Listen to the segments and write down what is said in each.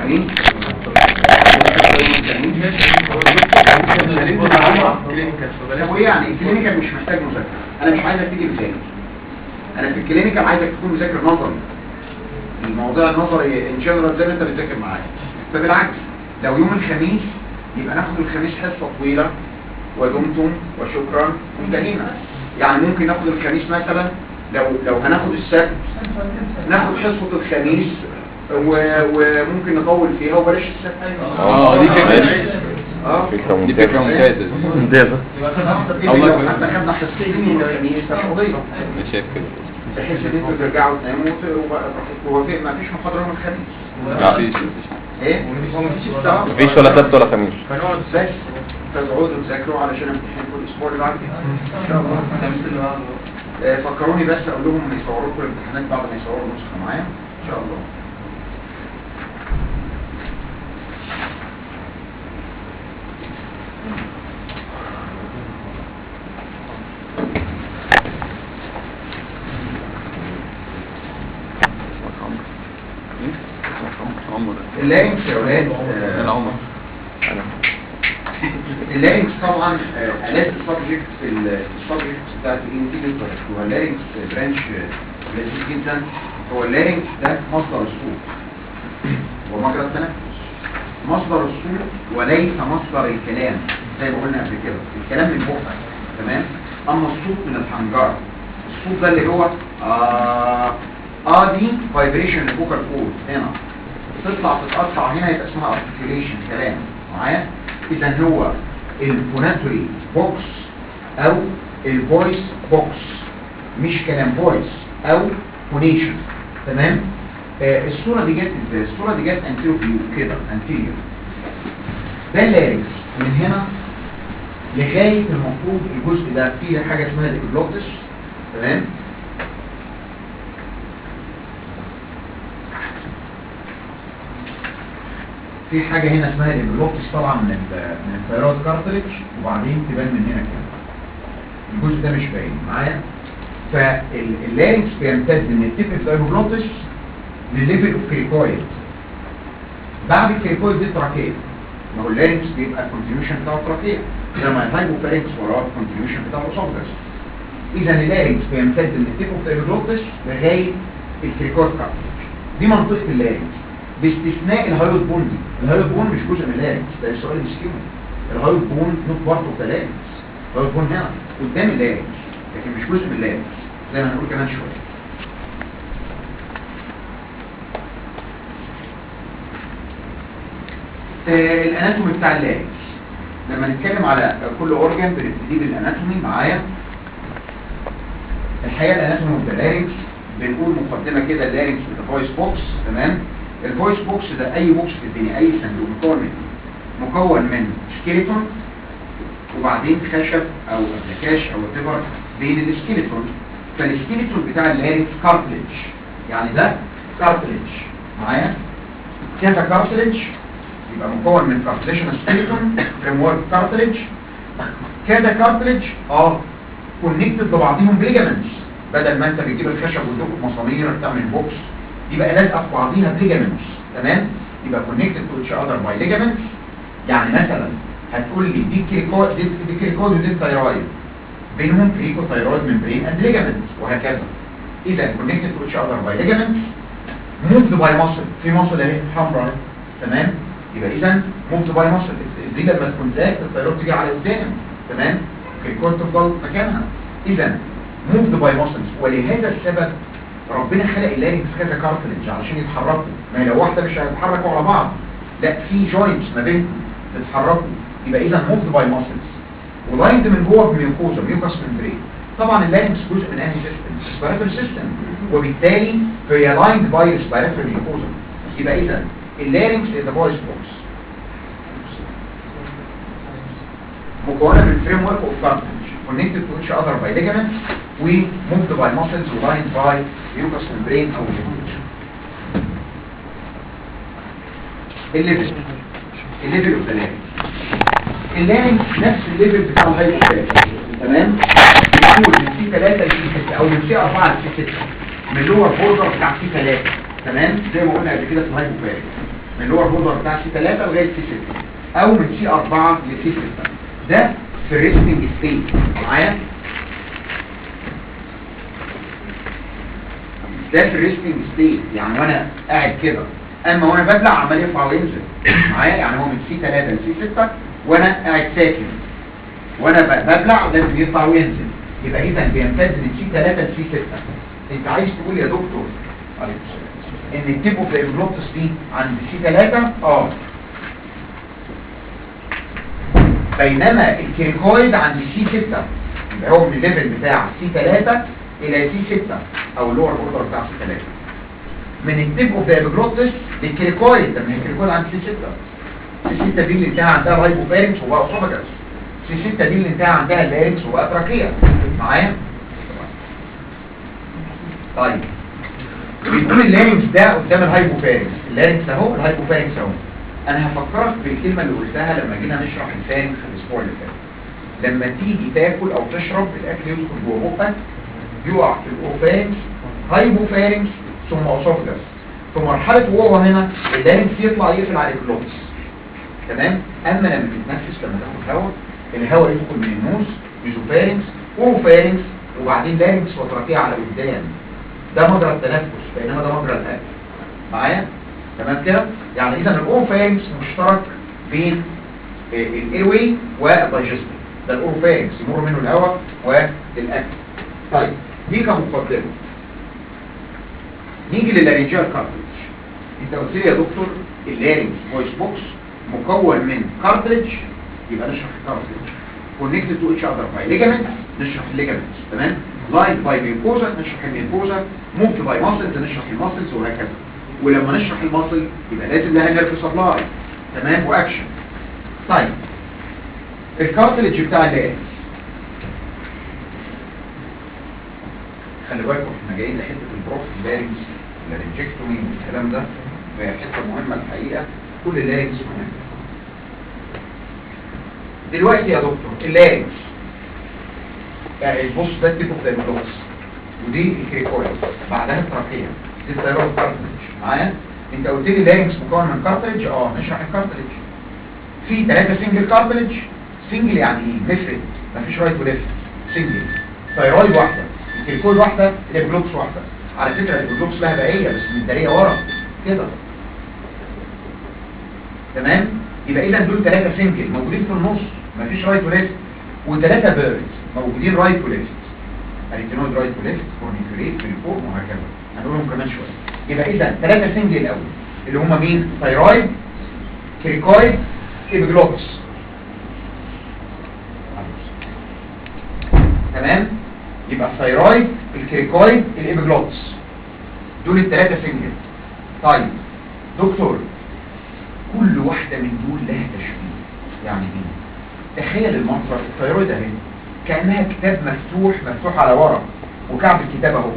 مستمعين طب وايه يعني الكلينيكال مش محتاج مذاكره انا مش عايزك تيجي مذاكر انا في الكلينيكال عايزك تكون مذاكر نظري الموضوع النظري ان جنرال زي ما انت بتذاكر معايا فبالعكس لو يوم الخميس يبقى ناخد الخميس حصه طويله ودمتم وشكرا وانتهينا يعني ممكن ناخد الخميس مثلا لو لو هناخد السبت ناخد حصه الخميس و- وممكن نطول فيها وبلاش السبت اه دي فكرة اه فكرة دي فكرة ممتازة ممتازة ممتازة إذا لو حتى خدنا حصتين يوم الخميس مش قضيه انا شايف كده بحيث ان انتوا ترجعوا تناموا وت- وبراحتكم هو في ما فيش محاضره يوم الخميس مفيش مفيش ايه مفيش ولا سبت ولا خميس فنقعد بس تقعدوا تذاكروا علشان امتحانكم الاسبوع اللي بعد كده ان شاء الله آه، فكروني بس اقول لهم يصوروا لكم الامتحانات بعد ما يصوروا نسخه معايا ان شاء الله عمر اللارنكس يا اولاد انا آه، عمر اللارنكس طبعا آه، آلات السبجكت في السبجكت بتاعت الانتيجر هو اللارنكس برانش لذيذ جدا هو اللارنكس ده مصدر الصوت ومجرى التنفس مصدر الصوت وليس مصدر الكلام زي ما قلنا قبل كده الكلام من بقك تمام اما الصوت من الحنجره الصوت ده اللي هو آه اه دي فايبريشن الفوكال كورد هنا تطلع تتقطع هنا يبقى اسمها ارتكيوليشن كلام معايا اذا هو الفوناتوري بوكس او الفويس بوكس مش كلام فويس او فونيشن تمام آه الصوره دي جت ازاي الصوره دي جت انتيرو فيو كده انتيريور ده اللارنكس من هنا لغايه المفروض الجزء ده فيه حاجه اسمها الابلوتس تمام في حاجة هنا اسمها الابلوكس طالعة من ال من الثيرويد كارتريج وبعدين تبان من هنا كده الجزء ده مش باين معايا فاللارنكس بيمتد من التيب اوف الابلوكس للليفل اوف كريكويد بعد الكريكويد دي تراكيه ما هو اللارنكس بيبقى الكونتينيوشن بتاعه تراكيه زي ما الهايبوفارنكس وراه الكونتينيوشن بتاعه اسوفجس اذا اللارنكس بيمتد من التيب اوف الابلوكس لغايه الكريكويد كارتريج دي منطقه اللارنكس باستثناء الهايود بون دي الهايود بون مش جزء من اللارنكس ده السؤال السكيمو الهايود بون نوت بارت اوف ذا لارنكس الهايود بون هنا قدام اللارنكس لكن مش جزء من اللارنكس زي ما هنقول كمان شويه آه الاناتومي بتاع اللارنكس لما نتكلم على كل اورجان بنبتدي بالاناتومي معايا الحقيقه الاناتومي اوف ذا لارنكس بنقول مقدمه كده اللارنكس فويس بوكس تمام الفويس بوكس ده اي بوكس في الدنيا اي صندوق مكون من إيه؟ مكون من سكيلتون وبعدين خشب او ابلكاش او whatever بين السكيلتون فالسكيلتون بتاع اللارنكس كارتليج يعني ده كارتليج معايا كذا كارتليج يبقى مكون من كارتليشن سكيلتون فريم ورك كارتليج كذا كارتليج اه كونكتد ببعضهم بليجامنتس بدل ما انت بتجيب الخشب وتدق مسامير تعمل بوكس يبقى لازقه في بعضيها بليجامنتس تمام يبقى كونكتد تو اتش اذر باي ليجامنتس يعني مثلا هتقول لي دي كريكو دي, دي كريكوز ودي ثايرويد بينهم كريكو ثايرويد ممبرين اند ليجامنتس وهكذا اذا كونكتد تو اتش اذر باي ليجامنتس موفد باي ماسل في ماسل اهي حمراء تمام يبقى اذا موفد باي ماسل دي لما تكونتراكت الثايرويد تيجي على قدام تمام الكريكوز تفضل مكانها اذا موفد باي ماسلز ولهذا السبب ربنا خلق اللارنكس كذا كارتلج علشان يتحركوا ما هي لو واحده مش هيتحركوا على بعض لا في جوينتس ما بينهم تتحركوا يبقى اذا موفد باي ماسلز ولايند من جوه بميوكوزا ميوكاس ممبرين طبعا اللارنكس جزء من انهي سيستم ريسبيراتوري سيستم وبالتالي هي لايند باي ريسبيراتوري ميوكوزا يبقى اذا اللارنكس از فويس بوكس مكونه من فريم ورك اوف كارتلج connected to each other by ligaments وmoved by muscles lined by mucous membrane او ligaments. الليفل الليفل اوف ذا لارنكس اللارنكس نفس الليفل بتاع الهايبوثالاموس تمام بيقول من سي 3 لسي 6 او من سي 4 لسي 6 من اللور بوردر بتاع سي 3 تمام زي ما قلنا قبل كده في الهايبوثالاموس من اللور بوردر بتاع سي 3 لغايه سي 6 او من سي 4 لسي 6 ده في الريستنج ستيت معايا ده في الريستنج ستيت يعني وانا قاعد كده اما وانا ببلع عمال يرفع وينزل معايا يعني هو من سي 3 لسي 6 وانا قاعد ساكن وانا ب- ببلع لازم يطلع وينزل يبقى اذا بيمتد من سي 3 لسي 6 انت عايز تقول يا دكتور عليكم السلام ان التيب اوف الجلوتس دي عند سي 3 اه بينما الكيركويد عند سي 6 يبقى هو من الليفل بتاع سي 3 الى سي 6 او اللور بوردر بتاع سي 3 من التيب اوف ذا ابيجلوتس للكيركويد ده من الكيركويد عند سي 6 سي 6 دي اللي انتهى عندها الهايبوفارنكس وبقى اسوفاجس سي 6 دي اللي انتهى عندها اللارنكس وبقى تراكيه معايا طيب بيقول اللارنكس ده قدام الهايبوفارنكس اللارنكس اهو الهايبوفارنكس اهو انا هفكرك بالكلمه اللي قلتها لما جينا نشرح الفارنكس الاسبوع اللي فات لما تيجي تاكل او تشرب الاكل يدخل جوه بقك يقع في الاوروفارنكس هايبوفارنكس ثم اسوفجس في مرحله وهو هنا اللارنكس يطلع يقفل على الجلوتس تمام اما لما تتنفس لما تاخد هواء الهواء يدخل من النوز ميزوفارنكس اوروفارنكس وبعدين لارنكس وتراكيه على قدام ده مجرى التنفس بينما ده مجرى الاكل معايا تمام كده يعني اذا الاوروفارنكس مشترك بين الايرواي والدايجستيف ده الاوروفارنكس يمر منه الهواء والاكل طيب دي كمقدمه نيجي للارنجال كارتلج انت قلت لي يا دكتور اللارنكس فويس بوكس مكون من كارتلج يبقى نشرح الكارتلج كونكتد تو اتش اذر باي ليجامنتس نشرح الليجامنتس تمام لايك باي ميوكوزا نشرح الميوكوزا موفد باي ماسلز نشرح الماسلز وهكذا ولما نشرح الماسل يبقى لازم لها نيرف سبلاي تمام واكشن طيب الكارتلج بتاع اللارنكس خلي بالكم احنا جايين لحته البروف لارنكس اللارنجكتومي والكلام ده وهي حته مهمه الحقيقه كل اللارنكس مهم دلوقتي يا دكتور اللارنكس يعني بص ده التيب اوف ذا ودي الكريكويد بعدها التراكيه دي الثيرويد كارتلج معايا انت قلت لي اللارنكس مكون من كارتلج اه نشرح الكارتلج في ثلاثه سنجل كارتلج سنجل يعني ايه مفرد مفيش رايت وليفت سنجل ثيرويد واحده الكريكويد واحده الابجلوكس واحده على فكره الابجلوكس لها بقيه بس متداريه ورا كده تمام يبقى اذا دول ثلاثه سنجل موجودين في النص مفيش رايت وليفت وثلاثه بيرز موجودين رايت وليفت اريتينويد رايت وليفت كورنيكوليت فيليفورم وهكذا هنقولهم كمان شويه يبقى اذا ثلاثه سنجل الاول اللي هم مين ثايرويد كريكويد ابجلوكس تمام يبقى الثايرويد الكريكويد الابجلوتس دول الثلاثه سنجل طيب دكتور كل واحده من دول لها تشبيه يعني ايه تخيل المنظر الثايرويد اهي كانها كتاب مفتوح مفتوح على ورق وكعب الكتاب اهو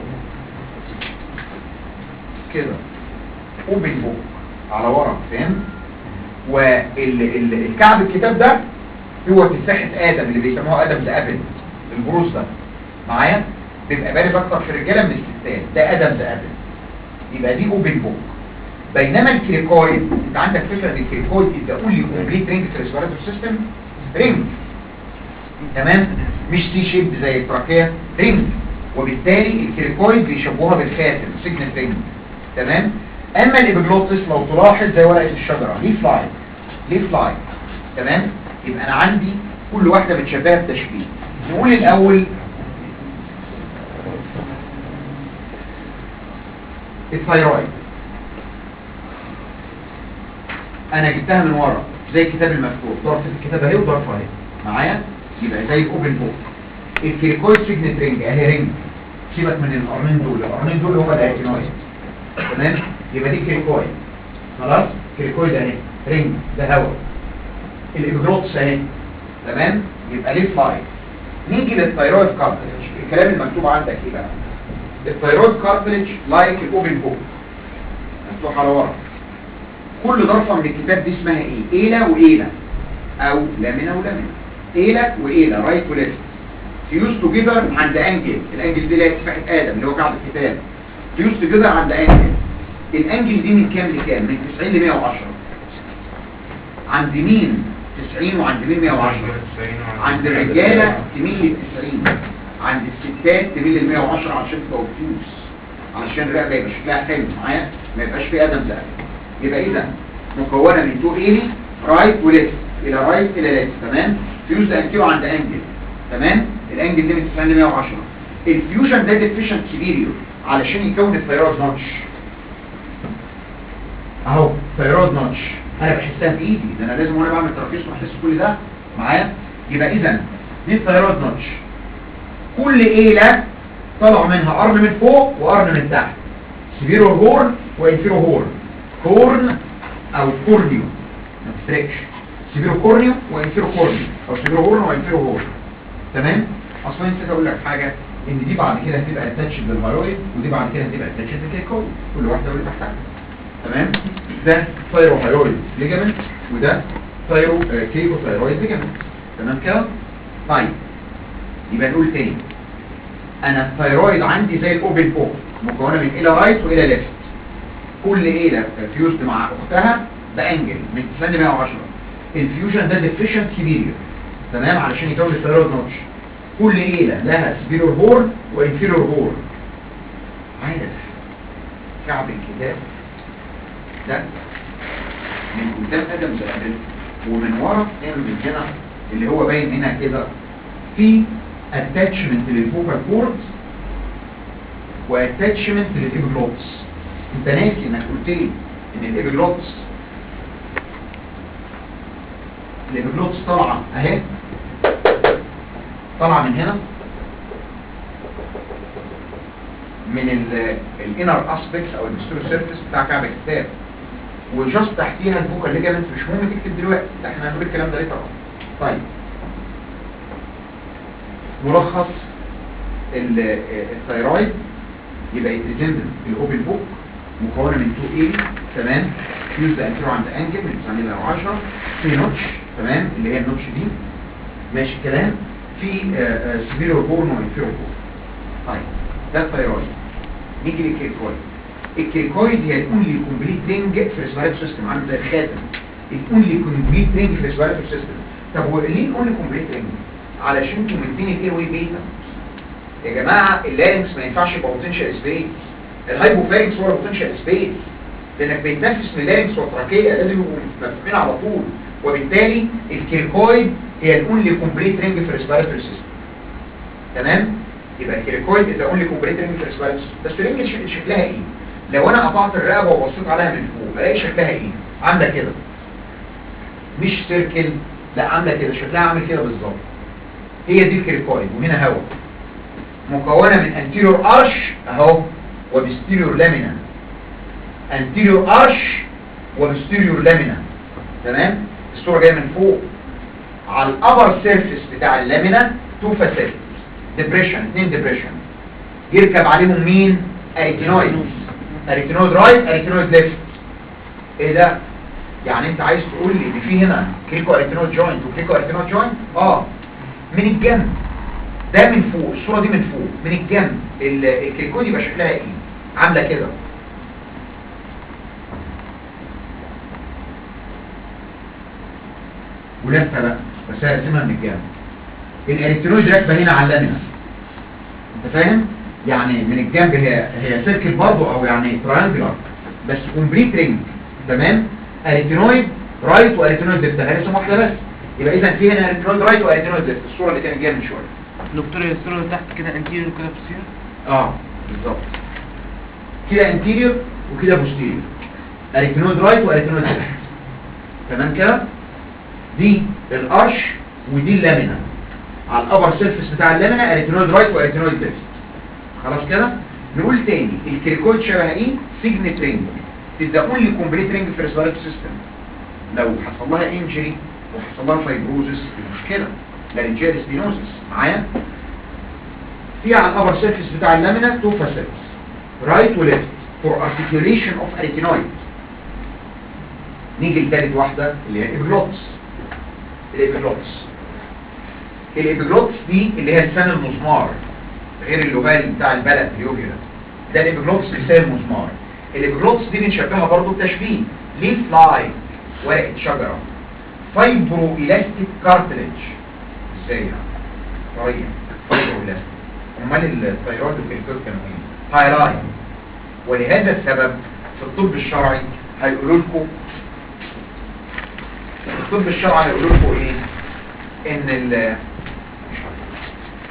كده اوبن بوك على ورق فاهم والكعب الكتاب ده هو تفاحه ادم اللي بيسموها ادم ذا ابل البروز ده معايا بيبقى بارز اكتر في الرجاله من الستات ده ادم ذا ابل يبقى دي اوبن بوك بينما الكريكويد انت عندك فكره ان الكريكويد از ذا اونلي كومبليت رينج في الريسبيراتوري سيستم رينج تمام مش سي شيب زي التراكيه رينج وبالتالي الكريكويد بيشبهوها بالخاتم سيجنت رينج تمام اما الابيجلوتس لو تلاحظ زي ورقه الشجره ليف لاين ليف لاين تمام يبقى انا عندي كل واحده متشبهه بتشبيه نقول الاول الثايرويد انا جبتها من ورا زي الكتاب المفتوح ضرفه الكتاب اهي وضرفه اهي معايا يبقى زي الاوبن بوك الكريكويد سيجنت رينج اهي رينج سيبك من القرنين دول القرنين دول هم الاكينويد تمام يبقى دي كريكويد خلاص كريكويد اهي رينج ده هواء الابجلوتس اهي تمام يبقى ليه فلاي نيجي للثايرويد كارتلج الكلام المكتوب عندك ايه بقى الثايرويد كارتلج لايك الاوبن بوك مفتوح على ورا كل ضرفه من الكتاب دي اسمها ايه ايله وايله او لامينا ولامينا ايله وايله رايت وليفت فيوز توجذر عند انجل الانجل دي اللي هي تفاحه ادم اللي هو كعب الكتاب فيوز توجذر عند انجل الانجل دي من كام لكام من 90 ل 110 عند مين 90 وعند مين 110 عند الرجاله تميل لل 90 عند الستات تميل لل 110 عشان تبقى obtuse علشان الرقبه يبقى شكلها حلو معايا ما يبقاش فيه ادم زقف يبقى اذا مكونه من تو ايلي رايت وليفت الى رايت الى ليفت تمام فيوز انتيرو عند انجل تمام الانجل دي من 90 ل 110 الفيوجن ده ديفيشنت سيبيريور علشان يكون الثيرويد نوتش اهو ثيرويد نوتش انا بحسها بايدي ده انا لازم وانا بعمل ترخيص واحس كل ده معايا يبقى اذا دي الثيرويد نوتش كل ايله طلع منها قرن من فوق وقرن من تحت سبيرو هورن وانفيرو هورن كورن او كورنيو ما تفرقش سبيرو كورنيو وانفيرو كورنيو او سبيرو هورن وانفيرو هورن تمام اصلا نسيت اقول لك حاجه ان دي بعد كده هتبقى اتاتشد للهايرويد ودي بعد كده هتبقى اتاتشد للكيكويد كل واحده واللي تحتها تمام ده ثايرو هايرويد ليجامنت وده ثايرو آه، كيكو ثايرويد ليجامنت تمام كده طيب يبقى نقول تاني انا الثايرويد عندي زي الاوبن بوك مكونه من الى رايت والى ليفت كل ايله فيوزد مع اختها بانجل من 90 ل 110 الفيوجن ده ديفيشنت سيبيريور تمام علشان يكون الثايرويد نوتش كل ايله لها سبيرور هورن وانفيرور هورن عارف كعب الكتاب ده من قدام ادم زقابل ومن ورا هنا من هنا اللي هو باين هنا كده في اتاتشمنت للفوكال كورد واتاتشمنت للابيجلوتس انت ناسي انك قلت لي ان الابيجلوتس الابيجلوتس طالعه اهي طالعه من هنا من الانر اسبيكتس او البستور سيرفيس بتاع كعب الكتاب وجاست تحتيها الفوكال ليجامنت مش مهم تكتب دلوقتي ده احنا هنقول الكلام ده ليه طبعا طيب ملخص ال- الثيرويد يبقى يتريزمبل الاوبن بوك مكونه من 2 اي تمام فيوز انترو عند انجل من 9 ل 10 في نوتش تمام اللي هي النوتش دي ماشي الكلام في سبيرو بورن وانفيرو بورن طيب ده الثيرويد نيجي للكيكويد الكيكويد هي الاونلي كومبليت رينج في الريسبيراتوري سيستم عامل زي الخاتم الاونلي كومبليت رينج في الريسبيراتوري سيستم طب هو ليه الاونلي كومبليت رينج علشان تمنتين الاير واي بيتا يا جماعه اللارنكس ما ينفعش يبقى بوتنشال سبيس الهايبوفارنكس هو البوتنشال سبيس لانك بيتنفس من اللارنكس والتراكيه لازم يبقوا مفتوحين على طول وبالتالي الكيركويد هي الاونلي كومبليت رينج في الريسبيراتوري سيستم تمام يبقى الكيركويد از اونلي كومبليت رينج في الريسبيراتوري سيستم بس الرينج ش- شكلها ايه لو انا قطعت الرقبه وبصيت عليها من فوق الاقي شكلها ايه عامله كده مش سيركل لا عامله كده شكلها عامل كده بالظبط هي دي الكيركويد وهنا هواء مكونه من انتيريور ارش اهو وبستيريور لامينا انتيريور ارش وبستيريور لامينا تمام الصوره جايه من فوق على الابر سيرفيس بتاع اللامينا تو فاسيت ديبريشن اثنين ديبريشن يركب عليهم مين اريتينويد اريتينويد رايت اريتينويد ليفت ايه ده يعني انت عايز تقول لي ان في هنا كريكو اريتينويد جوينت وكريكو اريتينويد جوينت اه من الجنب ده من فوق الصوره دي من فوق من الجنب ال- الكريكود يبقى شكلها ايه عامله كده ولفه بقى بس هي رسمها من الجنب الاريتينويد راكبه هنا على اللامينا انت فاهم يعني من الجنب هي هي سيركل برضه او يعني تراينجلر بس كومبليت رينج تمام اريتينويد رايت واريتينويد ليفت انا رسم واحده بس يبقى اذا في هنا اريتينويد رايت واريتينويد ليفت الصوره اللي كانت جايه من شويه دكتور هي الصورة اللي تحت كده انتيريور وكده بوستيريور اه بالظبط كده انتيريور وكده بوستيريور اريتينويد رايت واريتينويد ليفت تمام كده دي الارش ودي اللامينا على الابر سيرفيس بتاع اللامينا اريتينويد رايت واريتينويد ليفت خلاص كده نقول تاني الكيركويد شبه ايه سيجنت رينج is the only complete ring في respiratory system لو حصل لها انجري وحصل لها فايبروزس مشكله لارنجيال سبينوزس معايا في على الابر سيرفيس بتاع اللامينا تو فاسيتس رايت وليفت فور ارتكيوليشن اوف اريتينويد نيجي لثالث واحده اللي هي الابيجلوتس الابيجلوتس الابيجلوتس دي اللي هي لسان المسمار غير اللغال بتاع البلد اليوفيولا ده الابيجلوتس لسان المسمار الابيجلوتس دي بنشبهها برضو بتشبيه ليف لايك ورقه شجره فايبرو الاستيك كارتلج ازاي يعني طريه فايبرو الاستيك امال الثيرويد والكلكوت كانوا ايه هايلايت ولهذا السبب في الطب الشرعي هيقولوا لكم في الطب الشرعي هيقولوا لكم ايه ان ال مش عارف.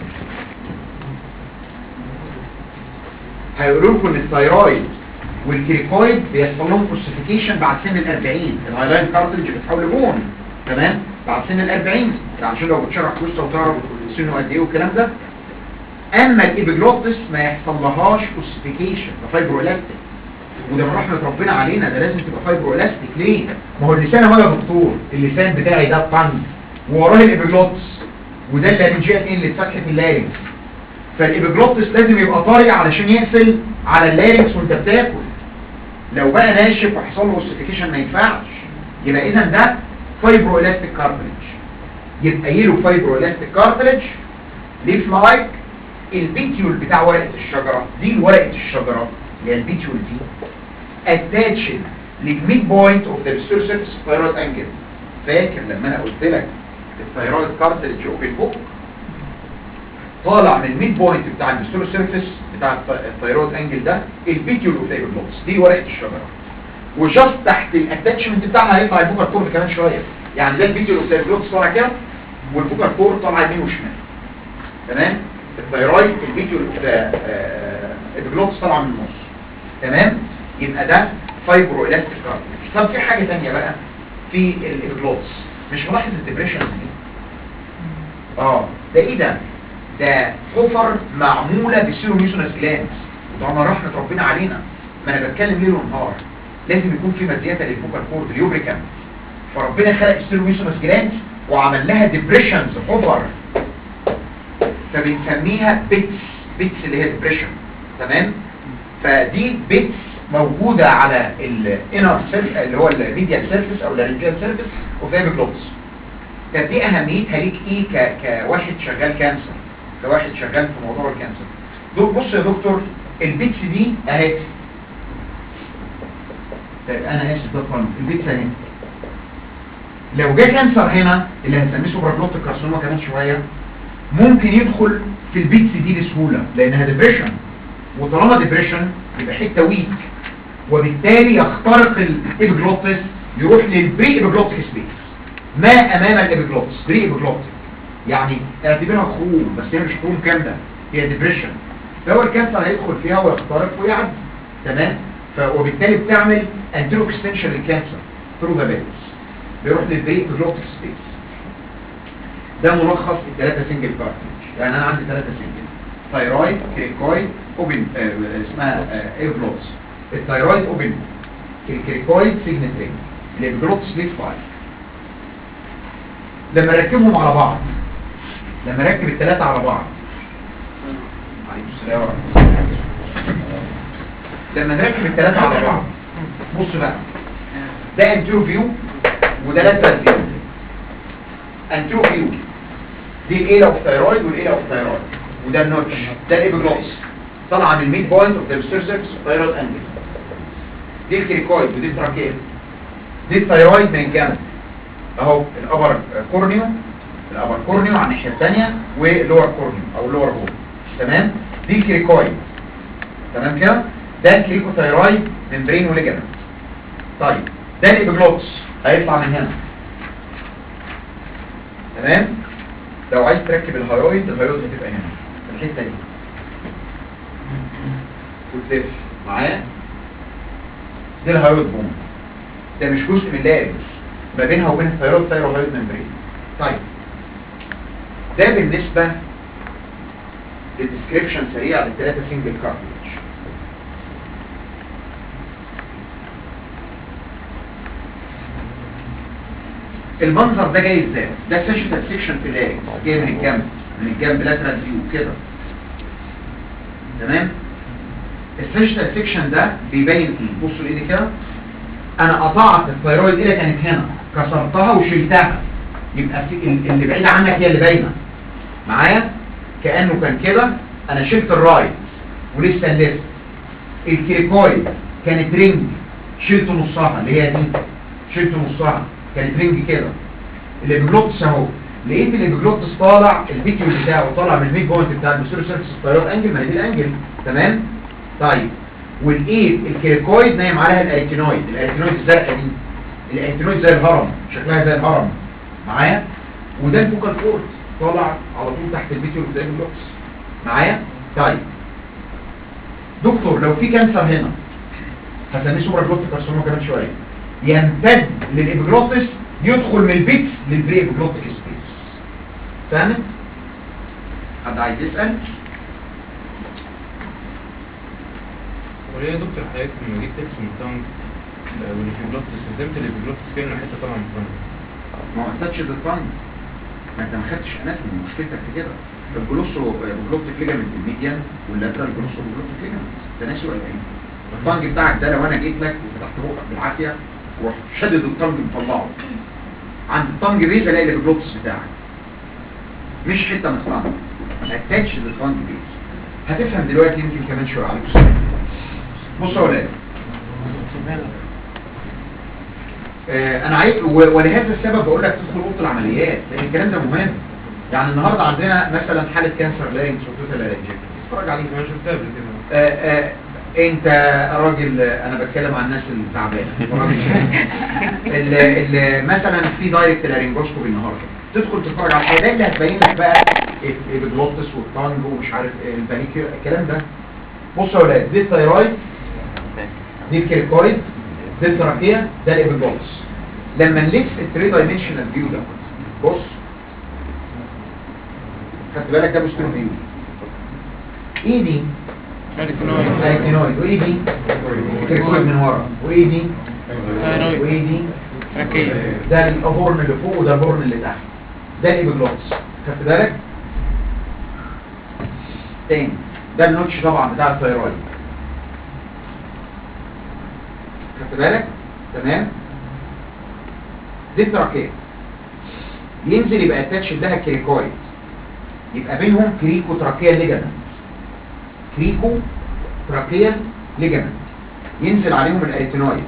هيقولوا لكم ان الثيرويد والكريكويد بيحصل لهم اوسيفيكيشن بعد سن ال 40 الهايلاين كارتلج بتحول لبون تمام بعد سن ال 40 عشان لو بتشرح قصه وتعرف سنه قد ايه والكلام ده اما الابيجلوتس ما يحصل لهاش اوسيفيكيشن ده فايبرو الاستيك وده من رحمه ربنا علينا ده لازم تبقى فايبرو الاستيك ليه ما هو اللسان اهو يا دكتور اللسان بتاعي ده الطنج ووراه الابيجلوتس وده اللارنجيال ايه اللي اتفتحت اللارنكس فالابيجلوتس لازم يبقى طري علشان يقفل على اللارنكس وانت بتاكل لو بقى ناشف وحصل له اوسيفيكيشن ما ينفعش يبقى اذا ده فايبرو الاستيك كارتلج يبقى يلو فايبرو الاستيك كارتلج ليف لايك البيتيول بتاع ورقه الشجره دي ورقه الشجره اللي هي البيتيول دي اتاتشد للميد بوينت اوف ذا ريستور سيرفيس ثايرويد انجل فاكر لما انا قلت لك الثايرويد كارتلج اوبن بوك طالع من الميد بوينت بتاع الريستور سيرفيس بتاع الث- الثايرويد انجل ده البيتيول اوف ذا ايبيجلوتس دي ورقه الشجره وجاست تحت الاتاتشمنت بتاعها هيطلع البوكر كورد كمان شويه يعني ده البيتيول اوف ذا ايبيجلوتس طالع كده والبوكر كورد طالع يمين وشمال تمام الثايرويد الفيديو الابيجلوتس طالعه من النص تمام يبقى ده فايبرو الاستيك كارتلج طب في حاجه ثانيه بقى في الابيجلوتس مش ملاحظ الدبريشن دي اه ده ايه ده ده حفر معموله بالسيروميسونس جلاندز وده من رحمه ربنا علينا ما انا بتكلم ليل ونهار لازم يكون في مزيته للبوكال كورد اليوبريكام فربنا خلق السيروميسونس جلاندز وعمل لها ديبريشنز حفر فبنسميها بيتس بيتس اللي هي ديبريشن تمام فدي بيتس موجودة على الانر اللي هو الميديال سيرفيس او الرينجال سيرفيس اوف ايبيجلوتس طب دي اهميتها ليك ايه ك... كواحد شغال كانسر كواحد شغال في موضوع الكانسر دول بص يا دكتور البيتس دي اهي طيب انا اسف ده طبعا البيتس اهي لو جه كانسر هنا اللي هنسميه سوبرا كارسينوما كمان شويه ممكن يدخل في البيتس دي بسهولة لانها ديبريشن وطالما ديبريشن يبقى حتة ويك وبالتالي يخترق الابيجلوتس يروح للبري ابيجلوتيك سبيس ما امام الابيجلوتس بري ابيجلوتيك يعني اعتبرها خروم بس هي مش خروم كاملة هي ديبريشن فهو الكانسر هيدخل فيها ويخترق ويعدي تمام ف... وبالتالي بتعمل انترو اكستنشن للكانسر ثرو ذا بيتس بيروح للبري ابيجلوتيك سبيس ده ملخص الثلاثة سنجل كارتريج يعني انا عندي ثلاثة سنجل ثايرويد كريكويد اوبن آه اسمها آه ايربلوتس الثايرويد اوبن الكريكويد سيجنت رينج الابجلوتس ليف لايف لما نركبهم على بعض لما نركب الثلاثة على بعض عليكم السلام ورحمة الله. لما نركب الثلاثة على بعض بص بقى ده انترو فيو وده لاترال فيو انترو فيو دي الايلا اوف ثايرويد والايلا اوف ثايرويد وده النوتش ده الابيجلوس طالعه من الميد بوينت اوف ذا سيرفكس ثايرويد انجل دي الكريكويد ودي التراكيه دي الثايرويد من الجنب اهو الابر كورنيو الابر كورنيو على الناحيه الثانيه واللور كورنيو او اللور هول تمام دي الكريكويد تمام كده ده الكريكوثايرويد ممبرين وليجامنت طيب ده الابيجلوتس هيطلع من هنا تمام لو عايز تركب الهايرويد الهايرويد هتبقى هنا في الحته دي وتلف معايا دي الهايرويد بون ده مش جزء من اللارنكس ما بينها وبين الثيرويد ثيروهايد ممبرين طيب ده بالنسبه للديسكريبشن سريع للثلاثه سنجل كارتريج المنظر ده جاي ازاي ده سيشنال سيكشن في اللارنكس جاي من الجنب من الجنب لاترال فيو كده تمام السيشنال سيكشن ده بيبين ايه بصوا الايد كده انا قطعت الثيرويد دي كانت هنا كسرتها وشلتها يبقى في ال- اللي بعيد عنك هي اللي باينه معايا كانه كان كده انا شلت الرايت ولسه الليفت الكريكويد كانت رينج شلت نصها اللي هي دي شلت نصها كانت رينج كده الابيجلوتس اهو لقيت الابيجلوتس طالع الفيديو بتاعه طالع من الميد بوينت بتاع البوستيريو سيرفيس الطيارات انجل ما هي دي الانجل تمام طيب ولقيت الكيركويد نايم عليها الاريتينويد الاريتينويد الزرقاء دي الاريتينويد زي الهرم شكلها زي الهرم معايا وده الفوكال كورد طالع على طول تحت الفيديو بتاع الابيجلوتس معايا طيب دكتور لو في كانسر هنا هسميه سوبر جلوت كارسينوما كمان شويه يمتد للابيجلوتس يدخل من البيتس للبري ابيجلوتيك سبيس فاهمت حد عايز يسال وليه يا دكتور حضرتك لما جيت ترسم التانج والإبيجلوتس استخدمت الإبيجلوتس كأنه حتة طالعة من التانج ما هو تاتش الطن ما انت ما خدتش اناتومي مشكلتك في كده الجلوسو بلوتيك ليجامنت الميديان واللاترال جلوسو بلوتيك ليجامنت ده ناسي ولا ايه الطنج بتاعك ده لو انا جيت لك وفتحت بقك بالعافيه ورحت شدد الطنج مطلعه عند الطنج بيز الاقي البلوتس بتاعك مش حته من الطنج اتاتش للطنج بيز هتفهم دلوقتي يمكن كمان شويه عليكم السلام بصوا يا ولاد آه، انا عايز و- ولهذا السبب بقول لك تدخل اوضه العمليات لان الكلام ده مهم يعني النهارده عندنا مثلا حاله كانسر لارنكس وتوتال لارنجيت اتفرج عليه أنا شفتها قبل كده آه، آه، انت راجل آه، انا بتكلم عن الناس التعبانه راجل ال- ال- مثلا في دايركت لارنجوسكوبي النهارده تدخل تتفرج على الحاجات اللي هتبين لك بقى البلوتس والتانج ومش عارف إيه، البانيكير الكلام ده بصوا يا ولاد دي الثايرويد دي الكيركويد دي التراكيه ده الابيجلوتس لما نلف الثري دايمنشنال فيو ده بص خدت بالك ده بوستيرو فيو ايه دي اريتينويد الاريتينويد وايه دي الكيركويد من ورا وايه دي ثايرويد وايه دي تراكية ده الهورن اللي فوق وده الهورن اللي تحت ده الابيجلوتس خدت بالك تاني ده النوتش طبعا بتاع الثايرويد خدت بالك تمام دي التراكيه ينزل يبقى اتاتش لها كريكويد يبقى بينهم كريكو تراكيه ليجامنت كريكو تراكيه ليجامنت ينزل عليهم الاريتينويد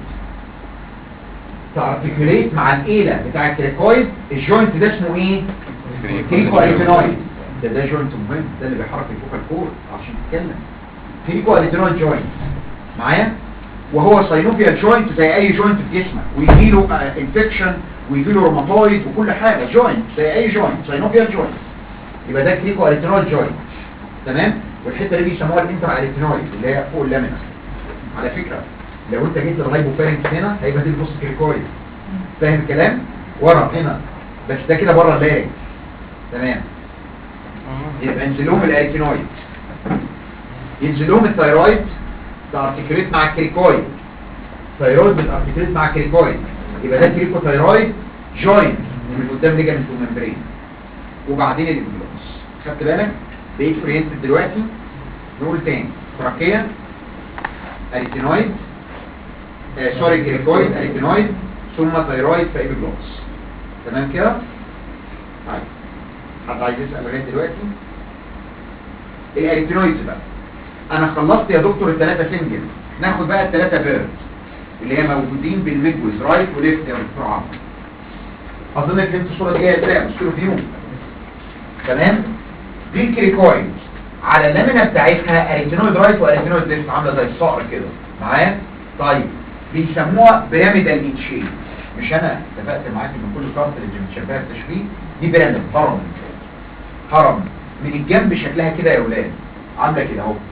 تارتيكوليت مع الاله بتاع الكريكويد الجوينت ده اسمه ايه كريكو اريتينويد ده ده جوينت مهم ده اللي بيحرك الفوكال كورد عشان تتكلم كريكو اريتينويد جوينت معايا وهو ساينوفيال جوينت زي اي جوينت في جسمك ويجي له انفكشن ويجي له روماتويد وكل حاجه جوينت زي اي جوينت ساينوفيال جوينت يبقى ده كريكو اريتينويد جوينت تمام والحته اللي بيسموها الانتر اريتينويد اللي هي فوق اللامينا على فكره لو انت جيت للهايبوفارنكس هنا هيبقى دي البوست كريكويد فاهم الكلام ورا هنا بس ده كده بره اللارنكس تمام يبقى ينزل لهم الاريتينويد ينزل لهم الثايرويد تارتيكوليت مع الكريكويد ثايرويد بتارتيكوليت مع الكريكويد يبقى ده كريكو ثايرويد جوينت ومن قدام ليجامنت وممبرين وبعدين الابيجلوتس خدت بالك بقيت اورينتد دلوقتي نقول تاني تراكيه اريتينويد آه سوري كريكويد اريتينويد ثم ثايرويد فابيجلوتس تمام كده طيب حد عايز يسال لغايه دلوقتي الاريتينويدز بقى انا خلصت يا دكتور الثلاثه سنجل ناخد بقى الثلاثه بيرد اللي هي موجودين بالميدويز رايت وليفت يا دكتور عمرو اظن فهمت الصوره دي جايه ازاي بصوا فيو تمام دي الكريكويد على اللامينه بتاعتها اريتينويد رايت واريتينويد ليفت عامله زي الصقر كده معايا طيب بيسموها بيراميدال ان شيب مش انا اتفقت معاك ان كل كارتريج متشبهه بتشبيه دي بيراميد هرم هرم من الجنب شكلها كده يا ولاد عامله كده اهو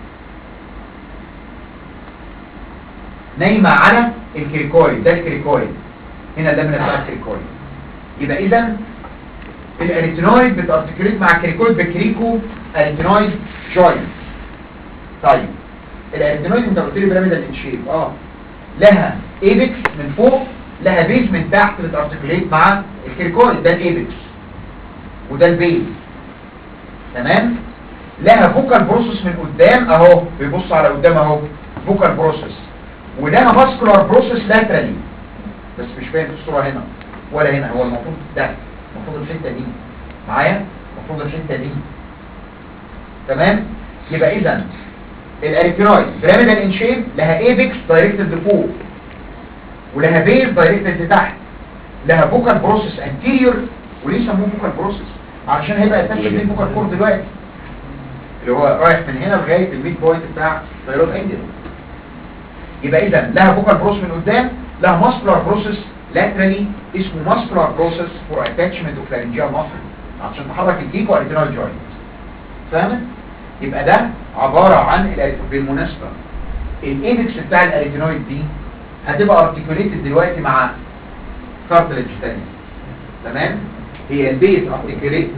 نايمه على الكريكويد ده الكريكويد هنا اللامينه بتاع الكريكويد يبقى اذا الاريتينويد بتارتكليت مع الكريكويد بكريكو اريتينويد جوينت طيب الاريتينويد انت قلت لي بيراميدال ان شيب اه لها ايبكس من فوق لها بيز من تحت بتارتكليت مع الكريكويد ده الايبكس وده البيز تمام لها فوكال بروسس من قدام اهو بيبص على قدام اهو فوكال بروسس ولها فاسكولار بروسس لاترالي بس مش باين في الصوره هنا ولا هنا هو المفروض ده المفروض الحته دي معايا المفروض الحته دي تمام يبقى اذا الاريتينويد بيراميدال ان شيب لها ايبكس دايركتد لفوق ولها بيز دايركتد لتحت لها فوكال بروسيس انتيريور وليه سموه فوكال بروسيس علشان هيبقى اتاتش للفوكال كور دلوقتي اللي هو رايح من هنا لغايه الميد بوينت بتاع ثايرويد انجل يبقى اذا لها فوكال بروسيس من قدام لها ماسكولار بروسيس لاترالي اسمه ماسكولار بروسيس فور اتاتشمنت اوف لارنجيال ماسل عشان تحرك الكيكو اريتينال جوينت فاهم يبقى ده عباره عن الأريت- بالمناسبه الايبكس بتاع الاريتينويد دي هتبقى ارتكوليتد دلوقتي مع كارتلج تاني تمام هي البيز ارتكوليت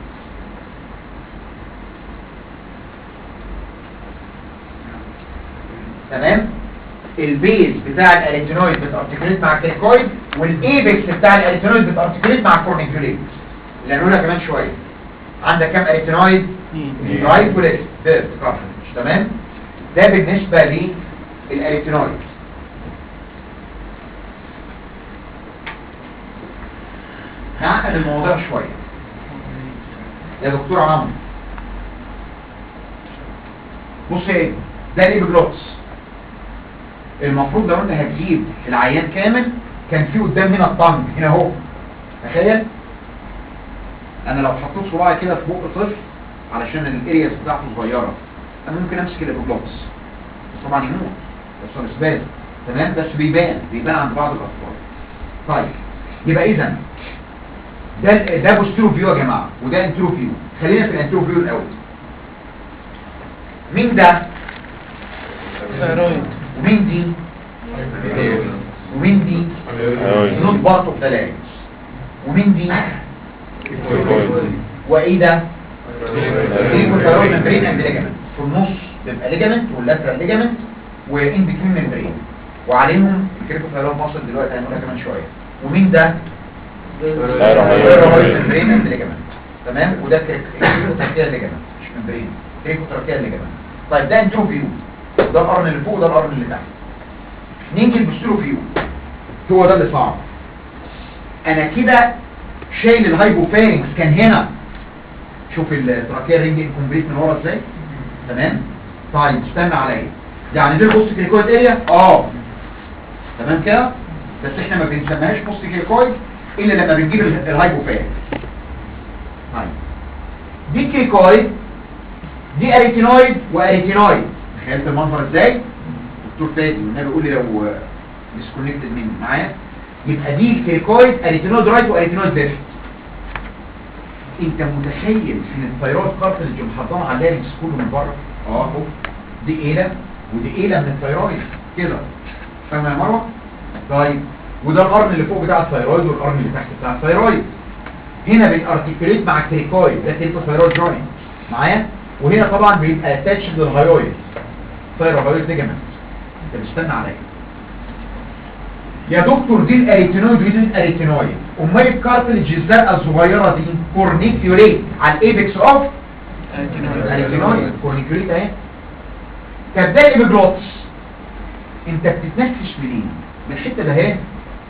تمام البيز بتاع الاريتينويد بتارتكوليت مع الكريكويد والايبكس بتاع الاريتينويد بتارتكوليت مع الكورنيكوليت اللي هنقولها كمان شويه عندك كام اريتينويد رايت وليفت ثيرد كارتلج تمام ده بالنسبه للاريتينويد هعقد الموضوع شويه يا دكتور عمرو بص ايه ده الابيجلوتس المفروض لو انت هتجيب العيان كامل كان في قدام هنا الطنج هنا اهو تخيل انا لو حطيت صباعي كده في بق طفل علشان الارياس بتاعته صغيره انا ممكن امسك الابيجلوتس بس طبعا يموت يحصل اسباز تمام بس بيبان بيبان عند بعض الاطفال طيب يبقى اذا ده ده بوستيرو فيو يا جماعه وده انترو فيو خلينا في الانترو فيو الاول مين ده ثايرويد ومين دي ومين دي نوت بارت اوف ذا لارينكس ومين دي وايه ده كريكوثايرويد ممبرين اند ليجامنت في النص بيبقى ليجامنت واللاترال ليجامنت وان بتوين ممبرين وعليهم الكريكوثايرويد ماسل دلوقتي هنقولها كمان شويه ومين ده ثايرويد ممبرين اند ليجامنت تمام وده كريكوثايرويد ليجامنت مش ممبرين كريكوثايرويد ليجامنت طيب ده انترو فيو ده القرن اللي فوق وده القرن اللي تحت نيجي للبوستيرو فيو هو ده اللي صعب انا كده شايل الهايبوفارينكس كان هنا شوف التراكيه رينج انكمبليت من ورا ازاي تمام طيب استنى عليا يعني دي البوست كريكويد اريا اه تمام كده بس احنا ما بنسميهاش بوست كريكويد الا لما بنجيب ال- الهايبوفارينكس طيب دي كريكويد دي اريتينويد واريتينويد تخيلت المنظر ازاي دكتور فادي والنبي يقول لي لو ديسكونكتد مني معايا يبقى دي الكريكويد اريتينويد رايت واريتينويد ليفت انت متخيل ان الثيرويد كارتلج محضنه على اللارنكس كله من بره اه اهو دي ايله ودي ايله من الثيرويد كده فاهم يا مروه طيب وده القرن اللي فوق بتاع الثيرويد والقرن اللي تحت بتاع الثيرويد هنا بنارتكوليت مع الكريكويد ده كريكوثيرويد جوينت معايا وهنا طبعا بيبقى اتاتشد للهايويد ثيروهايويد ليجامنت انت بتستنى عليا يا دكتور دي الاريتينويد ودي الاريتينويد امال الكارتلج الزرقاء الصغيره دي كورنيكيوليت على الايبكس اوف الاريتينويد كورنيكيوليت اهي طب ده الابيجلوتس انت بتتنفس منين من الحته ده اهي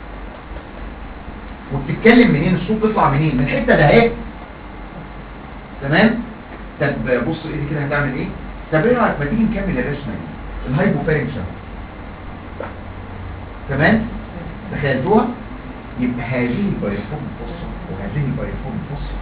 وبتتكلم منين الصوت بيطلع منين من الحته ده اهي تمام طب بص ايدي كده هتعمل ايه طب ايه رايك ما تيجي نكمل الرسمه دي الهايبوفارينكس اهو تمام تخيلتوها يبقى هذه البايفورم فصة وهذه البايفورم فصة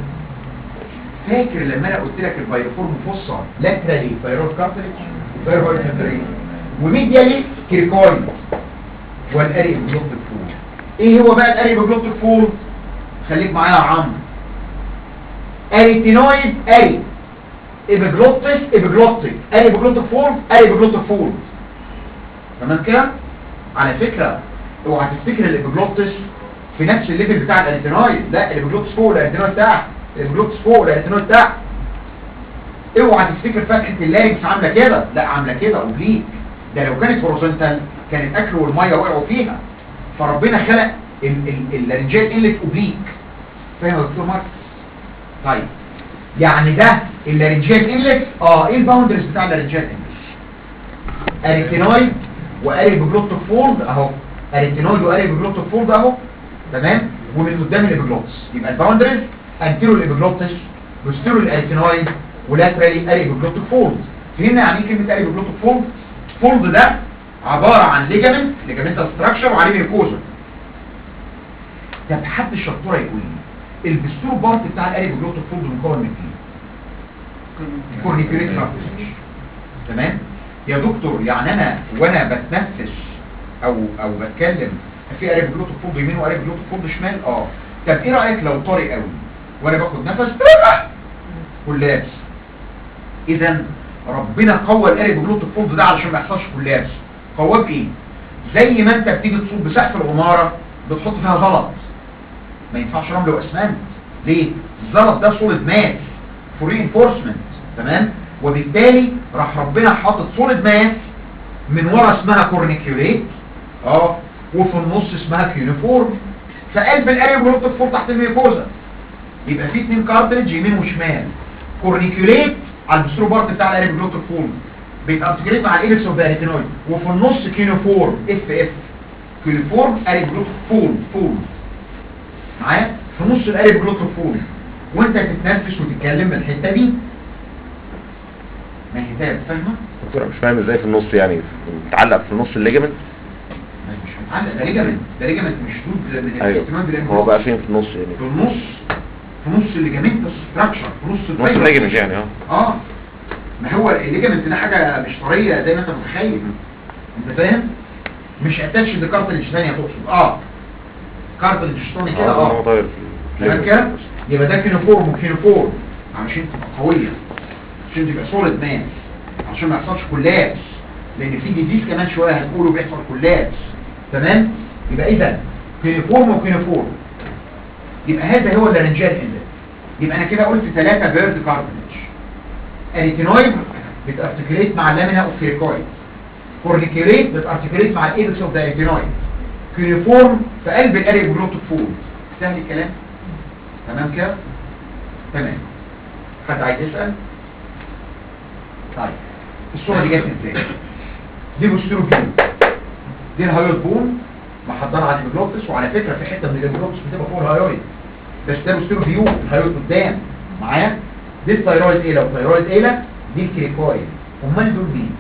فاكر لما انا قلت لك البايفورم فصة لاترالي ثايرويد كارتلج ثايرويد ممبرين وميديالي كريكويد والاري بلوتك فول ايه هو بقى الاري بلوتك فول خليك معايا يا عمرو اريتينويد اري ابيجلوتس ابيجلوتيك اري ابيجلوتيك فول اري ابيجلوتيك فول تمام كده على فكره اوعى تفتكر الابيجلوتس في نفس الليفل بتاع الاريتينويد لا الابيجلوتس فوق الاريتينويد تحت الابيجلوتس فوق الاريتينويد تحت اوعى تفتكر فتحه اللارنكس عامله كده لا عامله كده اوبليك ده لو كانت هوريزونتال كان الاكل والميه وقعوا فيها فربنا خلق اللارنجيال انلت اوبليك فاهم يا دكتور مارك طيب يعني ده اللارنجيال انلت اه ايه الباوندرز بتاع اللارنجيال انلت اريتينويد واري بجلوتك فولد اهو اريتينويد واري بجلوتك فولد اهو تمام ومن قدام الابيجلوتس يبقى الباوندرز انتيرو الابيجلوتس بوستيرو الاريتينويد ولاترالي اري بجلوتك فولد فهمنا يعني ايه كلمه قلب جلوتو فولد فولد ده عباره عن ليجامنت ليجامنتال ستراكشر وعليه ميكوزا طب حد الشطوره يقول لي البستور بارت بتاع القلب جلوتو فولد مكون من ايه كورنيكوليت كارتلج تمام يا دكتور يعني انا وانا بتنفس او او بتكلم في قلب جلوتو فولد يمين وقلب جلوتو فولد شمال اه طب ايه رايك لو طري قوي وانا باخد نفس كلابس اذا ربنا قوى القلب جلوتو فولد ده علشان ما يحصلش كلابس قواه بايه زي ما انت بتيجي تصوب بسقف العماره بتحط فيها زلط ما ينفعش رمل واسمنت ليه الزلط ده سوليد ماس فور رينفورسمنت تمام وبالتالي راح ربنا حاطط سوليد ماس من ورا اسمها كورنيكيوليت اه وفي النص اسمها كيونيفورم في قلب القلب جلوتو فولد تحت الميكوزا يبقى في اتنين كارتريج يمين وشمال كورنيكيوليت على البسترو بارت بتاع القلب جلوتو فولد بيتارتكليت مع الايبكس اوف ذا ريتينويد وفي النص كيونيفورم اف اف كيونيفورم قلب جلوتو فولد فولد معايا في نص القلب جلوتو فولد وانت تتنفس وتتكلم من الحته دي ما هي ده فاهمه دكتور أنا مش فاهم ازاي في النص يعني متعلق في نص الليجمنت ما هي مش متعلق ده ليجامنت ده ليجامنت مشدود من ايوه الاهتمام هو بقى فين في النص يعني في النص في نص الليجامنت ستراكشر في نص نص الفايبر. الليجمنت يعني اه اه ما هو الليجامنت ده حاجه مش طريه زي ما انت متخيل انت فاهم مش اتاتش لكارتلج ثانيه تقصد اه كارتلج شطاني كده اه هو اه طاير في تمام كده يبقى ده كينوفورم وكينوفورم علشان تبقى قويه عشان تبقى سوليد ماس عشان ما يحصلش كولابس لان في ديزيز كمان شويه هنقوله بيحصل كولابس تمام يبقى اذا كينوفورم وكينوفورم يبقى هذا هو اللارنجال اندت يبقى انا كده قلت ثلاثه بيرد كارتلج اريتينويد بتارتكليت مع اللامينا اوف كيركويد كورنيكوليت بتارتكليت مع الايبكس اوف ذا اريتينويد كيونيفورم في قلب الاريب جلوتيك فولد سهل الكلام تمام كده تمام حد عايز يسال طيب الصوره دي جت ازاي دي بوستيرو فيو دي الهايويد بون محضره على الهيبوجلوتس وعلى فكره في حته من الهيبوجلوتس بتبقى فوق الهايويد بس ده بوستيرو فيو الهايويد قدام معايا دي الثايرويد ايه لو الثايرويد ايه دي الكريكويد امال دول مين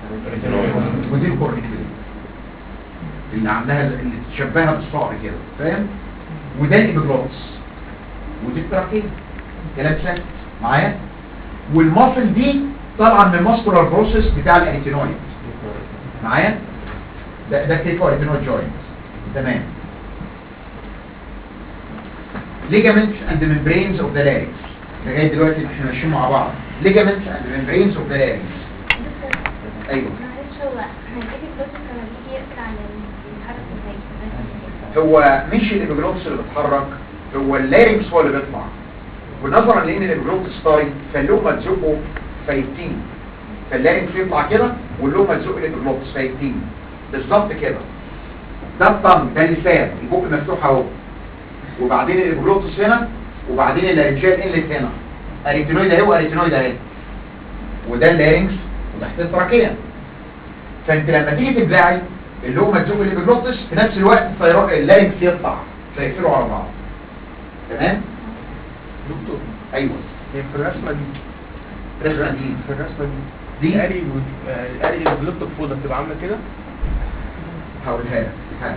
ودي الكورنيكوليت اللي عندها اللي تشبهها بالصقر كده فاهم وده الابيجلوتس ودي التراكيه كلام سهل معايا والماسل دي طبعا من الماسكولار بروسيس بتاع الاريتينويد معايا ده ده كريكو اريتينويد جوينت تمام ligaments and membranes of the larynx لغايه دلوقتي احنا ماشيين مع بعض ligaments and membranes of the larynx ايوه معلش هو هنجيب البلوتس لما بيجي يقفل على الحرف ازاي هو مش الابيجلوتس اللي بيتحرك هو اللارynx هو اللي بيطلع ونظرا لان الابيجلوتس طري فاللومه تزقه فيبتين فاللارynx يطلع كده واللومه تزق الابيجلوتس فيبتين بالظبط كده ده الطن ده اللسان البق مفتوح اهو وبعدين الابيجلوتس هنا وبعدين اللارنجال انلت هنا اريتينويد اهي واريتينويد اهي وده اللارynx وتحت التراكيه فانت لما تيجي تبلعي اللقمه تزق الابيجلوتس في نفس الوقت الثيرو- اللارنكس يطلع فيقفلوا على بعض تمام دكتور ايوه هي في الرسمه دي رسمه دي في الرسمه دي دي القري القري البلوتوك فوده بتبقى عامله كده هقولها لك حاجه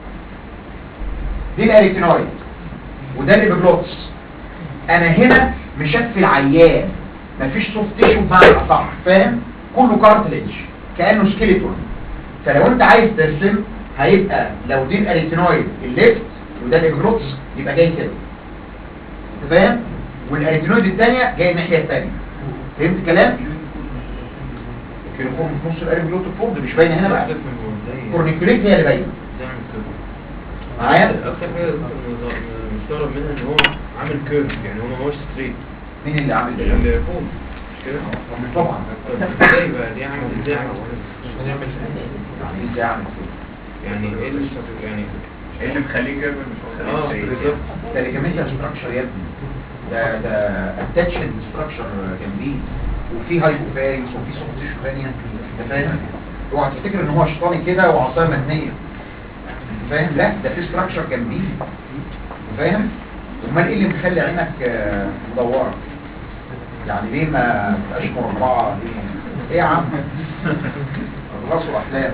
دي الاريتينويد وده الابيجلوتس انا هنا مشفي العيان مفيش سوفت تيشو بمعنى اصح فاهم كله كارتليج كانه سكيليتون فلو انت عايز ترسم هيبقى لو دي الاريتينويد الليفت وده الابيجلوتس يبقى جاي كده انت فاهم والاريتينويد الثانيه جاي الناحيه الثانيه فهمت الكلام الكيلوفورم في نص الاريتينويد فورد مش باينه هنا بقى كورنيكوليت هي اللي باينه معايا اكتر حاجه كنت مستغرب منها ان هو عامل كيرف يعني هو ما هوش ستريت مين اللي عامل ده اللي فوق مش كده طبعا طب ازاي بقى دي عامل ازاي عامل يعني ايه ازاي عامل كده يعني ايه اللي يعني ايه اللي مخليه كده مش اه مخليه سيء بالظبط ده ليجامنتال ستراكشر يا ابني ده ده اتاتشد ستراكشر جنبيه وفي هايبوفارينس وفي سوفت تيشو ثانيه انت فاهم اوعى تفتكر ان هو شيطاني كده وعصايه متنيه انت فاهم لا ده في ستراكشر جنبيه انت فاهم امال ايه اللي مخلي عينك آه، مدوره يعني ليه ما تبقاش مربعه ليه ايه يا عم خلصوا احلام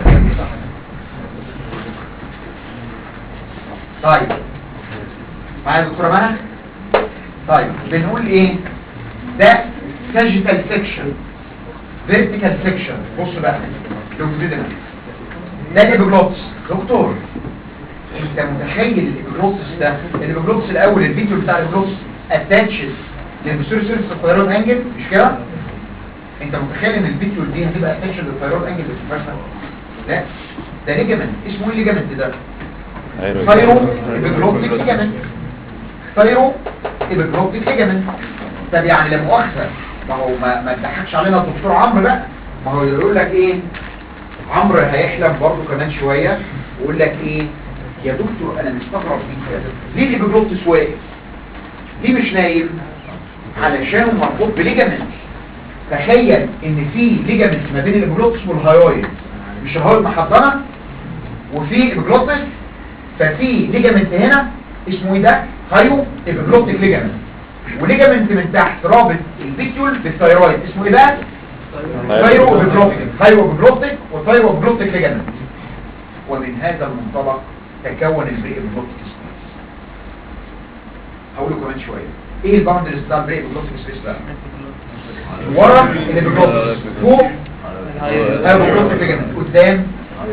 طيب معايا يا دكتوره مها طيب بنقول ايه ده ساجيتال سيكشن فيرتيكال سيكشن بص بقى لونجيتودينال ده الابيجلوتس دكتور انت متخيل الابيجلوتس ده الابيجلوتس الاول الفيديو بتاع الابيجلوتس اتاتشد للبسور سيرفس الثيرويد انجل مش كده انت متخيل ان الفيديو دي هتبقى اتاتشد للثيرويد انجل بالفرشه لا ده ليجامنت اسمه ايه الليجامنت ده ثايرو ابيجلوتيك ليجامنت ثايرو ابيجلوتيك ليجامنت طب يعني لا مؤاخذه ما هو ما ما تضحكش علينا الدكتور عمرو بقى ما هو يقول لك ايه عمرو هيحلم برضه كمان شويه ويقول لك ايه يا دكتور انا مستغرب جدا ليه الابيجلوتس واقف ليه مش نايم علشان مربوط بليجامنت تخيل ان في ليجامنت ما بين الابيجلوتس والهايويد مش الهايويد محضنه وفي ابيجلوتس ففي ليجامنت هنا اسمه ايه ده هايو ابيجلوتيك ليجامنت وليجامنت من تحت رابط الفيتيول بالثيرويد اسمه ايه بقى ثايرو ابيجلوتيك ثايرو ابيجلوتيك وثايرو ابيجلوتيك ليجامنت ومن هذا المنطلق تكون البري ابيجلوتيك سبيس هقوله كمان شويه ايه الباوندرز بتاع البري ابيجلوتيك سبيس بقى ورا الابيجلوتيك فوق ثايرو ابيجلوتيك ليجامنت قدام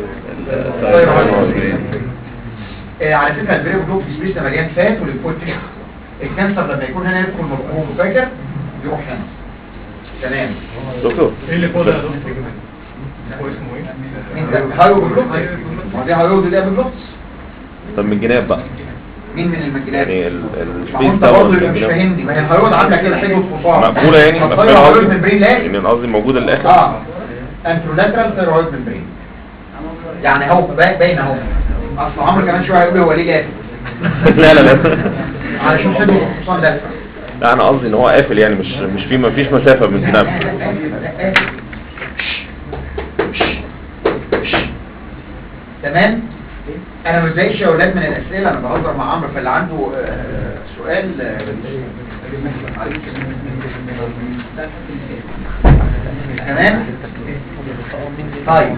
آه على فكره البري ابيجلوتيك سبيس ده مليان فات وليمفويد تيشو الكانسر لما يكون هنا يدخل من الخروج فاكر يروح هنا تمام دكتور ايه اللي فوق ده يا دكتور؟ هو اسمه ايه؟ مين ده هايو ابيجلوتيك ما دي هايو دي ابيجلوتس طب من الجناب بقى مين من المجالات يعني ال- ما هو السبيس انت ده برضه ولا يبقى مش الجناب؟ فاهمني ما هي الهيود عامله كده حلوه فصاعه مقفولة يعني فالثيرويد مقفولة هيود قصدي ممبرين لازم يعني أنا قصدي موجودة للآخر اه انترولاترال ثيرويد ممبرين يعني اهو باين باين اهو اصل عمرو كمان شويه هيقول لي هو ليه لافف لا لا لا علشان حلو الحصان لافه لا انا قصدي ان هو قافل يعني مش مش في ما فيش مسافة من الجناب تمام انا ما بتضايقش يا اولاد من الاسئله انا بهزر مع عمرو فاللي عنده آه، سؤال آه، تمام طيب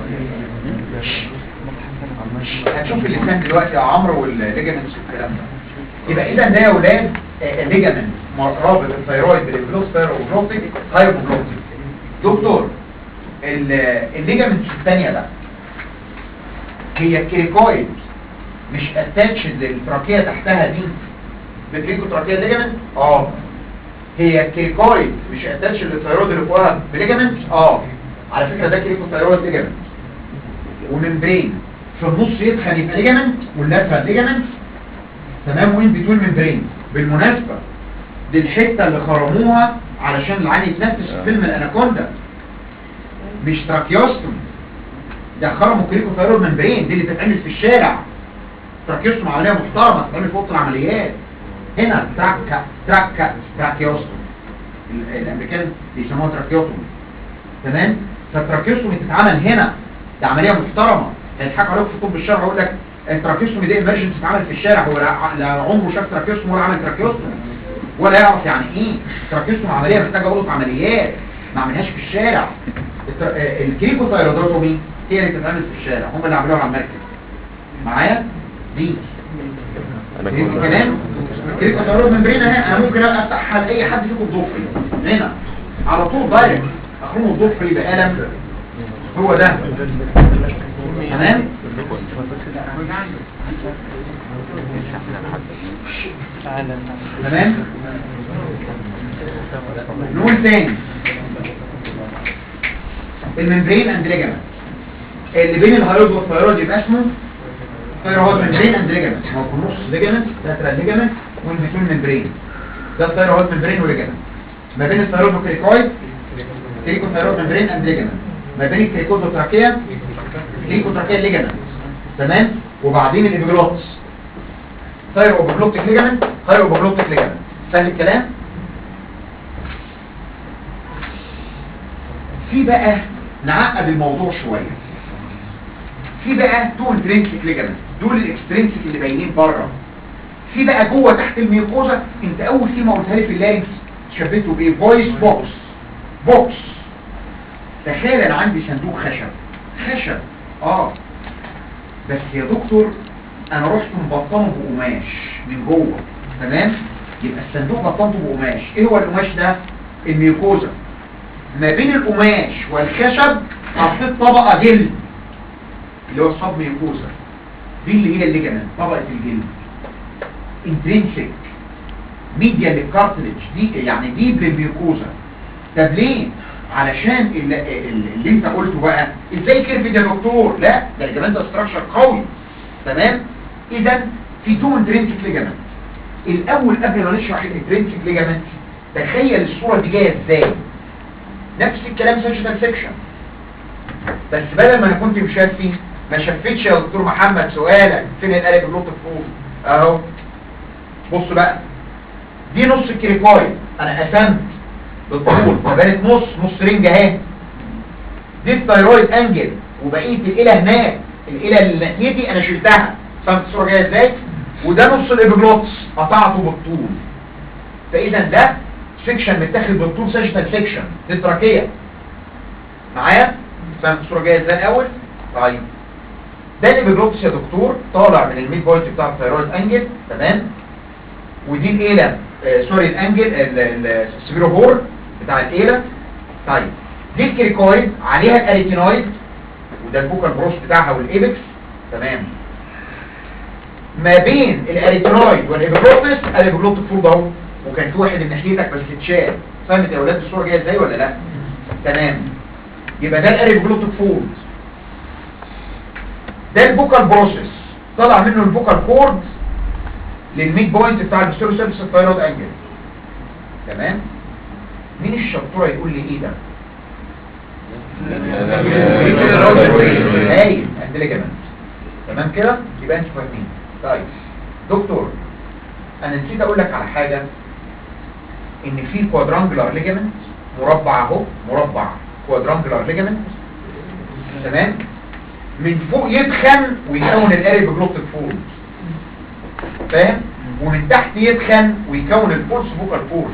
هنشوف اللسان دلوقتي يا عمرو والليجامنتس والكلام ده يبقى اذا ده يا اولاد الليجامنت رابط الثيرويد بالبلوس ثيروبلوتيك هايبوبلوتيك دكتور ال- الليجامنتس الثانيه بقى هي الكريكويد مش اتاتشد للتراكيه تحتها دي بكريكو تراكيه ليجامنت اه هي الكريكويد مش اتاتشد للثيرويد اللي فوقها بليجامنت اه على فكره ده كريكو ثيرويد ليجامنت وممبرين في النص يتخن يبقى ليجامنت واللاترال ليجامنت تمام وين بتوين ممبرين بالمناسبه دي الحته اللي خرموها علشان العين يتنفس في فيلم الاناكوندا مش تراكيوستوم ده خرموا كريكو ثيرويد ممبرين دي اللي بتتعمل في الشارع تراكيوستوم عمليه محترمه بتتعمل في اوضه العمليات هنا تراكا تراكا تراكيوستوم ال- الامريكان بيسموها تراكيوتومي تمام فالتراكيوستومي تتعمل هنا ده عمليه محترمه هيضحكوا عليك في طب الشرع يقول لك التراكيوستومي دي ايمرجنسي تتعمل في الشارع هو لا لا عمره شاف تراكيوستومي ولا عمل تراكيوستومي ولا يعرف يعني ايه تراكيوستومي عمليه محتاجه اوضه عمليات ما عملهاش في الشارع التر- آه، الكريكوثايرودوتومي هي اللي بتتعمل في الشارع هم اللي عملوها على المركب معايا دي انا فهمت كنت الكلام الكريكوثايرود ممبرين اهي انا ممكن افتحها لاي حد فيكم بضفري هنا على طول دايركت اخرمه بضفري بقلم هو ده تمام تمام نقول تاني الممبرين اند ليجامنت اللي بين الهيرويد والثيرويد يبقى اسمه ثيرويد ممبرين اند ليجامنت هو في النص ليجامنت لاترال ليجامنت وان بتوين ممبرين ده الثيرويد ممبرين وليجامنت ما بين الثيرويد والكريكويد كريكو ثيرويد ممبرين اند ليجامنت ما بين الكريكويد والتراكيه كريكو تراكيه ليجامنت تمام وبعدين الابيجلوتس ثيرو اوبجلوتيك ليجامنت ثيرو اوبجلوتيك ليجامنت فاهم الكلام في بقى نعقد الموضوع شويه في بقى تو انترنسك ليجامنت دول الاكسترنسك اللي باينين بره في بقى جوه تحت الميوكوزا انت اول كلمه قلتها لي في اللارنكس شبهته بايه فويس بوكس بوكس تخيل انا عندي صندوق خشب خشب اه بس يا دكتور انا رحت مبطنه بقماش من جوه تمام يبقى الصندوق بطنته بقماش ايه هو القماش ده الميوكوزا ما بين القماش والخشب حطيت طبقه جلد اللي هو الصب ميوكوزا دي اللي هي الليجامنت طبقه الجلد انترينسيك ميديا للكارتلج دي يعني ديب للميوكوزا طب ليه علشان اللي, اللي انت قلته بقى ازاي كيرفد يا دكتور لا ده الليجامنت ده ستراكشر قوي تمام اذا في تو انترينسيك ليجامنت الاول قبل ما نشرح الانترينسيك ليجامنت تخيل الصوره دي جايه ازاي نفس الكلام سيجنال سيكشن بس بدل ما انا كنت مشفي ما شفتش يا دكتور محمد سؤالك فين القلب اللوط فوق اهو بص بقى دي نص الكريكويد انا قسمت بالطول فبقت نص نص رنج اهي دي الثايرويد انجل وبقيه الإله هناك الإله اللي ناحيتي انا شلتها فهمت الصوره جايه ازاي وده نص الابيجلوتس قطعته بالطول فاذا ده سيكشن متاخد بالطول سيجنال سيكشن دي التراكيه معايا فهمت الصوره جايه ازاي الاول طيب ده الابيجلوتس يا دكتور طالع من الميد بوينت بتاع الثايرويد انجل تمام ودي الإيلة آه سوري الانجل ال- ال- السبيرو هور بتاع الإيلة طيب دي الكريكويد عليها الاريتينويد وده الفوكال بروس بتاعها والايبكس تمام ما بين الاريتينويد والابيجلوتس الابيجلوتيك فولد اهو وكان في واحد من ناحيتك بس اتشال فهمت يا اولاد الصوره جايه ازاي ولا لا تمام يبقى ده الاريبجلوتيك فولد ده الفوكال بروسيس طلع منه الفوكال كورد للميد بوينت بتاع البستيرو سيرفيس الثايرويد انجل تمام مين الشطوره يقول لي ايه ده هايل اند ليجامنت تمام كده يبقى انتوا فاهمين طيب دكتور انا نسيت اقول لك على حاجه ان في كوادرانجلر ليجامنت مربع اهو مربع كوادرانجلر ليجامنت تمام من فوق يتخن ويكون الاريب جلوتيك فولد فاهم ومن تحت يتخن ويكون الفورس فوكال فورد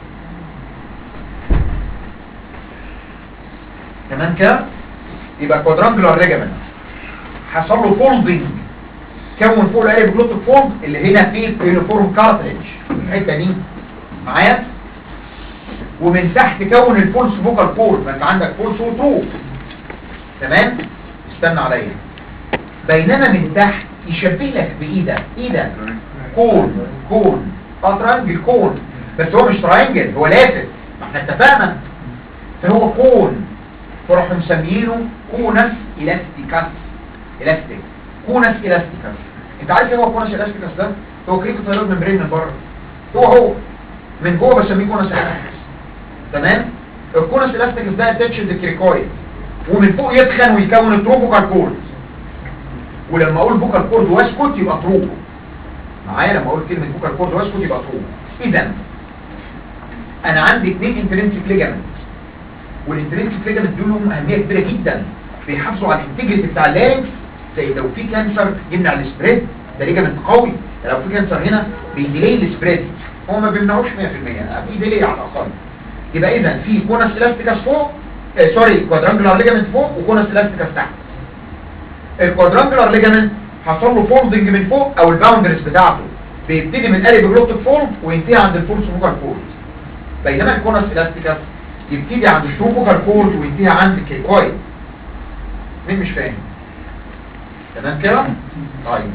تمام كده يبقى كوادرانجلر ليجامنت حصل له فولدنج كون فوق الاريب جلوتيك فولد اللي هنا فيه اليونيفورم كارتريج الحته دي معايا ومن تحت كون الفولس فوكال كورد ما انت عندك فولس وترو تمام استنى عليا بينما من تحت يشبه لك بايه ده ايه ده كون كون اه ترانجل كون بس هو مش ترانجل هو لافت ما احنا اتفقنا فهو كون فراحوا مسميينه كونس الاستيكاس الاستيك كونس الاستيكاس انت عارف ايه هو كونس الاستيكاس ده هو كريكو ثايرويد ممبرين من بره هو هو من جوه بسميه كونس الاستيكاس تمام الكونس الاستيكس ده اتاتشد للكريكويد ومن فوق يتخن ويكون التروفوكال كورد ولما اقول فوكال كورد واسكت يبقى تروفو معايا لما اقول كلمه فوكال كورد واسكت يبقى تروفو اذا انا عندي اثنين انترنسيك ليجامنت والانترنسيك ليجامنت دول لهم اهميه كبيره جدا بيحافظوا على الانتجريتي بتاع اللارنكس زي لو في كانسر يمنع السبريد ده ليجامنت قوي ده لو في كانسر هنا بيديلي السبريد هو ما بيمنعوش 100% في ديلي على الاقل يبقى اذا في كونس الاستيكاس فوق آه سوري كوادرانجلر ليجامنت فوق وكونس الاستيكاس تحت الكوادرانجلر ليجامنت حصل له فولدنج من فوق او الباوندرز بتاعته بيبتدي من قلب جلوتيك فولد وينتهي عند الفورس فوكال فولد بينما الكونس الاستيكاس يبتدي عند الترو فوكال فولد وينتهي عند الكيكويد مين مش فاهم تمام كده طيب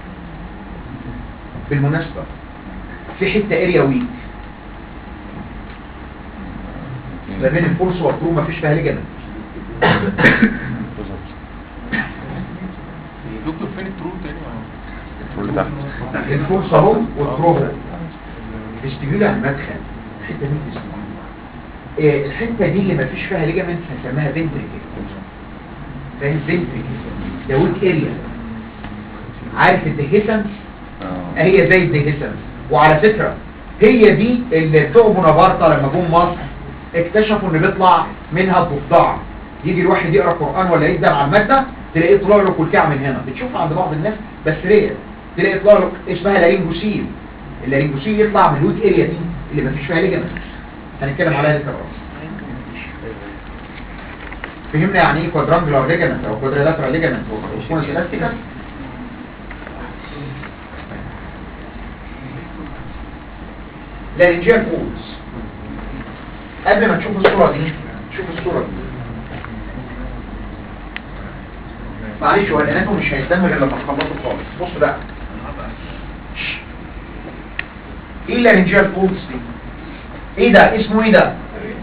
بالمناسبه في حته اريا ويك ما بين الفورس والترو مفيش فيها ليجامنت دكتور فين الترو تاني اللي تحت الفورس اهو والترو اهو فيستيبيول يعني مدخل الحته دي فيستيبيول إيه الحته دي اللي مفيش فيها ليجامنت هنسميها فينتريكل فاهم فينتريكل ده ويك اريا عارف الديهيسنس هي زي الديهيسنس وعلى فكره هي دي اللي بتوع بونابرتا لما جم مصر اكتشفوا ان بيطلع منها الضفدع يجي الواحد يقرا قران ولا يقدم على الماده تلاقيه طلع له كلكعه من هنا بتشوفها عند بعض الناس بس رير تلاقي طلع له اسمها لارينجوسيل اللارينجوسيل يطلع من الويك اريا دي اللي مفيش فيها ليجامنت هنتكلم عليها دي كمان فهمنا يعني ايه كوادرانجولار ليجامنت او كوادريلاترال ليجامنت وكونس الاستيكس لارنجيال فولز قبل ما تشوف الصورة دي شوف الصورة دي معلش هو الاناتوم مش هيتم غير لما تخلصوا خالص بص بقى ايه اللارنجيال فولز دي ايه ده اسمه ايه ده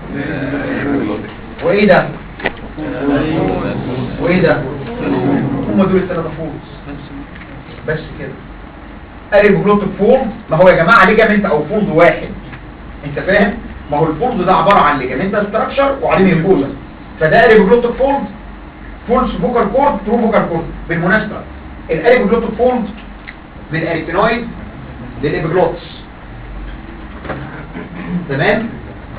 وايه ده وايه ده هم دول الثلاثه فولز بس كده قالب جلوتك فولد ما هو يا جماعه ليجامنت او فولد واحد انت فاهم ما هو الفولد ده عباره عن ليجامنت ستراكشر وعليه ميكوزا فده قالب جلوتك فولد فولس فوكال كورد ترو فوكال كورد بالمناسبه القالب جلوتك فولد من الاريتينويد للابيجلوتس تمام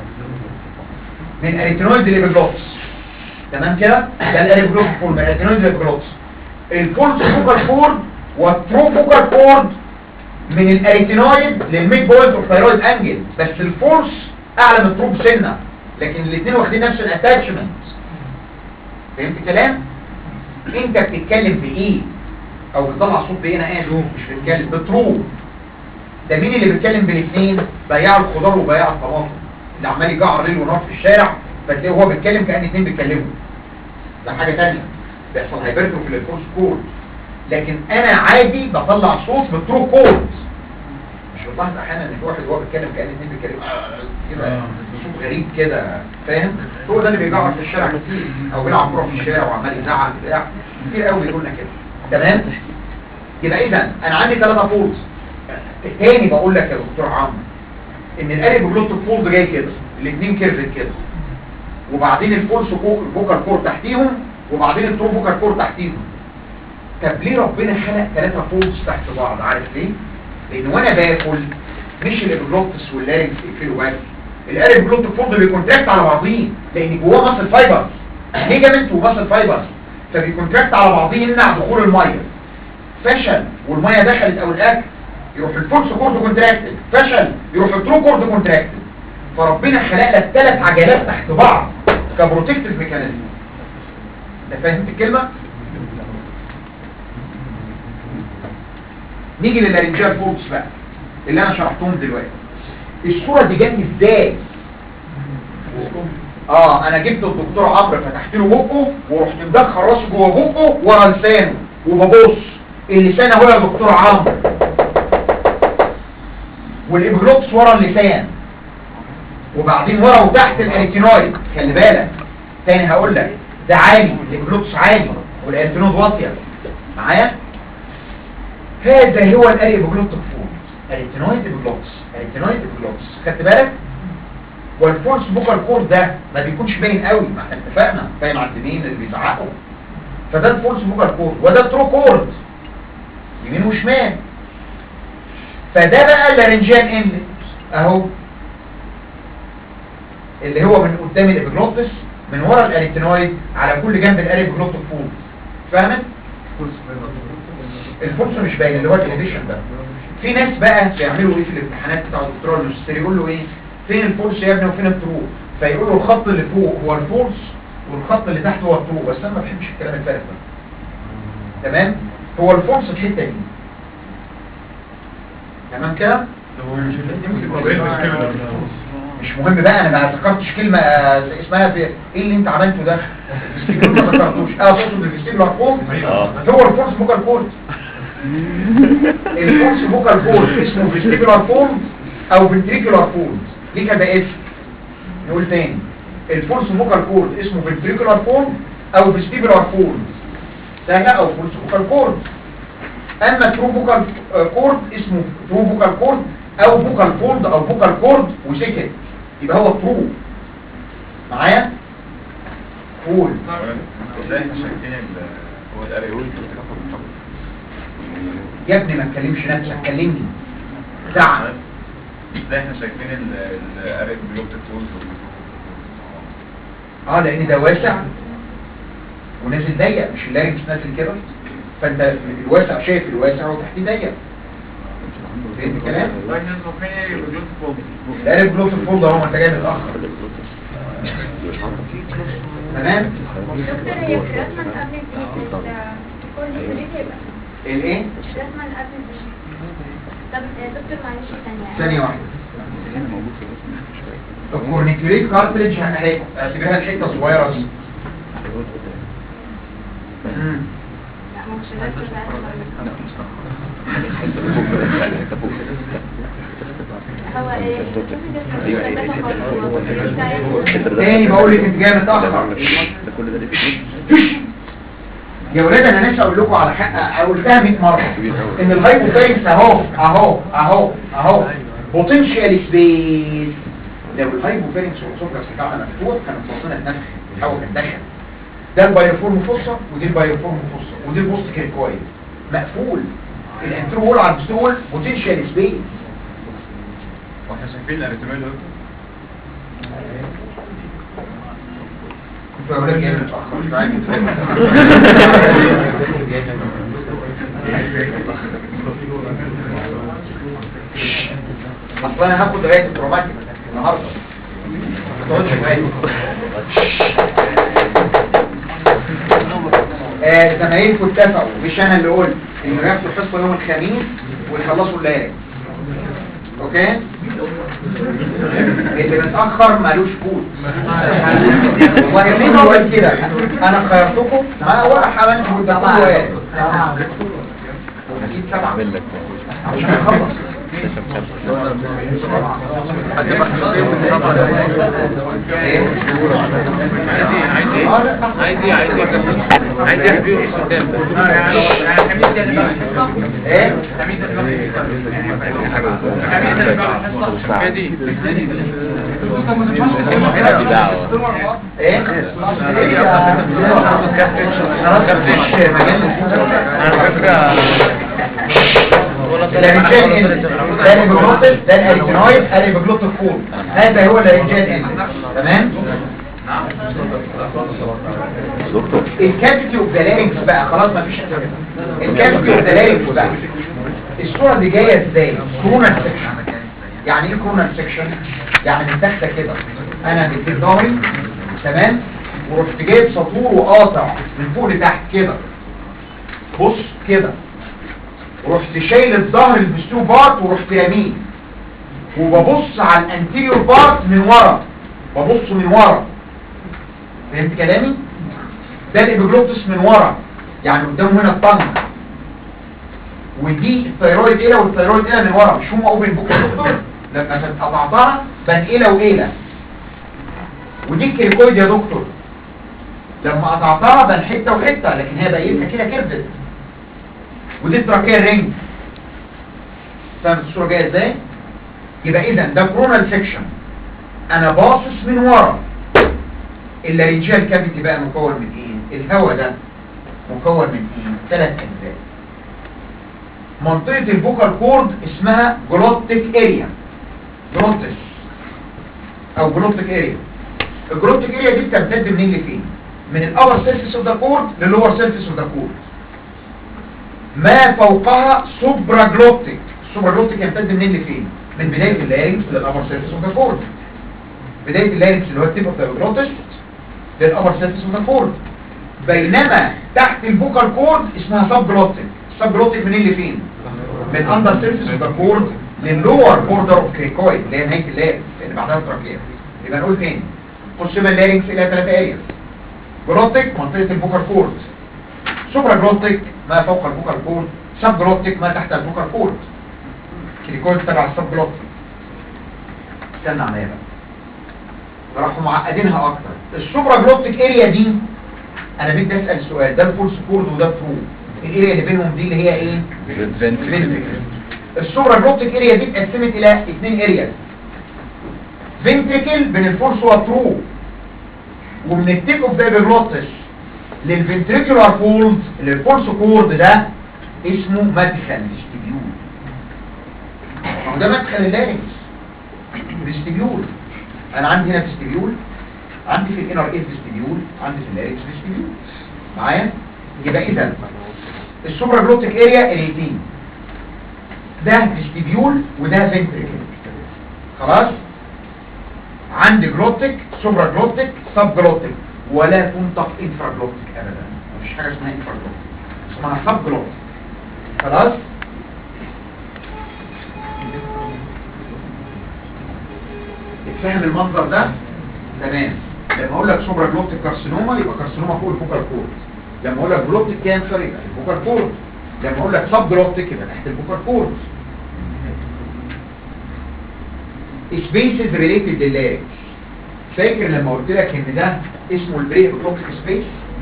من اريتينويد للابيجلوتس تمام كده ده القالب جلوتك فولد من الاريتينويد للابيجلوتس الفولس فوكال كورد والترو فوكال كورد من الاريتينويد للميد بوينت اوف ثايرويد انجل بس الفورس اعلى من الترو بسنه لكن الاثنين واخدين نفس الاتاتشمنت فهمت الكلام انت بتتكلم بايه او بتطلع صوت بايه انا اسف مش بتتكلم بترو ده مين اللي بيتكلم بالاثنين بياع الخضار وبياع الطماطم اللي عمال يجعر ليل ونهار في الشارع فتلاقيه هو بيتكلم كان اثنين بيتكلموا ده حاجه ثانيه بيحصل هايبرتروفي للفورس كورد لكن انا عادي بطلع صوت بالترو كورد مش بتلاحظ احيانا ان في واحد وهو بيتكلم كان اثنين بيتكلموا آه، كده بصوت غريب كده فاهم هو ده اللي بيجعر في الشارع كتير او بيلعب كوره في الشارع وعمال يزعق بتاع كتير قوي بيقول لنا كده تمام يبقى اذا انا عندي ثلاثه فولز تاني بقول لك يا دكتور عمرو ان القالب جلوت فولد جاي كده الاثنين كيرفت كده وبعدين الفولس كو- الفوكال كور تحتيهم وبعدين الترو فوكال كور تحتيهم طب ليه ربنا خلق ثلاثه فولدز تحت بعض عارف ليه لان وانا باكل مش الابلوتس واللارنكس يقفلوا بس القالب جلوت فولد بيكونتراكت على بعضيه لان جواه ماسل فايبرز ليجامنت وماسل فايبرز فبيكونتراكت على بعضيه يمنع دخول الميه فشل والميه دخلت او الاكل يروح الفولس كورد كونتراكتد فشل يروح الترو كورد كونتراكتد فربنا خلق لك ثلاث عجلات تحت بعض كبروتكتيف ميكانيزم انت فهمت الكلمه نيجي للارنجال فولس بقى اللي انا شرحتهم دلوقتي الصوره دي جت ازاي اه انا جبت الدكتور عمرو فتحت له بقه ورحت مدخل راسه جوه بقه ورا لسانه وببص اللسان اهو يا دكتور عمرو والابجلوتس ورا اللسان وبعدين ورا وتحت الاريتينويد خلي بالك تاني هقول لك ده عالي الابجلوتس عالي والاريتينويد واطيه معايا هذا هو الاريبجلوتيك فولد اريتينويد ابجلوتس اريتينويد ابجلوتس خدت بالك والفولس فوكال كورد ده ما بيكونش باين قوي ما احنا اتفقنا فاهم على الدنين اللي بيزعقوا فده الفولس فوكال كورد وده الترو كورد يمين وشمال فده بقى اللارنجيال انلت اهو اللي هو من قدام الابجلوتس من ورا الاريتينويد على كل جنب الاريبجلوتيك فولد فاهمت الفرصه مش باين اللي هو الانيبيشن ده في ناس بقى بيعملوا ايه في الامتحانات بتاع الدكتوراه الماجستير يقول له ايه فين الفورس يا ابني وفين الترو فيقول له الخط اللي فوق هو الفورس والخط اللي تحت هو الترو بس انا ما بحبش الكلام الفارغ ده تمام هو الفورس الحته دي تمام كده مش مهم بقى انا ما ذكرتش كلمه آه، اسمها في ايه اللي انت عملته ده الفيستيبول ما ذكرتوش اه تقصد الفيستيبولار فورم هو الفورس فوكال كورد الفورس فوكال كورد اسمه فيستيبولار فورم او فنتريكولار فورم ليه كذا اسم نقول تاني الفورس فوكال كورد اسمه فنتريكولار فورم او فيستيبولار فورم سهله او فورس فوكال كورد اما ترو فوكال كورد اسمه ترو فوكال كورد او فوكال فولد او فوكال كورد وسكت يبقى هو ترو معايا قول ازاي احنا شايفين ال- هو الاري يقول يا ابني ما تكلمش نفسك كلمني زعق ازاي احنا شايفين الاري بلوكتيك فولز اه لان ده واسع ونازل ضيق مش اللارنكس نازل كده فانت الواسع شايف الواسع وتحتيه ضيق فهمت الكلام؟ الاري بلوت الفولد اهو ما انت جاي متاخر تمام دكتور هي الرسمة اللي قبل دي الكورنيكوليت يبقى الايه الرسمة اللي قبل دي طب آه، دكتور معلش ثانية ثانيه واحده الكورنيكوليت كارتريج اهي اعتبرها الحته الصغيره دي مم. لا ما هوش الرسمة بتاعت هو ايه تاني بقول لك انت جاي متاخر يا ولاد انا نفسي اقول لكم على حق قلتها 100 مره ان الهايبوثالاموس اهو اهو اهو اهو بوتنشال سبيس لو الهايبوثالاموس والاسوفجس بتاعنا مفتوح كانت بطننا اتنفخ الهواء كان دخل ده البايوفورم فوسا ودي البايوفورم فوسا ودي البوست كريكويد مقفول الانترول على البستول بوتنشال سبيس واحنا شايفين الاريتمال ده انتوا يا ولاد جايين متاخر مش عارف اصل انا هاخد لغايه التروماتيك النهارده ما تقعدش معايا آه زمايلكم اتفقوا مش انا اللي قلت انه ياخدوا حصه يوم الخميس ويخلصوا الليالي اوكي اللي متاخر مالوش فوت والله مين هو كده انا خيرتكم ما ولا حملت قدام واحد اكيد سبعه اعمل لك عشان اخلص ايه عايز ايه اه لا صح عايز ايه عايز ايه عايز ايه ريفيو قدام ايه هي دي ايه خلاص مفيش مجال على فكرة الارنجال اندكس ده الابيجلوتس ده الاريتينويد الابيجلوتيك فول هذا هو الارنجال اندكس تمام دكتور الكافيتي اوف ذا لارynx بقى خلاص مفيش اسئله الكافيتي اوف ذا لارynx بقى الصوره دي جايه ازاي كرونال سيكشن يعني ايه كرونال سيكشن يعني من تحت كده انا مديت ظهري تمام ورحت جايب سطور وقاطع من فوق لتحت كده بص كده ورحت شايل الظهر البستو بارت ورحت راميه وببص على الانتيريور بارت من ورا ببص من ورا فهمت كلامي ده الابيجلوتس من ورا يعني قدامه هنا الطنج ودي الثيرويد ايه والثيرويد ايه من ورا مش هم اوبن بوك يا دكتور لما قطعتها بنقله وقيله ودي الكريكويد يا دكتور لما قطعتها بن حته وحته لكن هي بقيتها كده كرفت ودي التراكيه الرينج فاهم الصوره جايه ازاي يبقى اذا ده كرونال سيكشن انا باصص من ورا اللارنجيال كافيتي بقى مكون من ايه الهواء ده مكون من ايه ثلاث اجزاء منطقة البوكال كورد اسمها جلوتيك اريا جلوتس او جلوتيك اريا الجلوتيك اريا دي بتمتد منين لفين من الابر سيرفيس اوف ذا كورد للور سيرفيس اوف ذا كورد ما فوقها سوبرا جلوتيك السوبرا جلوتيك يمتد منين لفين من بداية اللارنكس للابر سيرفيس اوف ذا كورد بداية اللارنكس اللي هو التيب اوف ذا جلوتس للابر سيرفيس اوف ذا كورد بينما تحت البوكال كورد اسمها سب جلوتيك السب جلوتيك منين لفين من اندر سيرفيس اوف ذا كورد للور بوردر اوف كريكويد اللي هي نهايه اللارنكس اللي بعدها التراكيه يبقى نقول تاني قسم اللارنكس الى ثلاثه ارياس جلوتيك منطقه البوكال كورد سوبرا جلوتيك ما فوق البوكال كورد سب جلوتيك ما تحت البوكال كورد كريكويد تبع السب جلوتيك استنى عليا بقى راحوا معقدينها اكتر السوبرا جلوتيك اريا دي انا بدي اسال سؤال ده الفولس كورد وده الترو الاريا اللي بينهم دي اللي هي ايه فنتريكل السوبرا جلوتيك اريا دي اتقسمت الى اثنين ارياز فنتريكل بين الفولس والترو ومن التيك اوف ذا جلوتس للفنتريكولار فولد اللي الفولس كورد ده اسمه مدخل فيستيبيول ما هو ده مدخل اللارنكس فيستيبيول انا عندي هنا فيستيبيول عندي في الانر اير فيستيبيول عندي في اللارنكس فيستيبيول معايا يبقى اذا السوبرا جلوتيك اريا اريتين ده فيستيبيول وده فنتريكل خلاص عندي جلوتيك سوبرا جلوتيك سب جلوتيك ولا تنطق انفرا جلوتيك ابدا مفيش حاجه اسمها انفرا جلوتيك اسمها سب جلوتيك خلاص اتفهم المنظر ده تمام لما اقول لك سوبرا جلوتيك كارسينوما يبقى كارسينوما فوق الفوكال كورد لما اقول لك جلوتيك كانسر يبقى في الفوكال كورد لما اقول لك سب جلوتيك يبقى تحت الفوكال كورد سبيسز ريليتد لللاريكس فاكر لما قلت لك ان ده اسمه البريك جلوتيك سبيس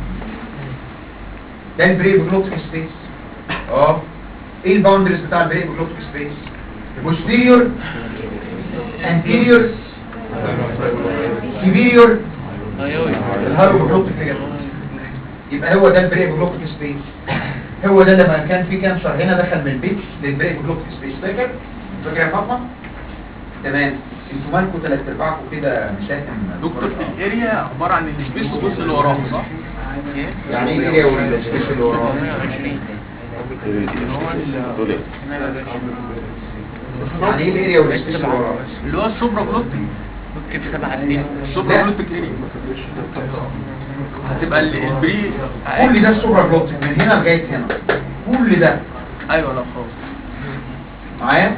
ده البريك جلوتيك سبيس اه ايه الباوندريز بتاع البريك جلوتيك سبيس posterior anterior superior الهالو جلوتيك ليجامنت يبقى هو ده البريك جلوتيك سبيس هو ده لما كان في كانسر هنا دخل من البيتس للبريك جلوتيك سبيس فاكر فاكر يا فاطمه تمام انتوا مالكم ثلاث ارباعكم كده مساهم دكتور الاريا عباره عن السبيس والجزء اللي وراه صح؟ يعني ايه الاريا والسبيس اللي وراه يعني ايه الاريا والسبيس اللي وراه اللي هو السوبرا جلوتيك السوبرا جلوتيك اريا هتبقى ال- البري كل ده السوبر جلوتيك من هنا لغايه هنا كل ده ايوه لا خلاص معايا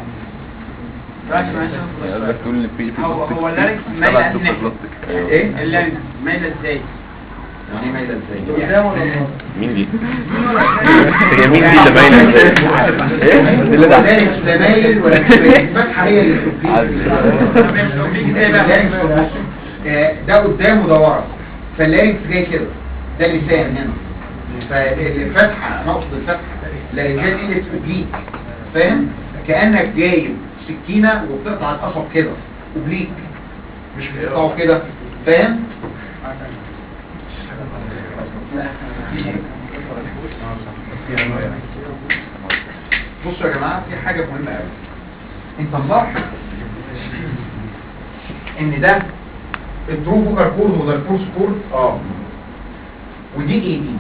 قصدك تقول ان في في هو هو اللارنكس تبع مايله السوبر ناحيه جلوتيك ايه اللارنكس مايله ازاي؟ يعني ايه مايله ازاي قدام ولا ورا؟ مين دي؟ هي مين دي اللي باينه ازاي؟ ايه؟ اللي ده اللارنكس لا مايل ولا مش مايل الفتحه هي اللي بتبليك ازاي بقى؟ اللارنكس بص آه، ده قدام وده ورا فاللارنكس جاي كده ده لسان هنا فالفتحه انا اقصد الفتحه اللارنجات دي اللي بتبليك فاهم كانك جايب سكينه وبتقطع القصب كده اوبليك مش بتقطعه كده فاهم بصوا يا جماعه في حاجه مهمه قوي انت ملاحظ ان ده الترو فوكال كورد وده الفورس كورد اه ودي ايه دي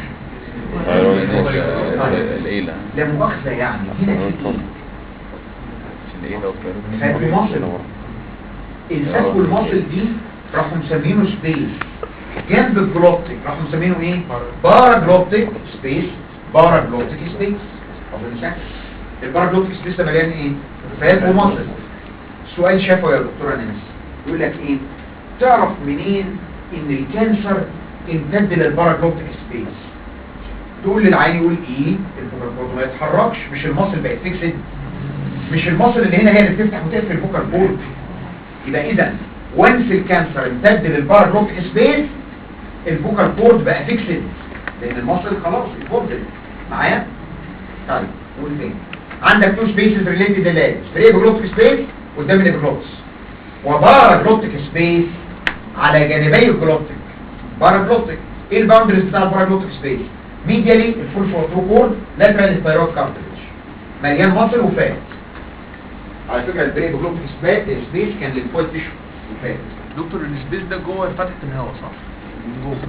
الايه لا مؤاخذه يعني هنا في ايه الايه ده فات مصل الفات والمصل دي راحوا مسمينه سبيس جنب الجلوبتيك راحوا مسمينه ايه بارا جلوبتيك سبيس بارا جلوبتيك سبيس اظن سهل البارا جلوبتيك سبيس ده مليان ايه فات ومصل سؤال شافه يا دكتوره نانسي يقول لك ايه تعرف منين ان الكانسر امتد للبارا جلوبتيك سبيس تقول للعين يقول ايه الفوكال كورد ما يتحركش مش المصل بقت فيكسد مش المصل اللي هنا هي اللي بتفتح وتقفل الفوكال كورد يبقى اذا وانس الكانسر امتد للباراجلوتيك سبيس الفوكال كورد بقى فيكسد لان المصل خلاص اتفضل معايا طيب نقول تاني عندك تو سبيسز ريليتد للاجز بريبجلوتيك سبيس قدام الابجلوتس وباراجلوتيك سبيس على جانبي الجلوتيك باراجلوتيك ايه الباوندريز بتاع الباراجلوتيك سبيس ميديالي الفول شورت كورد لاترال الثايرويد كارتريج مليان مصل وفات على فكره البريك جلوتيك سبيس كان للفول تيشو وفات دكتور السبيس ده جوه فتحه الهواء صح؟ من جوه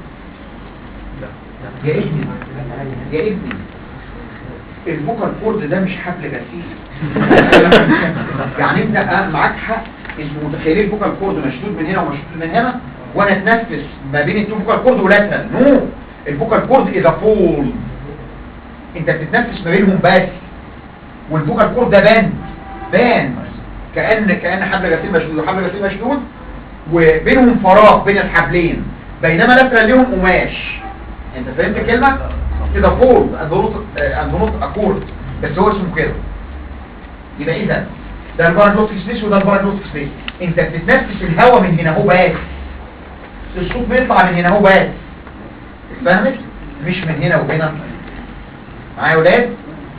يا ابني يا ابني الفوكال كورد ده مش حبل غسيل يعني انت آه معاك حق انتوا متخيلين الفوكال كورد مشدود من هنا ومشدود من هنا وانا اتنفس ما بين التو فوكال كورد ولاترال نو الفوكال كورد اذا فول انت بتتنفس ما بينهم بس والفوكال كورد ده باند باند كأن كأن حبل غسيل مشدود وحبل غسيل مشدود وبينهم فراغ بين الحبلين بينما لاترال ليهم قماش انت فهمت الكلمة؟ كده فول اندونوت اكورد بس هو اسمه كده يبقى اذا ده الباراجلوتيك سبيس وده الباراجلوتيك سبيس انت بتتنفس الهواء من هنا اهو بس الصوت بيطلع من هنا اهو بس فهمت؟ مش من هنا وهنا معايا يا ولاد؟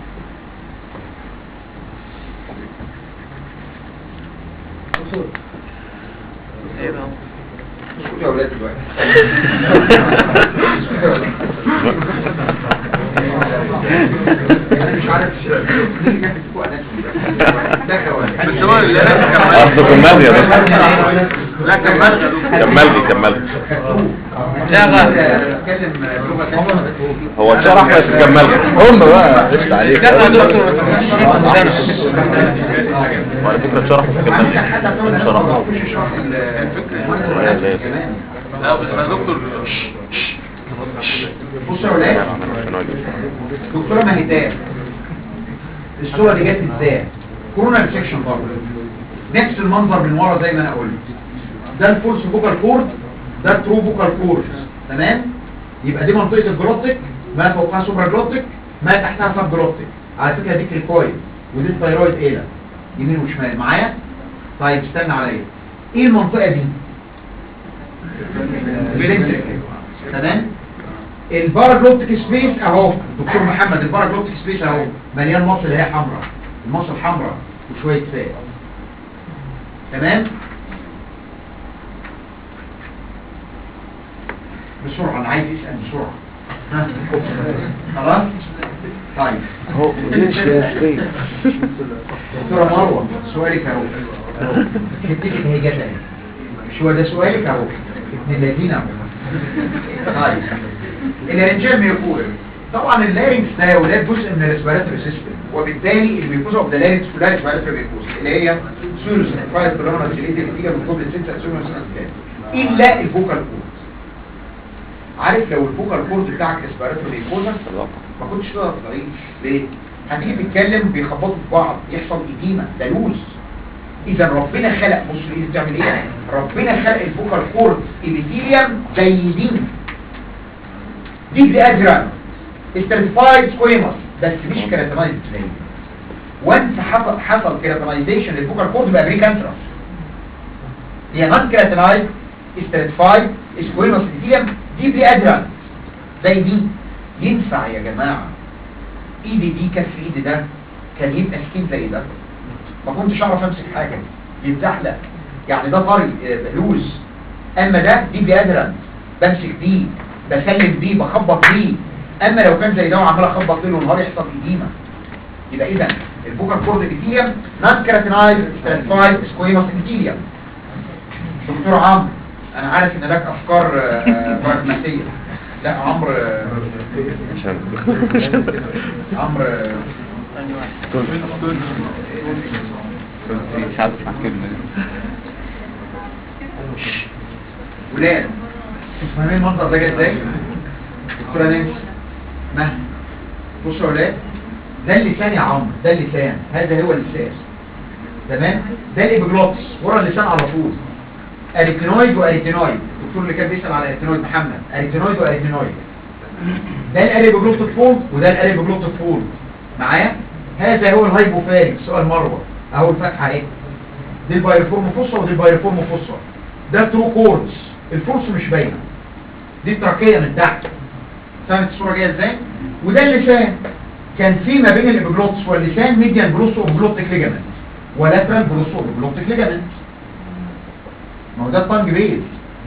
اسكتوا يا ولاد دلوقتي اسكتوا يا ولاد انا مش عارف مين اللي جاب فيكم اناتومي ده خوارج بس هو اللارنكس كان قصده كمال يا دكتور لا كان ملغى دكتور كمل كمل شغل بتكلم لغه ثانيه هو شرح بس كمل هم بقى قشطة عليك لا يا دكتور ما تفهمش وعلى فكرة اتشرحوا في على فكرة الكلام حتى بتوع الناس ما اتشرحوا بيعرفوش يشرحوا ال- المهندس لا، النفسي لا. كمان لا بس يا دكتور بصوا يا ولاد دكتورة مهدان الصورة دي جت ازاي كورونا ريسكشن برضه نفس المنظر من ورا زي ما انا قلت ده الفولس فوكال كورد ده الترو فوكال كورد تمام يبقى دي منطقة الجلوتيك ما فوقها سوبر جلوتيك ما تحتها سب جلوتيك على فكرة دي كريكويد ودي الثيرويد ايلا يمين وشمال معايا طيب استنى عليا ايه المنطقة دي الفنتركل تمام الباراجلوتيك سبيس اهو دكتور محمد الباراجلوتيك سبيس اهو مليان مصل هي حمراء المصل حمراء وشويه فات تمام بسرعه انا عايز اسال بسرعه ها؟ خلاص طيب هو ليش يا سيد دكتوره مروه سؤالك اهو حتتك هي جت اهي مش هو ده سؤالك اهو ابن الذين اهو طيب الارنجال ميوكوزا طبعا اللارنكس ده يا ولاد جزء من الريسبيراتوري سيستم وبالتالي الميوكوزا اوف ذا لارنكس كلها ريسبيراتوري ميوكوزا اللي هي سيروس انفاير كولونا سيليتي اللي بتيجي من قبل السنسر سيروس الا الفوكال كورد عارف لو الفوكال كورد بتاعك ريسبيراتوري ميوكوزا ما كنتش تقدر تعيش ليه؟ هتيجي تتكلم بيخبطوا في بعض يحصل إديمة ده لوز إذا ربنا خلق بص الإيد بتعمل إيه؟ ربنا خلق الفوكال كورد إبيثيليوم زي دي دي بأدران استراتيفايد سكويموس بس مش كيراتينايز زي دي. وانس حصل حصل كيراتينايزيشن للفوكال كورد بقى بري كانسرس هي نون كيراتينايز استراتيفايد سكويموس إبيثيليوم دي بأدران زي دي ينفع يا جماعة ايدي دي كف ايدي ده كان يبقى سكين زي ده ما كنتش اعرف امسك حاجة يتزحلق يعني ده طري آه، لوز اما ده دي بيادرنت بمسك بيه بسلم بيه بخبط بيه اما لو كان زي ده وعمال اخبط ليل ونهار يحصل ايديما يبقى اذا الفوكال كورد ابيثيليوم نون كراتينايز ستراتيفايد سكويموس ابيثيليوم دكتور عمرو انا عارف ان لك افكار آه، آه، براغماتيه لا عمرو آه، عشان عمرو آه، مش عارف اسمع الكلمة دي ولاد تفهمين المنظر ده جاي ازاي دكتوره نانسي مهد بصوا يا ولاد ده اللسان يا عمرو ده اللسان هذا هو اللسان تمام ده الابيجلوتس ورا اللسان على طول اريتينويد واريتينويد الدكتور اللي كان بيسال على اريتينويد محمد اريتينويد واريتينويد ده الاريبيجلوتيك فولد وده الاريبيجلوتيك فولد معايا هذا هو الهايبوفارينكس سؤال مروه اهو الفتحه اهي دي البايرفورم فوسا ودي البايرفورم فوسا ده ترو كوردز الفورس مش باينه دي التركيه من تحت فهمت الصوره جايه ازاي وده اللسان كان في ما بين الابيجلوتس واللسان ميديان بروسو اوبجلوتيك ليجامنت ولاترال بروسو اوبجلوتيك ليجامنت ما هو ده الطنج بيز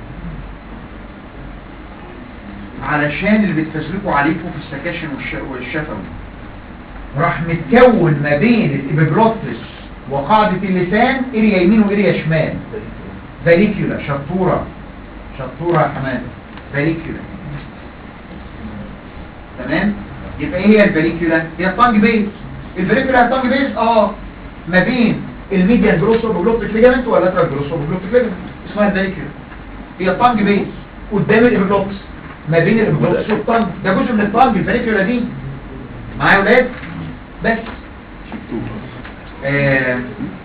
علشان اللي بتفزلكوا عليكم في السكاشن والش- والشفوي راح متكون ما بين الابيجلوتس وقاعدة اللسان اريا يمين واريا شمال فاليكيولا شطورة شطورة يا حمادة فاليكيولا تمام يبقى ايه هي الفاليكيولا هي الطنج بيز الفاليكيولا هي الطنج بيز اه ما بين الميديان جروسو بجلوبتيك ليجامنت واللاترال جروسو بجلوبتيك ليجامنت اسمها الفاليكيولا هي الطنج بيز قدام الابيجلوتس ما بين الابيجلوتس والطنج ده جزء من الطنج الفاليكيولا دي معايا يا ولاد بس آه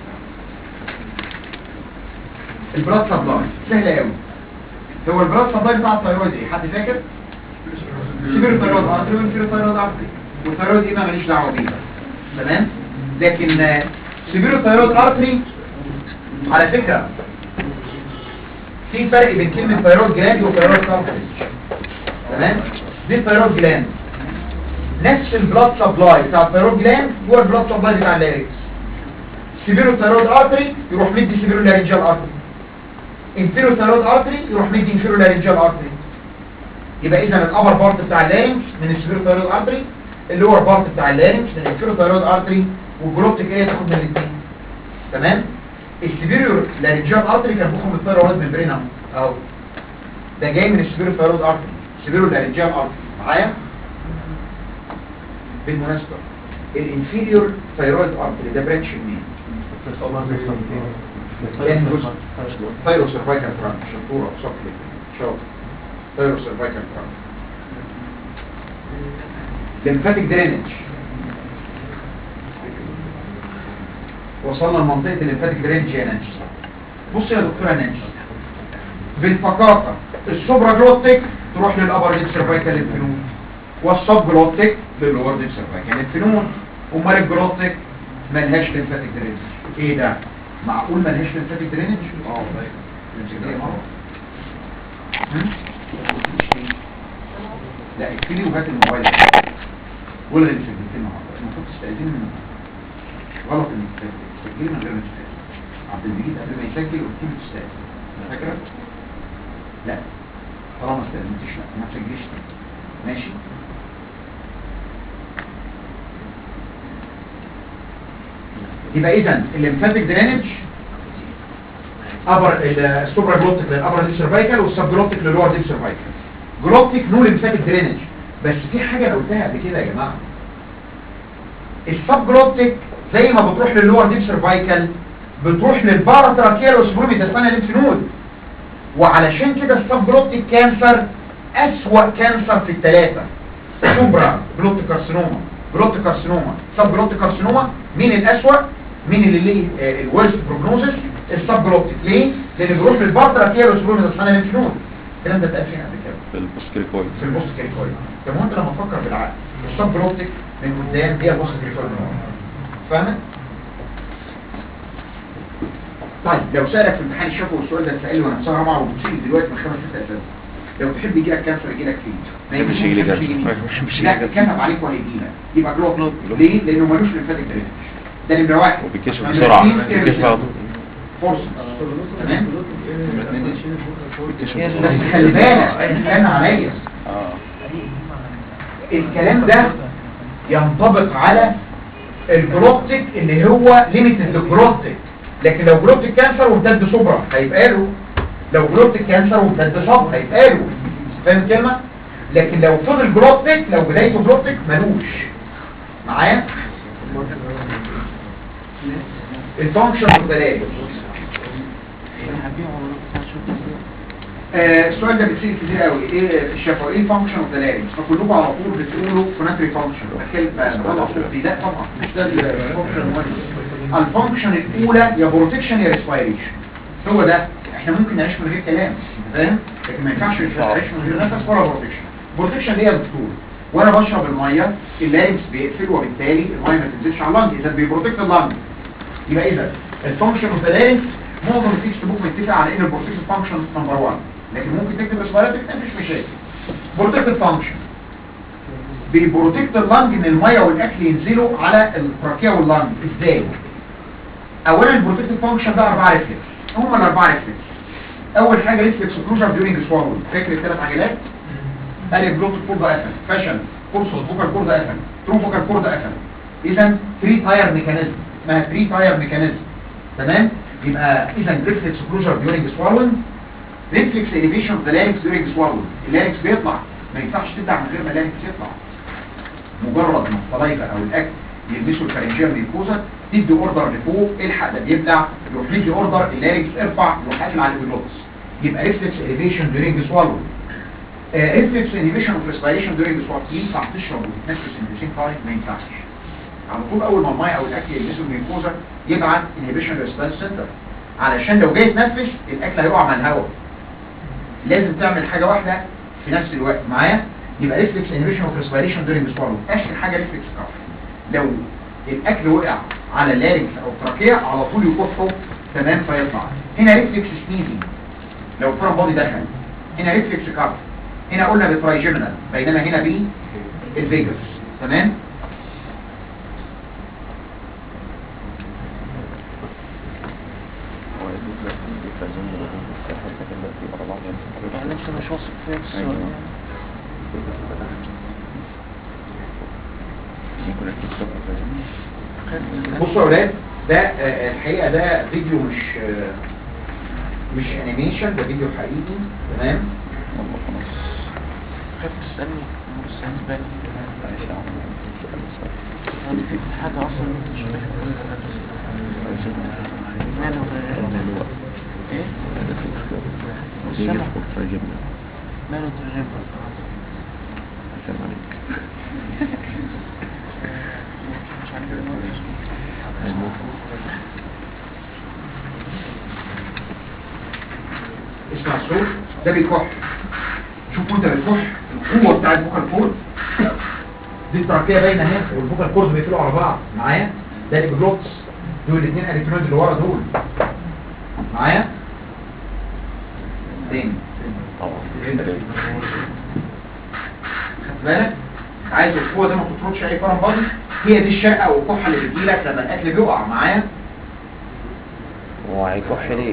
البلاد سبلاي سهل قوي هو البلاد سبلاي بتاع الثيرويد ايه حد فاكر سيبيرو ثيرويد ارتري والفيرو ثيرويد ارتري والثيرويد ايه ما ماليش دعوه بيه تمام لكن آه، سيبيرو ثيرويد ارتري على فكره في فرق بين كلمه ثيرويد جلاند وثيرويد كارتريج تمام دي الثيرويد جلاند نفس البلاد سبلاي بتاع الثيرويد جلاند هو البلاد سبلاي بتاع اللاريكس سيفيرو ثيرويد ارتري يروح مدي سيفيرو لارنجال ارتري انفيرو ثيرويد ارتري يروح مدي انفيرو لارنجال ارتري يبقى اذا الابر بارت بتاع اللارنكس من السيفيرو ثيرويد ارتري اللور بارت بتاع اللارنكس من الانفيرو ثيرويد ارتري والجلوبتيك ايه تاخد من الاثنين تمام السيفيرو لارنجال ارتري كان بيخرج من الثيرويد ممبرين اهو اهو ده جاي من السيفيرو ثيرويد ارتري سيفيرو لارنجال ارتري معايا بالمناسبه الانفيريور ثيرويد ارتري ده برانش منين تاني جزء ثايرو سيرفايكال ترانك شطورة بشكل شاطر ثايرو سيرفايكال ترانك ليمفاتيك درينج وصلنا لمنطقة الليمفاتيك درينج يا نانسي بص يا دكتورة نانسي بالفقاقة السوبرا جلوتيك تروح للأبر ديب سيرفايكال ليمفنود والسب جلوتيك للور ديب سيرفايكال ليمفنود امال الجلوتيك ملهاش ليمفاتيك درينج ايه ده معقول ملهاش ليمفاتيك درينج اه طيب نمسك دي مرة هم؟ لا اكتبي وهات الموبايل والغي اللي سجلتين مع بعض المفروض تستأذني من غلط انك تسجلي من غير ما تستأذن عبد المجيد قبل ما يسجل قلت له تستأذن فاكرة؟ لا طالما ما استأذنتش لا ما تسجليش تاني. ماشي يبقى اذا الليمفاتيك درينج ابر السوبرا جلوتيك للابر ديب سيرفايكال والسب جلوتيك للور ديب سيرفايكال جلوتيك نو ليمفاتيك درينج بس في حاجه انا قلتها قبل كده يا جماعه السب جلوتيك زي ما بتروح للور ديب سيرفايكال بتروح للباراتراكيال والسبرومي تسمى ليمف نود وعلشان كده السب جلوتيك كانسر اسوأ كانسر في الثلاثه سوبرا جلوتيك كارسينوما جلوتيك كارسينوما سب جلوتيك كارسينوما مين الاسوأ مين اللي ليه الورست بروجنوزس السب جلوتيك ليه لان بيروح للباراتراكيال والسبرومي تسمى ليمف نود الكلام ده اتقال فين قبل كده البوست كريكويد في البوست كريكويد طب ما هو انت لما تفكر بالعقل السب جلوتيك من قدام هي البوست كريكويد من ورا فاهمه طيب لو سألك في امتحان الشفوي والسؤال ده اتسأل وانا بصراحه معه وبتصير دلوقتي من خمس ست اسئله لو تحب يجي لك كانسر يجي لك فين ما مش يجيش هيجي لي مش كانسر. هيجي مين؟ مش لا هيجي كانسر. اتكتب عليك وهيجي لك يبقى جلوت ليه لانه ملوش ليمفاتيك درينج ده نمره واحد وبيكشف نمرة بسرعة اتنين، بيكشف على طول فرصه تمام بيكشف بس خلي بالك استنى عليا اه الكلام ده ينطبق على الجلوتيك اللي هو ليميتد للجلوتيك لكن لو جلوتيك كانسر وامتد سوبرا هيبقى له لو جلوتيك كانسر وامتد صب هيبقى له فاهم الكلمه لكن لو فضل جلوتيك لو بدايته جلوتيك ملوش معايا الفانكشن والدلائل آه، السؤال ده بيتسال كتير قوي ايه الشفوي ايه الفانكشن اوف ذا لارينج فكلكم على طول بتقولوا فوناتري فانكشن كلمه غلط صوتي لا طبعا مش ده الفانكشن المهم الفانكشن الاولى يا بروتكشن يا ريسبيريشن هو ده احنا ممكن نعيش من غير كلام انت فاهم لكن ما ينفعش نعيش من غير نفس ولا بروتكشن بروتكشن ليه يا دكتور وانا بشرب الميه اللارينكس بيقفل وبالتالي الميه ما تنزلش على اللنج اذا بيبروتكت اللنج يبقى اذا الفانكشن اوف ذا لارينكس معظم التكست بوك متفق على ان البروتكتيف فانكشن نمبر 1 لكن ممكن تكتب ريسبيراتوري مفيش مشاكل بروتكتيف فانكشن بيبروتكت اللنج ان الميه والاكل ينزلوا على التراكيه واللنج ازاي اولا البروتكتيف فانكشن ده اربعه ريفلكس هم الاربعه ريفلكس اول حاجه ريفلكس كلوجر ديورنج سوالو فاكر الثلاث عجلات قال جلوت كورد قفل فشل كورس فوكال كورد قفل ترو فوكال كورد قفل اذا 3 تاير ميكانيزم اسمها 3 تاير ميكانيزم تمام يبقى اذا ريفلكس كلوجر ديورنج سوالو ريفلكس اليفيشن اوف ذا لارينكس ديورنج سوالو اللارينكس بيطلع ما ينفعش تبلع من غير ما اللارينكس يطلع مجرد ما الصلايفه او الاكل يلمسوا الفرنجيه ميكوزا تدي اوردر لفوق الحق ده بيبلع يروح مدي اوردر اللارينكس ارفع يروح قافل على الجلوتس يبقى ريفلكس اليفيشن ديورنج سوالو ريفلكس انيبيشن اوف ريسبيريشن ديورنج سوالو ينفع تشرب وتتنفس ان ذا سيم تايم ما ينفعش على طول اول ما الميه او الاكل يلمسوا الميكوزا يبعت انهبيشن ريسبونس سنتر علشان لو جاي تنفس الاكل هيقع مع الهواء لازم تعمل حاجه واحده في نفس الوقت معايا يبقى ريفلكس انهبيشن اوف ريسبيريشن دورينج سوالو اخر حاجه ريفلكس كاف لو الاكل وقع على اللارنكس او التراكيه على طول يكحه تمام فيطلع هنا ريفلكس سنيزنج لو فرن بودي دخل هنا ريفلكس كاف هنا قلنا بالترايجيمينال بينما هنا بي الفيجاس تمام هو يدوك لك يدوك لك زمن ويدوك لك ساحل لكن لا في ورا بعض يعني انا لسه مش واثق فيها في السؤال أيوة. ممكن يكون سبب زي بصوا يا اولاد ده آه، الحقيقه ده فيديو مش آه، مش انيميشن ده فيديو حقيقي تمام والله خلاص خايف تسألني أمور السؤال بالي معلش يا عم سؤال سؤال حاجة أصلا مش فاهم ماله غير ايه يجي والسمع فرصة يجيبنا ماله غير عشان عليك مش عارف الموت. اسمع الصوت ده بيكح شوفوا انت بتكح القوه بتاع الفوكال كورد دي التركيه باينه اهي والفوكال كورد بيقفلوا على بعض معايا ده الابجلوتس دول الاثنين الكترونز اللي ورا دول معايا تاني خدت بالك عايز القوه دي ما تطردش اي فرن بادي هي دي الشقه او الكحه اللي بتجيلك لما الاكل بيقع معايا هو هيكح ليه؟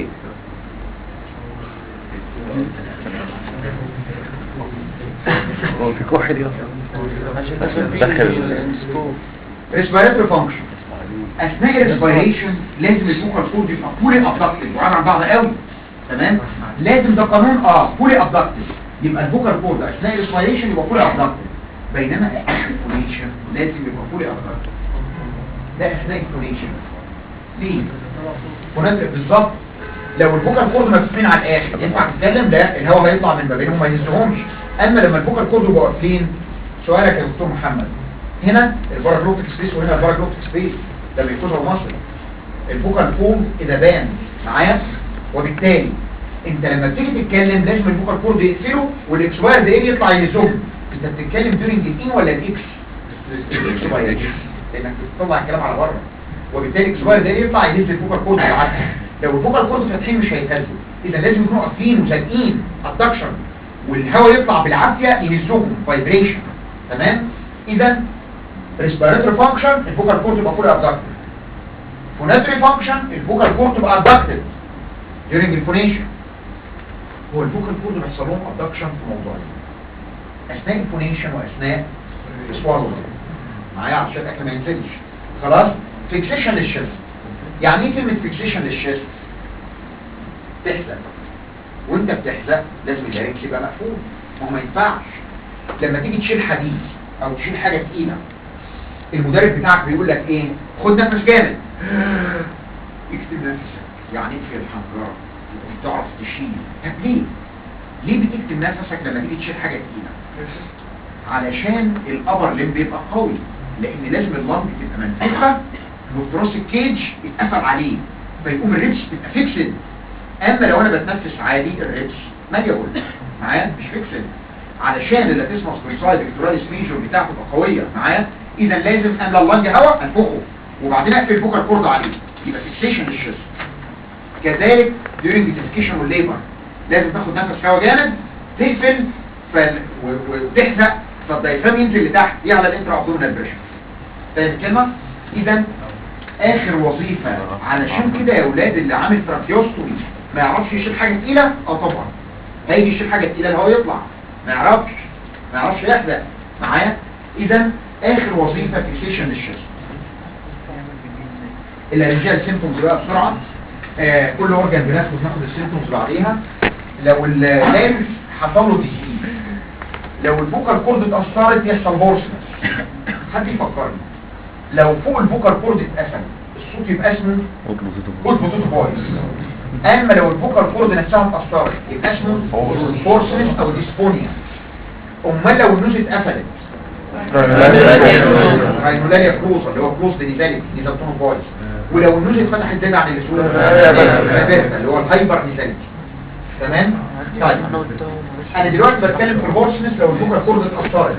هو في كح دي اصلا عشان عشان كده تدخل في ال- السكوب ريسبيراتوري فانكشن اثناء الريسبيريشن لازم الفوكال كورد يبقى فولي ابدكتد وعباره عن بعض قوي تمام لازم ده قانون اه فولي ابدكتد يبقى الفوكال كورد اثناء الريسبيريشن يبقى فولي ابدكتد بينما اثناء الفونيشن لازم يبقى فولي ابدكتد ده اثناء الفونيشن ليه فوناتريك بالظبط لو الفوكال كورد مفتوحين على الاخر ينفع تتكلم لا الهواء هيطلع من ما بينهم ما يهزهمش اما لما الفوكال كورد يبقوا قافلين سؤالك يا دكتور محمد هنا الباراجلوتيك سبيس وهنا الباراجلوتيك سبيس ده بيكوزا مصر الفوكال كورد اذا بان معايا وبالتالي انت لما بتيجي تتكلم لازم الفوكال كورد يقفله والاكسباير ده ايه يطلع يزوم انت بتتكلم دورنج الان ولا الاكس الاكسباير لانك بتطلع الكلام على بره وبالتالي الاكسباير ده يطلع يهز الفوكال كورد بالعكس لو الفوكال كورد فاتحين مش هيتهزوا اذا لازم يكونوا قافلين وزانقين ادكشن والهواء يطلع بالعافيه يهزهم فايبريشن تمام اذا ريسبيراتوري فانكشن الفوكال كورد يبقى فولي ابدكتد فوناتوري فانكشن الفوكال كورد تبقى ابدكتد during الفونيشن هو الفوكال كورد بيحصل لهم ابدكشن في موضوعين اثناء الفونيشن واثناء السوالو معايا عشان الاكل ما ينزلش خلاص فيكسيشن للشيست يعني ايه كلمه فيكسيشن للشيست تحزق وانت بتحزق لازم الجريكس يبقى مقفول ما هو ما ينفعش لما تيجي تشيل حديد او تشيل حاجه تقيله المدرب بتاعك بيقول لك ايه خد نفس جامد اكتب نفسك يعني اقفل الحنجره تعرف تشيل طب ليه ليه بتكتم نفسك لما تيجي تشيل حاجه تقيله علشان الابر لين بيبقى قوي لان لازم اللنج تبقى منفوخه والتراس الكيج يتقفل عليه فيقوم الريبس تبقى فيكسد اما لو انا بتنفس عادي الريبس ماليبل معايا مش فيكسد علشان اللاتيسموس بريسايد الكتراليس ميجور بتاعته تبقى قويه معايا اذا لازم املى اللنج هواء انفخه وبعدين اقفل الفوكال كورد عليه يبقى فيكسيشن للشيست كذلك during الديفيكيشن والليبر لازم تاخد نفس هواء جامد تقفل فال... و... وتحزق فالدايفرام ينزل لتحت يعلى الانترا ابدومينال بريشر فاهم الكلمه اذا اخر وظيفه علشان كده يا اولاد اللي عامل تراكيوستومي ما يعرفش يشيل حاجه تقيله اه طبعا هيجي يشيل حاجه تقيله الهواء يطلع ما يعرفش ما يعرفش يحزق معايا اذا اخر وظيفه فيكسيشن للشيست الرجال سيمتومز بقى بسرعه آه كل اورجان بناخد ناخد السيمتومز بعديها لو اللارنكس حصل له ديزيز لو الفوكال كورد اتاثرت يحصل هورسنس حد يفكرني لو فوق الفوكال كورد اتقفل الصوت يبقى اسمه جود بوتوتو فويس اما لو الفوكال كورد نفسها اتاثرت يبقى اسمه هورسنس او ديسفونيا امال لو النوز اتقفلت راينولاريا كلوزر اللي هو كلوز نيزاليك نيزالتونو فويس ولو النوز اتفتحت زيادة عن اللزوم اللي هو الهايبر نيزاليك تمام طيب انا دلوقتي بتكلم في الهورسنس لو الفوكال كورد اتاثرت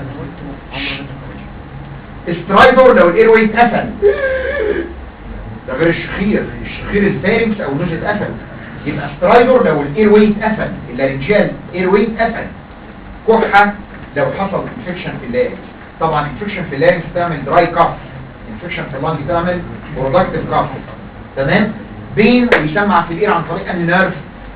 سترايدور لو الاير واي اتقفل ده غير الشخير الشخير الفارنكس او النوز اتقفل يبقى سترايدور لو الاير واي اتقفل اللارنجال اير واي اتقفل كحه لو حصل انفكشن في اللارنج طبعا انفكشن في اللارنج تعمل دراي كاف انفكشن في اللانج تعمل برودكتيف كاف تمام بين ويسمع في الاير عن طريق انهي نيرف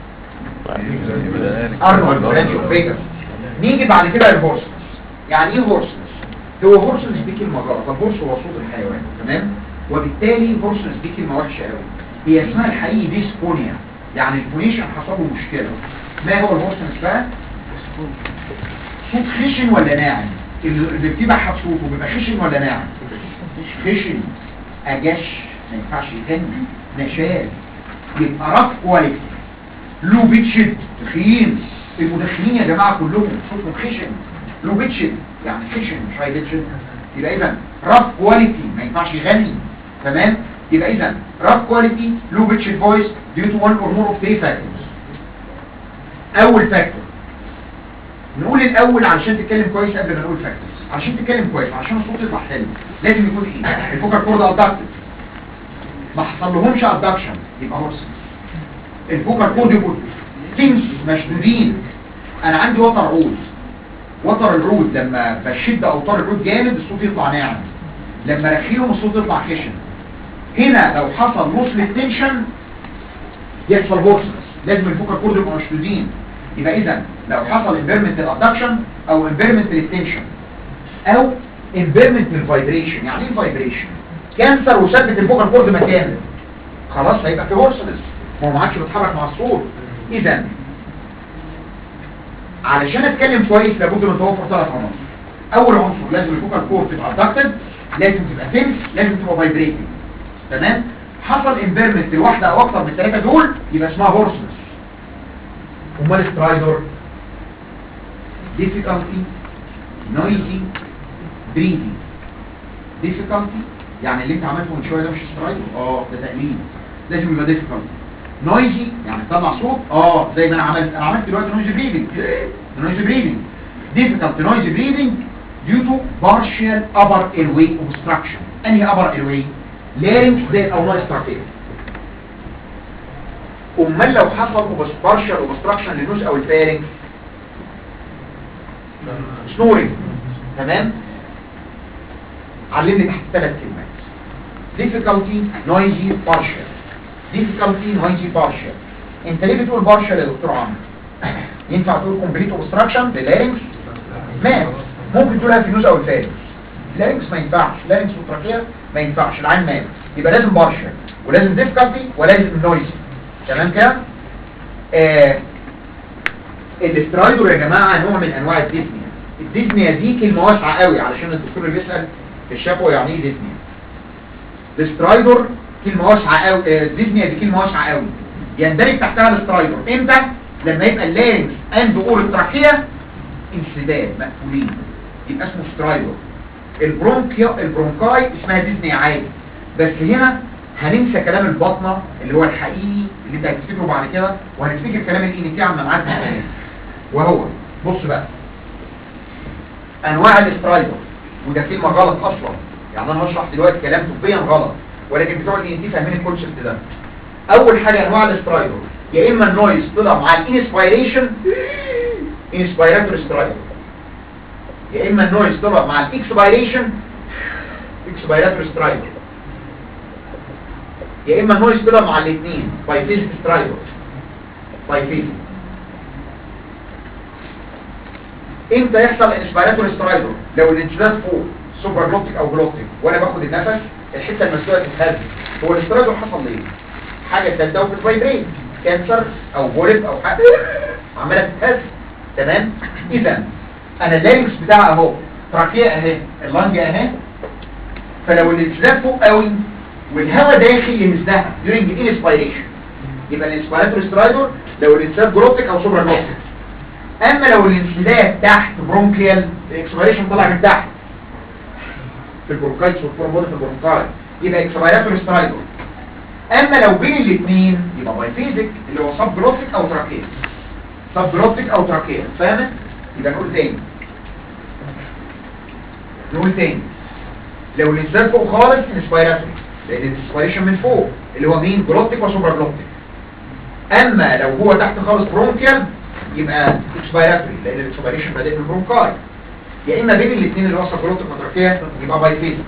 ارنولد راديو فيجاس نيجي بعد كده للهورسنس يعني ايه هورسنس هو هورسنس دي كلمه غلط الهورس هو صوت الحيوان تمام وبالتالي هورسنس دي كلمه وحشه قوي هي اسمها الحقيقي ديسفونيا يعني الفونيشن حصل له مشكله ما هو الهورسنس بقى صوت خشن ولا ناعم اللي بتبعها صوته بيبقى خشن ولا ناعم خشن اجش ما ينفعش يغني نشاز يبقى رف كواليتي لو بيتشد تخين المدخنين يا جماعه كلهم صوتهم خشن لو بيتشد يعني خشن مش هاي بيتشد يبقى اذا رف كواليتي ما ينفعش يغني تمام يبقى اذا رف كواليتي لو بيتشد فويس due to one or more of three factors اول فاكتور نقول الاول علشان تتكلم كويس قبل ما نقول فاكتورز عشان تتكلم كويس عشان الصوت يطلع حلو لازم يكون ايه الفوكال كورد ادكتد ما حصل لهمش ادكشن يبقى هورسنس الفوكال كورد يبقوا تنس مشدودين انا عندي وتر عود وتر العود لما بشد اوتار العود جامد الصوت يطلع ناعم لما رخيهم الصوت يطلع خشن هنا لو حصل نص للتنشن يحصل هورسنس لازم الفوكال كورد يبقوا مشدودين يبقى اذا لو حصل امبيرمنت للادكشن او امبيرمنت للتنشن او امبيرمنت للفايبريشن يعني ايه الفايبريشن كانسر وثبت الفوكال كورد مكانه خلاص هيبقى في هورسنس ما هو ما عادش بيتحرك مع الصوت اذا علشان اتكلم كويس لابد من توفر ثلاث عناصر اول عنصر لازم الفوكال كورد تبقى ادكتد لازم تبقى تنس لازم تبقى فايبريتنج تمام حصل امبيرمنت لواحده او اكتر من الثلاثه دول يبقى اسمها هورسنس امال سترايدر difficulty noisy breathing difficulty يعني اللي انت عملته من شويه ده مش سترايدر اه ده تقليد لازم يبقى difficulty noisy يعني تطلع صوت اه زي ما انا عملت انا عملت دلوقتي noisy breathing noisy breathing difficult noisy breathing due to partial upper airway obstruction انهي upper airway larynx زي الاومال استراتيجي امال لو حصل partial obstruction للنوز او الفارنكس سنورنج تمام علمني تحت ثلاث كلمات difficulty noisy partial difficulty noisy partial انت ليه بتقول partial يا دكتور عمرو ينفع تقول complete obstruction للارنكس مات ممكن تقولها في النوز او الفارنكس اللارنكس ما ينفعش اللارنكس والتراكيه ما ينفعش العين مات يبقى لازم partial ولازم difficulty ولازم noisy تمام كده آه الاسترايدور يا جماعه نوع من انواع الديزنيا الديزنيا دي كلمه واسعه قوي علشان الدكتور اللي بيسال في الشفوي يعني ايه ديزنيا الاسترايدور كلمه واسعه قوي آه الديزنيا دي كلمه واسعه قوي يندرج تحتها الاسترايدور امتى لما يبقى اللارنكس اند اور التراكيه انسداد مقفولين يبقى اسمه سترايدور البرونكيا البرونكاي اسمها ديزنيا عادي بس هنا هننسى كلام البطنه اللي هو الحقيقي اللي انت هتفتكره بعد كده وهنفتكر كلام الانتي عما نعدي الكلام وهو بص بقى انواع الاسترايدر وده كلمه غلط اصلا يعني انا هشرح دلوقتي كلام طبيا غلط ولكن بتوع الانتي فاهمين الكونسبت ده اول حاجه انواع الاسترايدر يا اما النويز طلع مع الانسبيريشن انسبيراتور استرايدر يا اما النويز طلع مع الاكسبيريشن اكسبيراتور استرايدر يا اما النويز طلع مع الاثنين بايفيزيك سترايدر بايفيزيك امتى يحصل انسبيراتور سترايدر لو الانسداد فوق سوبر جلوتيك او جلوتيك وانا باخد النفس الحته المسدوده تتهز هو الاسترايدر حصل ليه حاجه سدده وبتفايبريت كانسر او بولب او حاجه عماله تتهز تمام اذا انا اللارنكس بتاعها اهو تراكيه اهي اللنج اهي فلو الانسداد فوق قوي والهواء داخل يمسدها during inspiration يبقى الانسبيراتور سترايدر لو الانسداد جلوتيك او سوبر جلوتيك اما لو الانسداد تحت برونكيال الاكسبيريشن طلع من تحت في البرونكايتس والبرومبول في البرونكاي يبقى اكسبيراتور سترايدر اما لو بين الاثنين يبقى بايفيزيك اللي هو سب جلوتيك او تراكيال سب جلوتيك او تراكيال فاهمت يبقى نقول تاني نقول تاني لو الانسداد فوق خالص انسبيراتوري لان الانسبيريشن من فوق اللي هو مين جلوتيك وسوبر جلوتيك اما لو هو تحت خالص برونكيال يبقى اكسبيراتوري لان الاكسبيريشن بادئ من البرونكاي يا اما بين الاثنين اللي هو سكروتيك وتراكيه يبقى بايفيزيك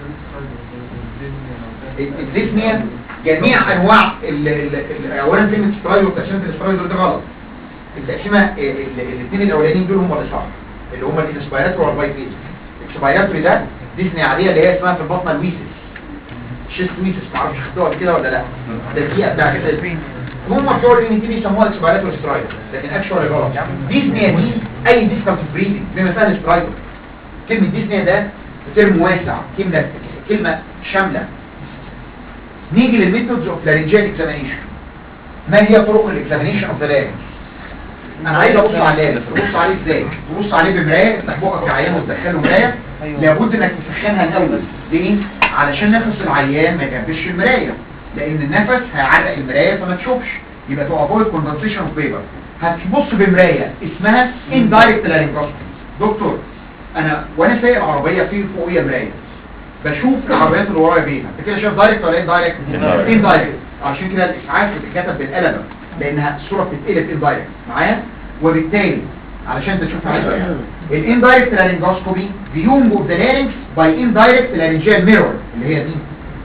الديسنيا جميع انواع ال- ال- ال- اولا كلمه سترايدر وتقسيمه الاسترايدر ده غلط التقسيمه الاثنين الاولانيين دول هم اللي صح اللي هم الانسبيراتوري والبايفيزيك الاكسبيراتوري ده ديسنيا عاديه اللي هي اسمها في البطنه الويسس شيست ويسس معرفش خدتوها قبل كده ولا لا ده الدقيقه بتاعت هم بتوع الان تي بيسموها اكسبيراتور سترايدر لكن اكشوال غلط ديزنيا دي اي ديفيكالت بريدنج بما فيها السترايدر كلمه ديزنيا ده ترم واسع كلمه كلمه شامله نيجي للميثودز اوف لارنجيال اكزامينيشن ما هي طرق الاكزامينيشن اوف ذا لارنكس انا عايز ابص على اللارنكس تبص عليه ازاي تبص عليه بمرايه تفتح بقك العيان وتدخله مرايه لابد انك تسخنها الاول ليه علشان نفس العيان ما يجربش المرايه لان النفس هيعرق المرايه فما تشوفش يبقى تو افويد كوندنسيشن اوف فيبر هتبص بمرايه اسمها اندايركت لارنجوسكوبي دكتور انا وانا سايق العربيه في فوقيه مرايه بشوف العربيات اللي ورايا بيها انت كده شايف دايركت ولا اندايركت Indirect. اندايركت عشان كده الاسعاف بتتكتب بالقلم لانها الصوره بتتقلب اندايركت معايا وبالتالي علشان انت تشوف حاجه الاندايركت لارنجوسكوبي فيونج اوف ذا لارنكس باي اندايركت لارنجيال ميرور اللي هي دي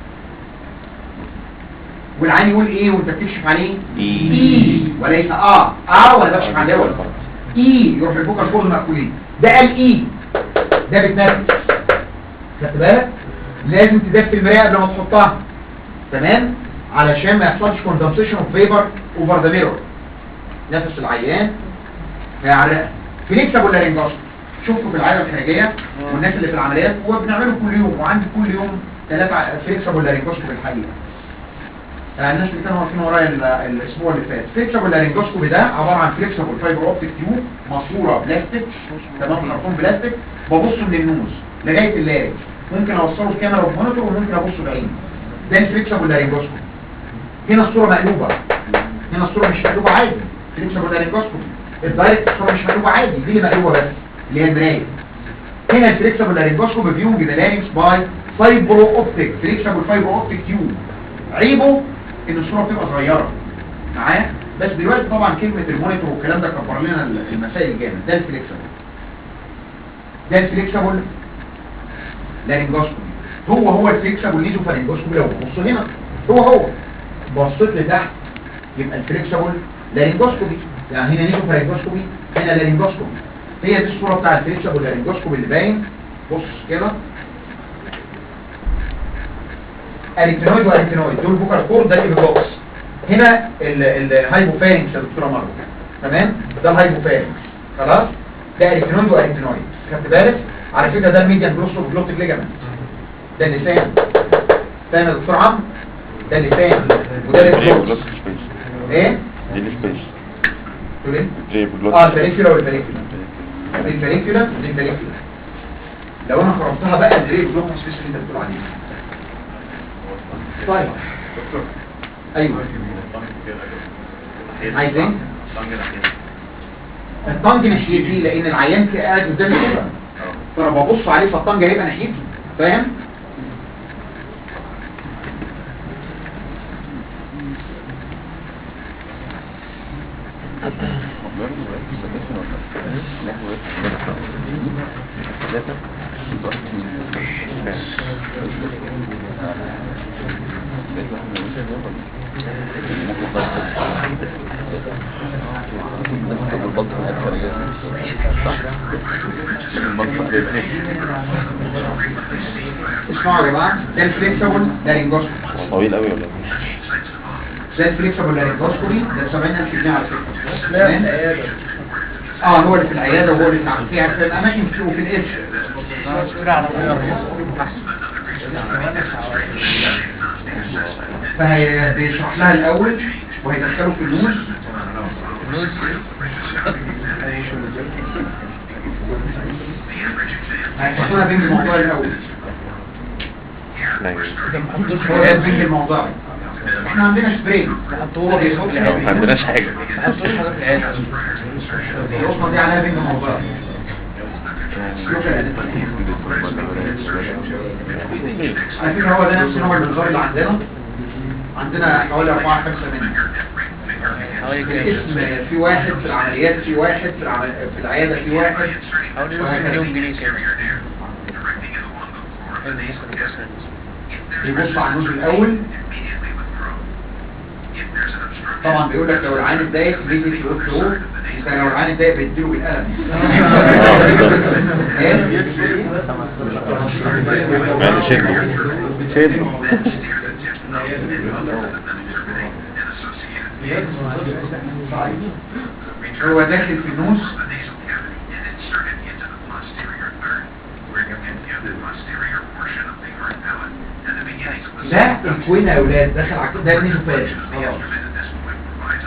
والعين يقول ايه وانت بتكشف عليه إي. اي وليس اه اه ولا بكشف على ده ولا اي يروح الفوكال كورد مقفولين ده قال اي ده بتنفس خدت بالك لازم تدفي المرايه قبل ما تحطها تمام علشان ما يحصلش كوندنسيشن اوف فيبر اوفر ذا ميرور نفس العيان هيعرق فليكسبل لارنجوسكوبي شفته في العياده الخارجيه والناس اللي في العمليات وبنعمله كل يوم وعندي كل يوم ثلاثه فليكسبل لارنجوسكوبي الحقيقه آه، الناس اللي كانوا واقفين ورايا ال- الاسبوع اللي فات فليكسبل لارنجوسكوبي ده عباره عن فليكسبل فايبر اوبتيك تيوب ماسوره بلاستيك تمام خرطوم بلاستيك ببص من النوز لغايه اللارنج ممكن اوصله بكاميرا وبمونيتور وممكن ابص بعيني ده الفليكسبل لارنجوسكوبي هنا الصوره مقلوبه هنا الصوره مش مقلوبه عادي فليكسبل لارنجوسكوبي الدايركت الصوره مش مقلوبه عادي دي اللي مقلوبه بس اللي هي المرايه هنا الفليكسبل لارنجوسكوبي فيونج ذا لارنكس باي فايبرو اوبتيك فليكسبل فايبرو اوبتيك تيوب عيبه ان الصوره بتبقى صغيره معايا بس دلوقتي طبعا كلمه المونيتور والكلام ده كبر لنا المسائل جامد ده الفليكسبل ده الفليكسبل لارنجوسكوبي هو هو الفليكسبل نيزو فارنجوسكوبي لو بص هنا هو هو بصيت لتحت يبقى الفليكسبل لارنجوسكوبي يعني هنا نيزو فارنجوسكوبي هنا لارنجوسكوبي هي دي الصوره بتاع الفليكسبل لارنجوسكوبي اللي باين بص كده اريتينويد واريتينويد دول فوكال كورد ده الابيجلوتس هنا ال- الهايبوفارينكس يا دكتوره مروه تمام ده الهايبوفارينكس خلاص ده اريتينويد واريتينويد خدت بالك على فكره ده الميديان جلوسو جلوتيك ليجامنت ده اللسان فاهم يا دكتور عمرو ده اللسان وده الابيجلوتس ايه دي السبيس تقول ايه الفريبلوت اه الفاليكيولا والفاليكيولا دي الفاليكيولا ودي الفاليكيولا لو انا خرجتها بقى البريك بلوك سبيس اللي انت بتقول عليه طيب ايوه عايز ايه الطنج ناحيتي لان العيان كده قاعد قدامي كده فانا ببص عليه فالطنج هيبقى ناحيتي فاهم اسمعوا يا جماعه ده الفليكسبل لارنجوسكوبي طويل قوي ولا ده الفليكسبل لارنجوسكوبي ده ب 70000 جنيه على فكره تمام؟ اه هو اللي في العياده وهو اللي في فيها في الاماكن كتير وفي القسم فبيشرح لها الاول وهيدخله في النوز هيحطونا بين الموضوع الاول ايوه هو ده بين الموضوع احنا عندنا سبراي هو بيصوت لو ما عندناش حاجه القطنه دي عليها بنج موضوع على فكرة هو ده نفس نوع المنظار اللي عندنا عندنا حوالي 4 5 منهم الاسم في واحد في العمليات في واحد في, العمل... في العيادة في واحد حوالي نص مليون جنيه كده حلو ممكن بس يبص على النوز الأول طبعا بيقول لك لو العين اتضايق ليه تروح تروح انت لو العين اتضايق بيديله بالقلم ايه؟ يعني شكله شكله هو داخل في النوز ده الكوين يا اولاد داخل على ده النيزوفاج خلاص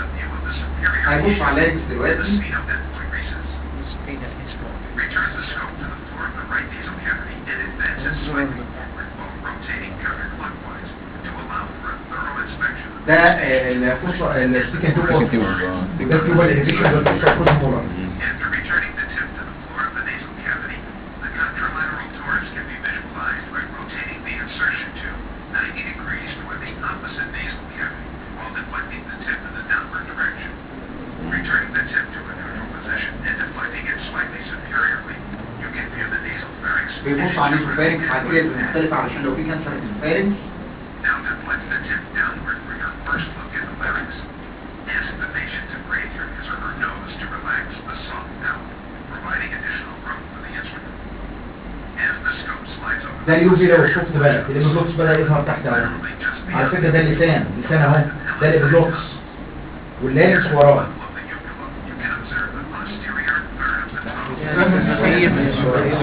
هيبص على اللارنكس The دلوقتي speed of that decreases. Speed of his flow. Return the scope to the floor of the right nasal cavity and advance it slightly forward while rotating counterclockwise to allow for a thorough inspection. of ده the آه، الفوسفور السيكن تيوب Second tube، أورتوس. آه. وده التيوب الانفكشن ده الفوسفور فوسفور After returning the tip to the floor of the nasal cavity, the contralateral torus can be visualized by rotating the insertion tube 90 degrees toward the opposite nasal cavity while deflecting the tip in the downward direction. Returning the tip to a neutral position and deflecting it slightly superiorly, you can view the nasal pharynx. بيبص على الاسوفارينكس حاجات مختلفة علشان لو في كانسر في الاسوفارينكس Now deflect the tip downward for your first look at the larynx. Ask the patient to breathe through his or her nose to relax the soft mouth, providing additional room for the instrument. As the scope slides over ده اليوفي لو شفت بالك الابيجلوتس بدأ يظهر تحت اهو literally just على beyond فكرة ده اللسان اللسان اهو ده الابيجلوتس واللارنكس وراه of the uvula, you can observe the posterior third of the tongue.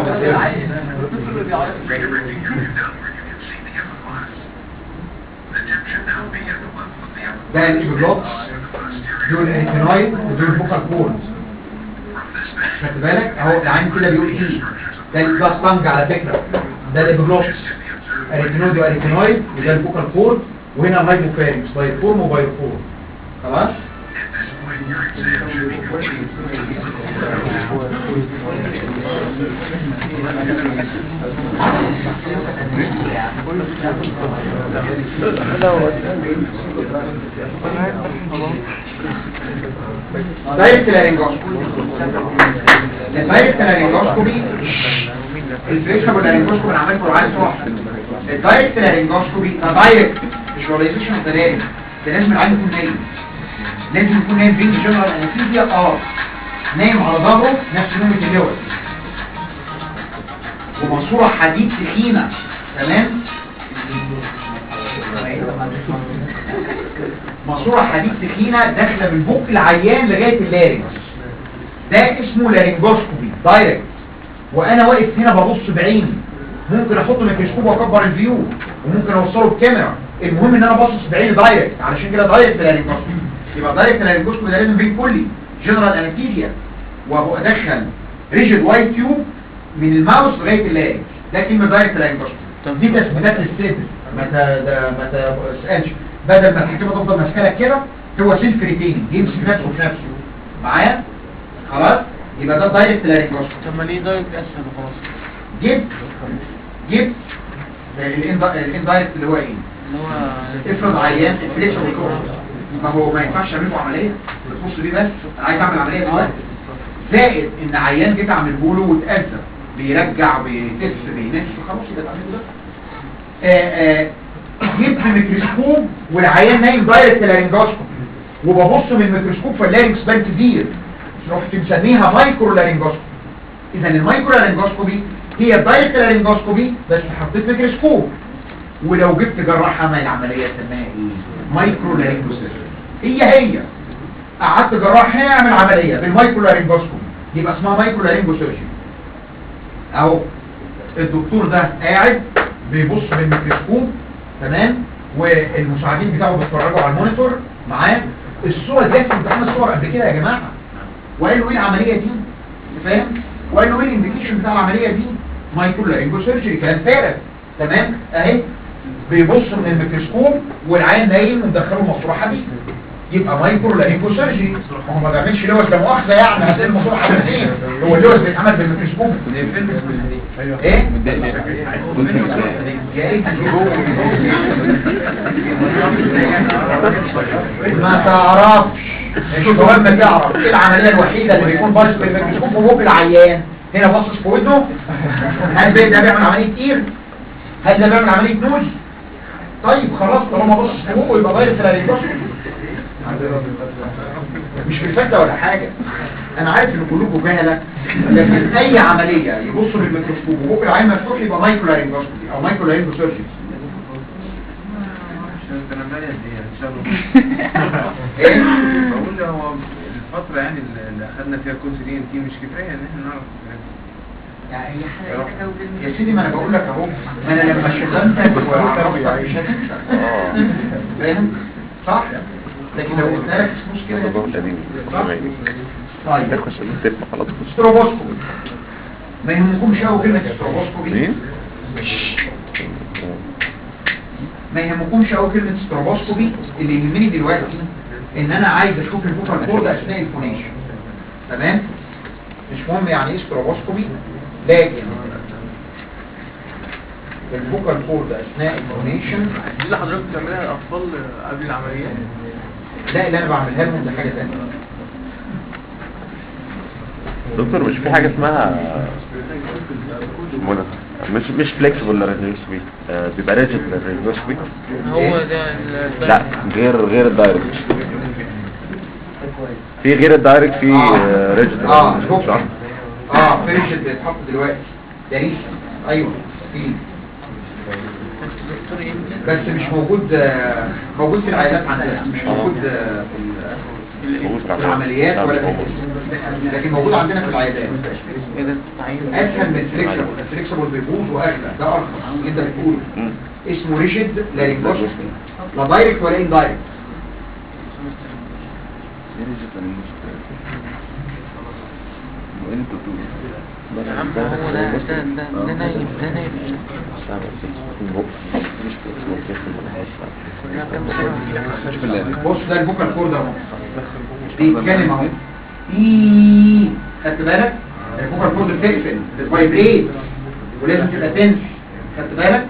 Directing your view downward, you can see the epiglottis. The tip should now be at the level of the epiglottis. ده الابيجلوتس With the posterior دول الانتينايد ودول الفوكال كورد from this measure. خدت بالك اهو العين كده بيقول ايه ده ده الطنج على فكرة ده الابيجلوتس can be observed اريتينويد واريتينويد وده الفوكال كورد وهنا الهايبوفارينكس بايفورم وبايفورم خلاص At this point, your exam should be complete. دايركت لارنجوسكوبي الدايركت لارنجوسكوبي الفليكسبل لارنجوسكوبي انا عملته عارف واحد الدايركت لارنجوسكوبي ده دايركت فيجواليزيشن اوف ذا لارنج ده لازم العين يكون نايم لازم يكون نايم بين جنرال انستيزيا اه نايم على ظهره نفس نومة اللوز وماسوره حديد تخينه تمام ماسوره حديد تخينه داخله من بق العيان لغايه اللارنكس ده اسمه لارنجوسكوبي دايركت وانا واقف هنا ببص بعيني ممكن احط ميكروسكوب واكبر الفيو وممكن اوصله بكاميرا المهم ان انا باصص بعيني دايركت علشان كده دايركت لارنجوسكوبي يبقى دايركت لارنجوسكوبي ده لازم بين كلي جنرال انستيزيا وادخل ريجيد وايت تيوب من الماوس لغايه اللارنكس ده كلمه دايركت لارنجوسكوبي دي تثبيتات للصدر ما ت- ده ما تسالش بدل ما الحكيمه تفضل ماسكه لك كده هو سيلف ريتيننج يمسك نفسه في نفسه معايا خلاص يبقى ده دايركت لارنجوسكوبي طب ما ليه دايركت اسهل وخلاص جبت جبت الاندايركت اللي هو ايه اللي هو افرض عيان فليكسبل كورد ما هو ما ينفعش اعمل له عمليه بتبص بيه بس انا عايز اعمل عمليه دلوقتي زائد ان عيان جيت اعمله له واتاذى بيرجع بيتف بينف خلاص يبقى تعمله ده آه، آه، جبت ميكروسكوب والعيان نايم دايركت لارنجوسكوب وببص من الميكروسكوب فاللارنكس بان كبير رحت مسميها مايكرو لارنجوسكوب اذا المايكرو لارنجوسكوبي هي الدايركت لارنجوسكوبي بس حطيت ميكروسكوب ولو جبت جراح عمل العمليه سماها ايه مايكرو لارنجوسكوبي هي هي قعدت جراح هنا يعمل عمليه بالمايكرو لارنجوسكوبي يبقى اسمها مايكرو لارنجوسيرجي اهو الدكتور ده قاعد بيبص بالميكروسكوب تمام والمساعدين بتاعه بيتفرجوا على المونيتور معاه الصوره دي في امتحان الصور قبل كده يا جماعه وقال له ايه العمليه دي انت فاهم وقال له ايه الانديكيشن بتاع العمليه دي مايكرو لارنجو سيرجري كلام فارغ تمام اهي بيبص من الميكروسكوب والعين نايم ومدخله ماسوره حديد يبقى مايكرو لارنجو سيرجري ما هو ما بيعملش لوز ده مؤاخذه يعني هتلاقي الماسوره حديد فين هو اللوز بيتعمل بالميكروسكوب ايه يا ريت ما تعرفش الشباب ما تعرف ايه العمليه الوحيده اللي بيكون باصص بالميكروسكوب في بق العيان هنا باصص في ودنه هل ده ده بيعمل عمليه اير هل ده بيعمل عمليه نوز طيب خلاص طالما باصص في بقه يبقى غير في مش في الفتة ولا حاجة انا عارف ان كلكم جهلة لكن اي عملية يبصوا بالميكروسكوب وبق العين مفتوح يبقى مايكرو لارنجوسكوبي او مايكرو لارنجوسيرجي انا مالي قد ايه ان شاء الله ايه بقول هو الفترة يعني اللي اخدنا فيها كورس دي ان تي مش كفاية ان احنا نعرف الحاجات دي. يعني هي حاجة يا سيدي ما انا بقول لك اهو ما انا لما شغلتك وعرفتك مش هتنسى فاهم صح لكن لو قلت لك فلوس كده ده هتمشي. قديم صح؟ زمان. طيب تخش تسمع خلاص ستروبوسكوبي ما يهمكمش قوي كلمه ستروبوسكوبي مين؟ ما يهمكمش قوي كلمه ستروبوسكوبي اللي يهمني دلوقتي ان انا عايز اشوف الفوكال كورد اثناء الفونيشن تمام مش مهم يعني ايه ستروبوسكوبي لكن الفوكال كورد اثناء الفونيشن دي اللي حضرتك بتعملها للاطفال قبل العمليات لا اللي انا بعملها لهم ده حاجه ثانيه دكتور مش في حاجة اسمها اسمه ده مش مش فليكسبل للريجوسبي بيبقى ريجيد للريجوسبي هو ده ال- لا غير غير الدايركت في غير الدايركت في آه. ريجيد اه ممكن اه فيرجن بيتحط دلوقتي ده لسه ايوه في دكتور ايه بس مش موجود آه، موجود في العيادات عندنا مش موجود آه، في ال- في العمليات ولا في الجسم. لكن موجود عندنا في العيادات ايه ده تعيين اسهل من الفليكسبل الفليكسبل بيبوظ واغلى ده ارخص اللي انت بتقوله اسمه ريجيد لارينجوسكوبي لا دايركت ولا ان دايركت يا عم هو ده ده ده ده نايم ده نايم كلها كام سنة بص ده الفوكال كورد اهو بيتكلم اهو ايه خدت بالك الفوكال كورد بتقفل بتفايبريت ولازم تبقى تنس خدت بالك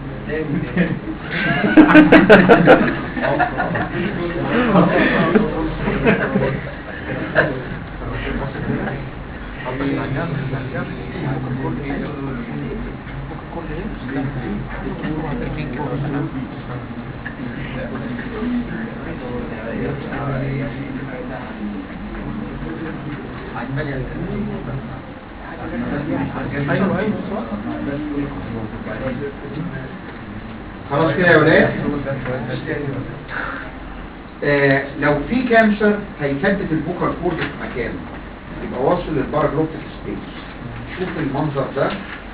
ايوه ايوه خلاص كده يا ولاد آه لو في كانسر هيثبت الفوكال كورد في مكانه يبقى واصل للباراجلوتيك سبيس شوف المنظر ده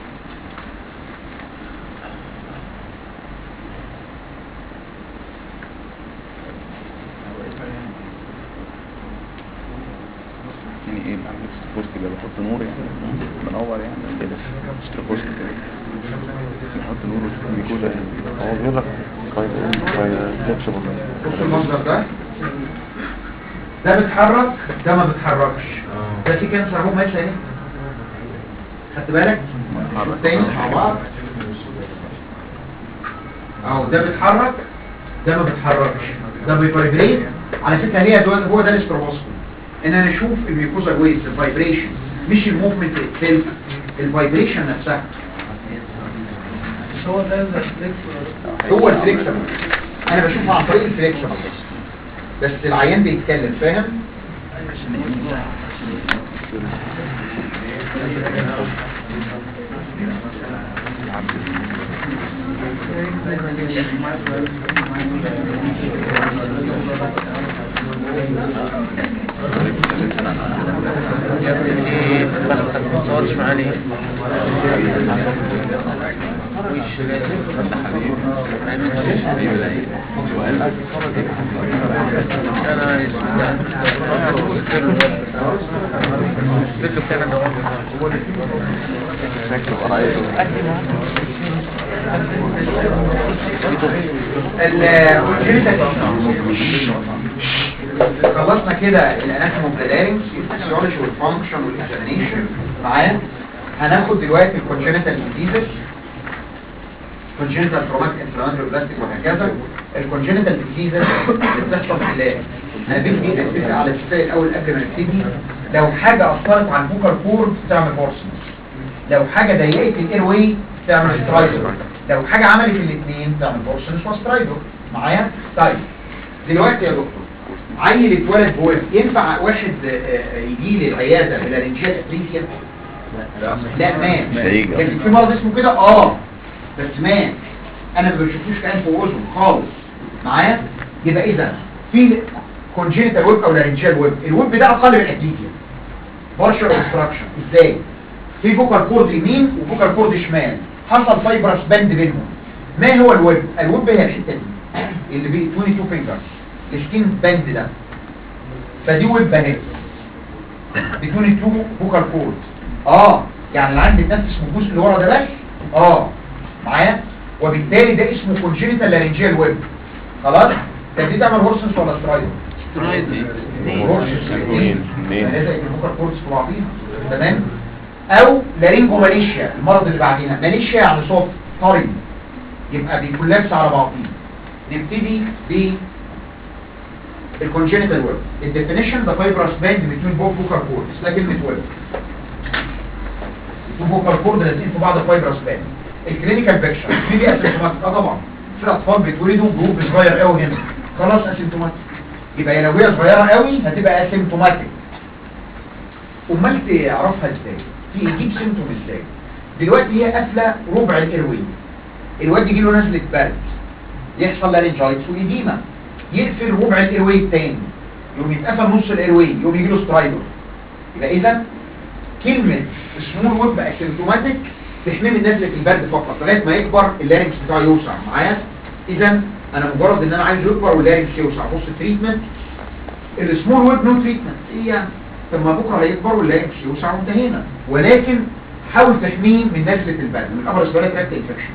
يعني ايه ستروبوسكي ده بحط نور يعني منور يعني ايه ده ستروبوسكي بحط نور وشوف الميكوزا يعني هو بيقول لك فليكسبل بص المنظر ده ده بيتحرك ده ما بيتحركش ده في كانسر اهو ماشي اهي خدت بالك شوف تاني مع بعض اهو ده بيتحرك ده ما بيتحركش ده بيفايبريت على فكره هي دول هو ده الاستروبوسكوبي ان انا اشوف الميكوزا ويز الفايبريشن مش الموفمنت اتسيلف الفايبريشن نفسها هو ده الفليكس هو الفليكسبل انا بشوفه عن طريق الفليكسبل بس العيان بيتكلم فاهم يا ابني ايه بختك ما تصورش معايا ليه وش ما يمنش انا الفكر بتاعنا ده الكونجنتال خلصنا كده الاناتوم اوف ذا لارynx الفسيولوجي والفانكشن والاكزامينيشن معايا هناخد دلوقتي الكونجنتال ديزيز كونجنتال تروماتيك انفلاماتوري بلاستيك وهكذا الكونجنتال ديزيز اللي بتحصل في اللارynx انا بدي اتفق على اتفاق الاول قبل ما نبتدي لو حاجه اثرت على الفوكال كورد تعمل هورسنس لو حاجه ضيقت الاير واي تعمل سترايدر لو حاجه عملت الاثنين تعمل هورسنس وسترايدر معايا طيب دلوقتي يا دكتور عيل اتولد بويب ينفع واحد آه، آه، يجي لي العياده بلارنجيال اتريزيا لا مات مش هيجي. لكن في مرض اسمه كده اه بس مات انا ما بشوفوش كان في واذن خالص معايا يبقى اذا في كونجينيتال ويب او لارنجيال ويب الويب ده اقل من الاتريزيا بارشل اوبستراكشن ازاي في فوكال كورد يمين وفوكال كورد شمال حصل فايبرس باند بينهم ما هو الويب الويب هي الحته دي اللي بي 22 فينجرز السكين باند ده فدي ويب اهي بدون التو فوكال كورد اه يعني العين بتنفس من الجزء اللي ورا ده بس اه معايا وبالتالي ده اسمه كونجينيتال لارنجيال ويب خلاص طب دي تعمل هورسنس ولا سترايدر هورسنس اثنين اثنين لازم الفوكال كوردز في بعضيها تمام او لارينجو ماليشيا المرض اللي بعدينا ماليشيا يعني صوت طري يبقى بيكون لابس على بعضيه نبتدي ب الكونجينيتال ويب الديفينيشن ده فايبرس باند بين بوث فوكال كوردز ده كلمه ويب تو فوكال كورد لازقين في بعض فايبرس باند الكلينيكال بيكشر في دي اسيمتوماتيك اه طبعا في اطفال بيتولدوا جروب صغير قوي هنا خلاص اسيمتوماتيك يبقى لو هي صغيره قوي هتبقى اسيمتوماتيك امال تعرفها ازاي تجيب سيمتوم ازاي دلوقتي هي قافله ربع الايروي الواد يجي له نزله برد يحصل لارنجايتس وايديما يقفل ربع الايروي التاني يقوم يتقفل نص الايروي يقوم يجي له سترايدر يبقى اذا كلمه سمول ويب اسيمتوماتيك تحميه من نزله البرد فقط لغايه ما يكبر اللارنكس بتاعه يوسع معايا اذا انا مجرد ان انا عايز يكبر واللارنكس يوسع بص التريتمنت السمول ويب نو تريتمنت ايه يعني طب ما بكره هيكبر واللارنكس يوسع وانتهينا ولكن حاول تحميه من نزله البرد من ابرز بلد تراكت انفكشن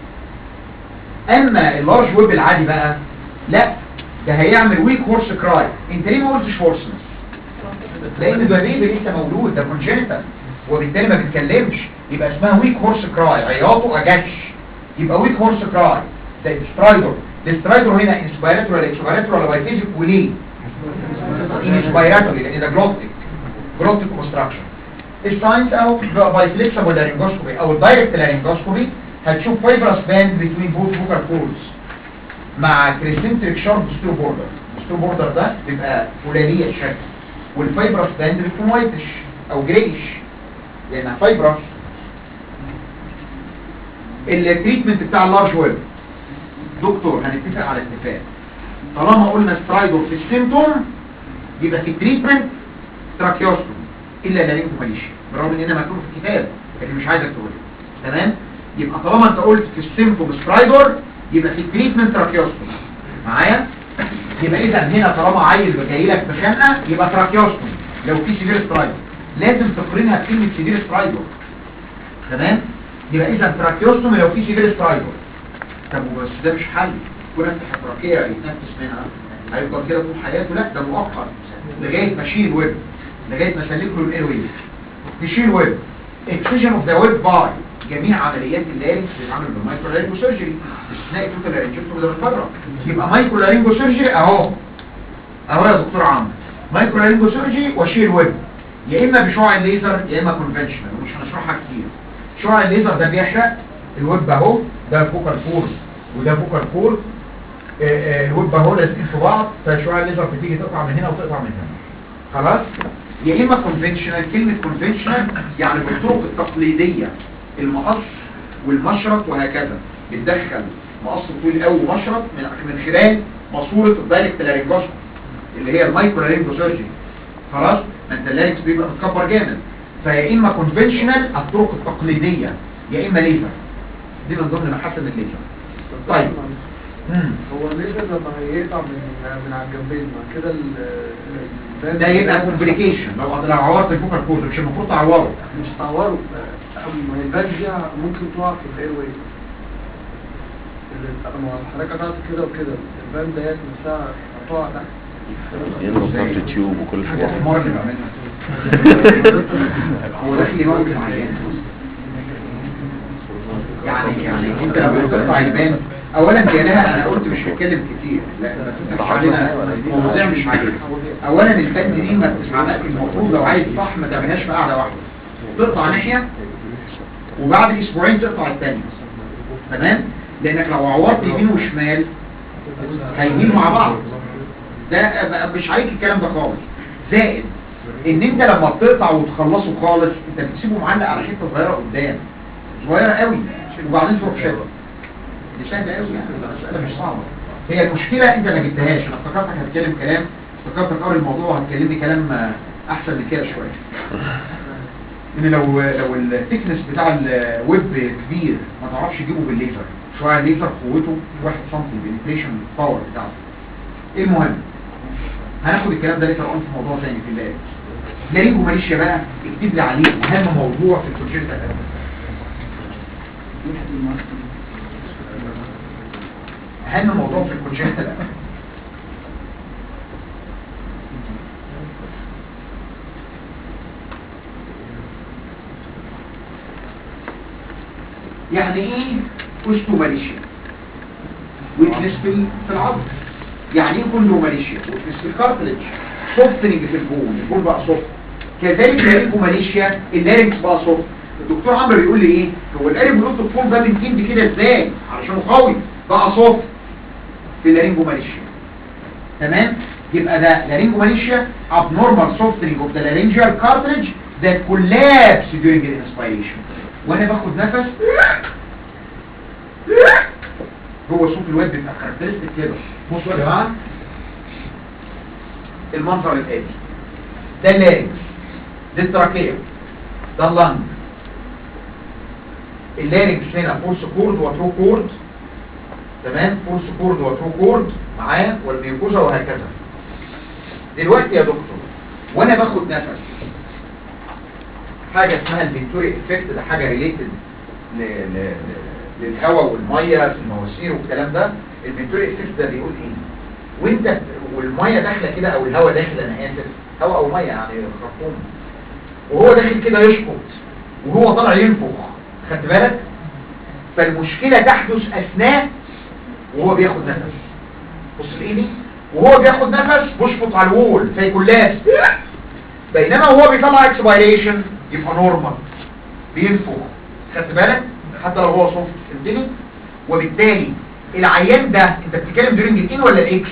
اما اللارج ويب العادي بقى لا ده هيعمل ويك هورس كراي انت ليه ما قلتش هورسنس لان ده بيبي لسه مولود ده كونجينيتال وبالتالي ما بيتكلمش يبقى اسمها ويك هورس كراي عياطه اجش يبقى ويك هورس كراي ده سترايدر السترايدر هنا انسبيراتوري ولا اكسبيراتوري ولا بايفيزيك وليه انسبيراتوري لان ده جلوتيك جلوتيك كونستراكشن الساينس او باي فليكسبل لارنجوسكوبي او الدايركت لارنجوسكوبي هتشوف فايبرس باند بين بوث فوكال كوردز مع كريسنتريك شارب سترو بوردر السترو بوردر ده بيبقى فولاذيه الشكل والفايبرس باند بتكون وايتش او جريش لانها فايبرس التريتمنت بتاع اللارج ويب دكتور هنتفق على اتفاق طالما قلنا سترايدور في السيمتوم يبقى في التريتمنت تراكيوستوم الا لارينجوماليشيا بالرغم ان انا مكتوب في الكتاب لكن مش عايزك تقول تمام يبقى طالما انت قلت في السيمتوم سترايدور يبقى في التريتمنت تراكيوستوم معايا يبقى اذا هنا طالما عيل جاي لك بخنقه يبقى تراكيوستوم لو في سيفير سترايدور لازم تقرنها بكلمه سيفير سترايدور تمام يبقى اذا تراكيوستوم لو في سيفير سترايدور طب بس ده مش حل كون افتح التراكيه يتنفس منها هيفضل كده طول حياته لا ده مؤقت لغايه ما اشيل ويب لغايه ما اسلك له الاير ويب تشيل ويب اكسجن اوف ذا ويب باي جميع عمليات اللارنكس بتتعمل بالمايكرو لارنجو سيرجري باستثناء التوتال لارنجكتوم ده من بره يبقى مايكرو لارنجو سيرجري اهو اهو يا دكتور عمرو مايكرو لارنجو سيرجري واشيل ويب يا اما بشعاع الليزر يا اما كونفنشنال ومش هنشرحها كتير شعاع الليزر ده بيحرق الويب اهو ده فوكال كورد وده فوكال كورد آه، آه، الويب اهو لازقين في بعض فشعاع الليزر بتيجي تقطع من هنا وتقطع من هنا خلاص يا اما كونفنشنال كلمه كونفنشنال يعني بالطرق التقليديه المقص والمشرط وهكذا بتدخل مقص طويل قوي ومشرط من من خلال ماسوره الدايركت لارنجوسكوب اللي هي المايكرو لارنجو سيرجري خلاص ما انت اللارنكس بيبقى متكبر جامد فيا اما كونفنشنال الطرق التقليديه يا اما ليزر دي من ضمن محاسن الليزر طيب مم. هو الليزر لما هيقطع من من على الجنبين ما كده ال- ال- ده يبقى كومبليكيشن لو لو عورت الفوكال كورد مش المفروض تعوره مش تعوره ما هي الباند دي ممكن تقع في الاير واي ما هو حضرتك قطعت كده وكده الباند ديت نفسها هتقع تحت يضرب ضغط تيوب وكل حاجه حاجه حمار اللي بعملها هو داخل يموت العيان يعني يعني انت لما تقطع البان اولا دي لها انا قلت مش هتكلم كتير لا ما تفتحش علينا مواضيع مش عايز اولا البند دي ما بتتعمل المفروض لو عايز صح ما تعملهاش في قاعده واحده تقطع ناحيه وبعد اسبوعين تقطع الثانيه تمام لانك لو عورت يمين وشمال هيجيلوا مع بعض ده بقى مش عليك الكلام ده خالص زائد ان انت لما بتقطع وتخلصه خالص انت بتسيبه معلق على حته صغيره قدام صغيره قوي وبعدين تروح شايفها دي سهله قوي يعني المساله مش صعبه هي المشكله انت ما جبتهاش انا افتكرتك هتتكلم كلام افتكرتك قاري الموضوع وهتكلمني كلام آه، احسن من كده شويه ان لو لو الثيكنس بتاع الويب كبير ما تعرفش تجيبه بالليزر شويه الليزر قوته 1 سم البنتريشن باور بتاعته المهم هناخد الكلام ده ليتر اون في موضوع ثاني في اللارنكس لارينجو ماليشيا بقى اكتب لي عليه اهم موضوع في الكونجنتال اهم موضوع في الكونجنتال يعني ايه اوستوماليشيا ويكنس في ال- في العظم يعني ايه كوندروماليشيا ويكنس في الكارتلج سوفتنج في البون البون بقى سوفت كذلك لارينجوماليشيا اللارنكس بقى سوفت الدكتور عمرو بيقول لي ايه هو الاريبولوتيك فول ده من كيند كده ازاي علشان قوي بقى سوفت في اللارينجوماليشيا تمام يبقى ده لارينجوماليشيا abnormal softening of the laryngeal cartilage that collapse during the inspiration وانا باخد نفس هو صوت الواد بيبقى كاركترستيك كده بصوا يا جماعه المنظر الاتي ده اللارنكس دي التراكيه ده اللنج اللارنكس هنا فورس كورد وترو كورد تمام فورس كورد وترو كورد معاه والميوكوزا وهكذا دلوقتي يا دكتور وانا باخد نفس حاجه اسمها الفينتوري افكت ده حاجه ريليتد للهواء والميه في المواسير والكلام ده الفينتوري افكت ده بيقول ايه وانت بت- والميه داخله كده او الهواء داخل انا اسف هواء او ميه يعني خرطوم وهو داخل كده يشقط وهو طالع ينفخ خدت بالك فالمشكله تحدث اثناء وهو بياخد نفس بص لايدي وهو بياخد نفس بشفط على الوول فيكلاس بينما وهو بيطلع اكسبيريشن يبقى نورمال بينفخ خدت بالك حتى لو هو سوفت فهمتني وبالتالي العيان ده انت بتتكلم دورينج الان ولا الاكس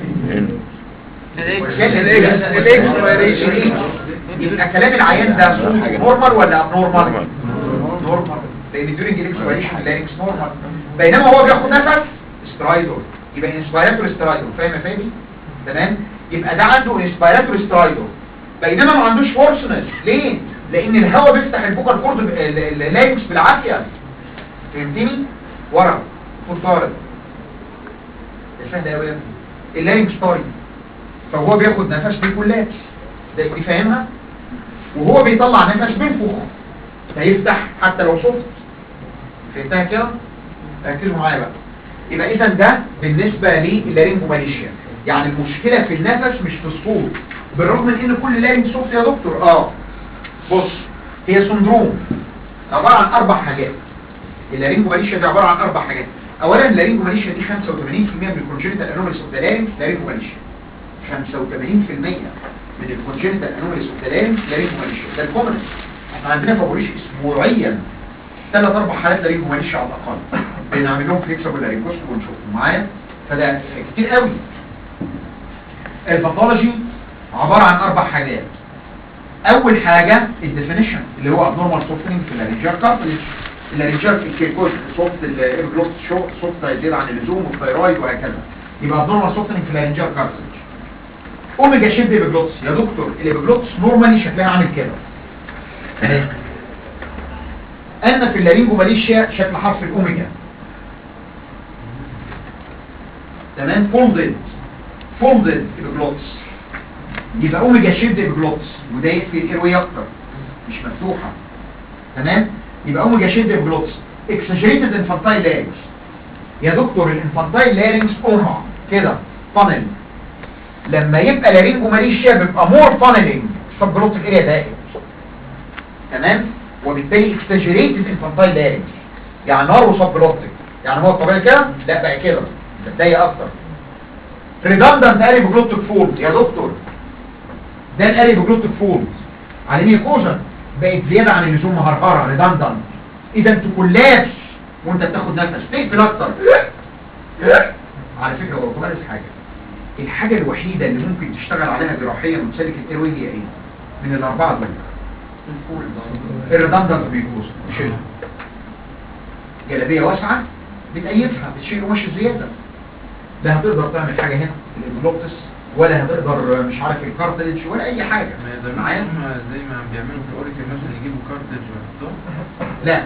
الاكس يبقى كلام العيان ده صوت نورمال ولا اب نورمال نورمال لان دورينج الاكسبيريشن اللارنكس نورمال بينما هو بياخد نفس سترايدور يبقى انسبيراتور سترايدور فاهم يا فادي تمام يبقى ده عنده انسبيراتور سترايدور بينما ما عندوش فورسنس ليه لان الهواء بيفتح البوكال كورد اللارنكس بالعافيه فهمتني ورا فوت طارد ده سهل قوي يا ابني اللارنكس طارد فهو بياخد نفس بيكون لابس ده دي فاهمها وهو بيطلع نفس بينفخ فيفتح حتى لو صفت فهمتها كده ركزوا معايا بقى يبقى اذا ده بالنسبه للارينجوماليشيا يعني المشكله في النفس مش في الصوت بالرغم من ان كل لارنج صوت يا دكتور اه بص هي سندروم عباره عن اربع حاجات اللارينجوماليشيا دي عباره عن اربع حاجات اولا اللارينجوماليشيا دي 85% من الكونجنتال انوماليز اوف ذا لارنكس لارينجوماليشيا 85% من الكونجنتال انوماليز اوف ذا لارنكس لارينجوماليشيا ده الكومنس احنا عندنا فابوريش اسبوعيا ثلاث اربع حالات لارينجوماليشيا على الاقل بنعمل لهم فليكسبل لارينجوسكوب ونشوفهم معايا فده كتير قوي الباثولوجي عباره عن اربع حاجات اول حاجه الديفينيشن اللي هو ابنورمال سوفتنج في اللارنجيال كارتلج اللارنجيال الكيركوز سوفت الايبجلوت سوفت زياده عن اللزوم والثايرويد وهكذا يبقى ابنورمال سوفتنج في اللارنجيال كارتلج اوميجا شيب ايبجلوتس يا دكتور الايبجلوتس نورمالي شكلها عامل كده أهي. اما في اللارينجوماليشيا شكل حرف الاوميجا تمام فولدد فولدد ايبجلوتس يبقى اوميجا شيب ايبجلوتس وده يكفي الايروي اكتر مش مفتوحه تمام يبقى اوميجا شيب ايبجلوتس اكسجريتد انفانتايل لارنكس يا دكتور الانفانتايل لارنكس قمع كده فانل لما يبقى لارينجوماليشيا بيبقى مور فانلنج سب جلوتيك اريا ضايق تمام وبالتالي اكسجريتد انفانتايل لارنكس يعني نار وسب جلوتيك يعني هو الطبيعي كده لا بقى كده ده ضيق اكتر ريدندنت اريب جلوتيك فولد يا دكتور ده الاريب جلوتيك فولد على ميكوزا بقت زياده عن اللزوم مهرهره ريدندنت اذا تكولابس وانت بتاخد نفس تقفل اكتر على فكره هو كمان حاجه الحاجه الوحيده اللي ممكن تشتغل عليها جراحيا وتسلك الايروي هي ايه من الاربعه دول الريدندنت ميكوزا شيلها جلابيه واسعه بتأيدها بتشيل قماش الزياده لا هتقدر تعمل حاجه هنا في الابلوكتس ولا هتقدر مش عارف الكارتلج ولا اي حاجه ما يقدرش معايا هم زي ما بيعملوا في الاوريكل مثلا يجيبوا كارتج ويحطوه لا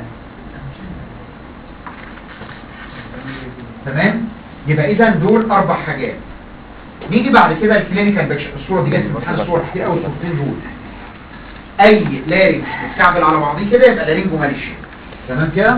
تمام يبقى اذا دول اربع حاجات نيجي بعد كده الكلينيكال بيكشر الصوره دي جت في امتحان الصور كتير قوي الصورتين دول اي لارنكس متكعبل على بعضيه كده يبقى لارنجو ماليشيا تمام كده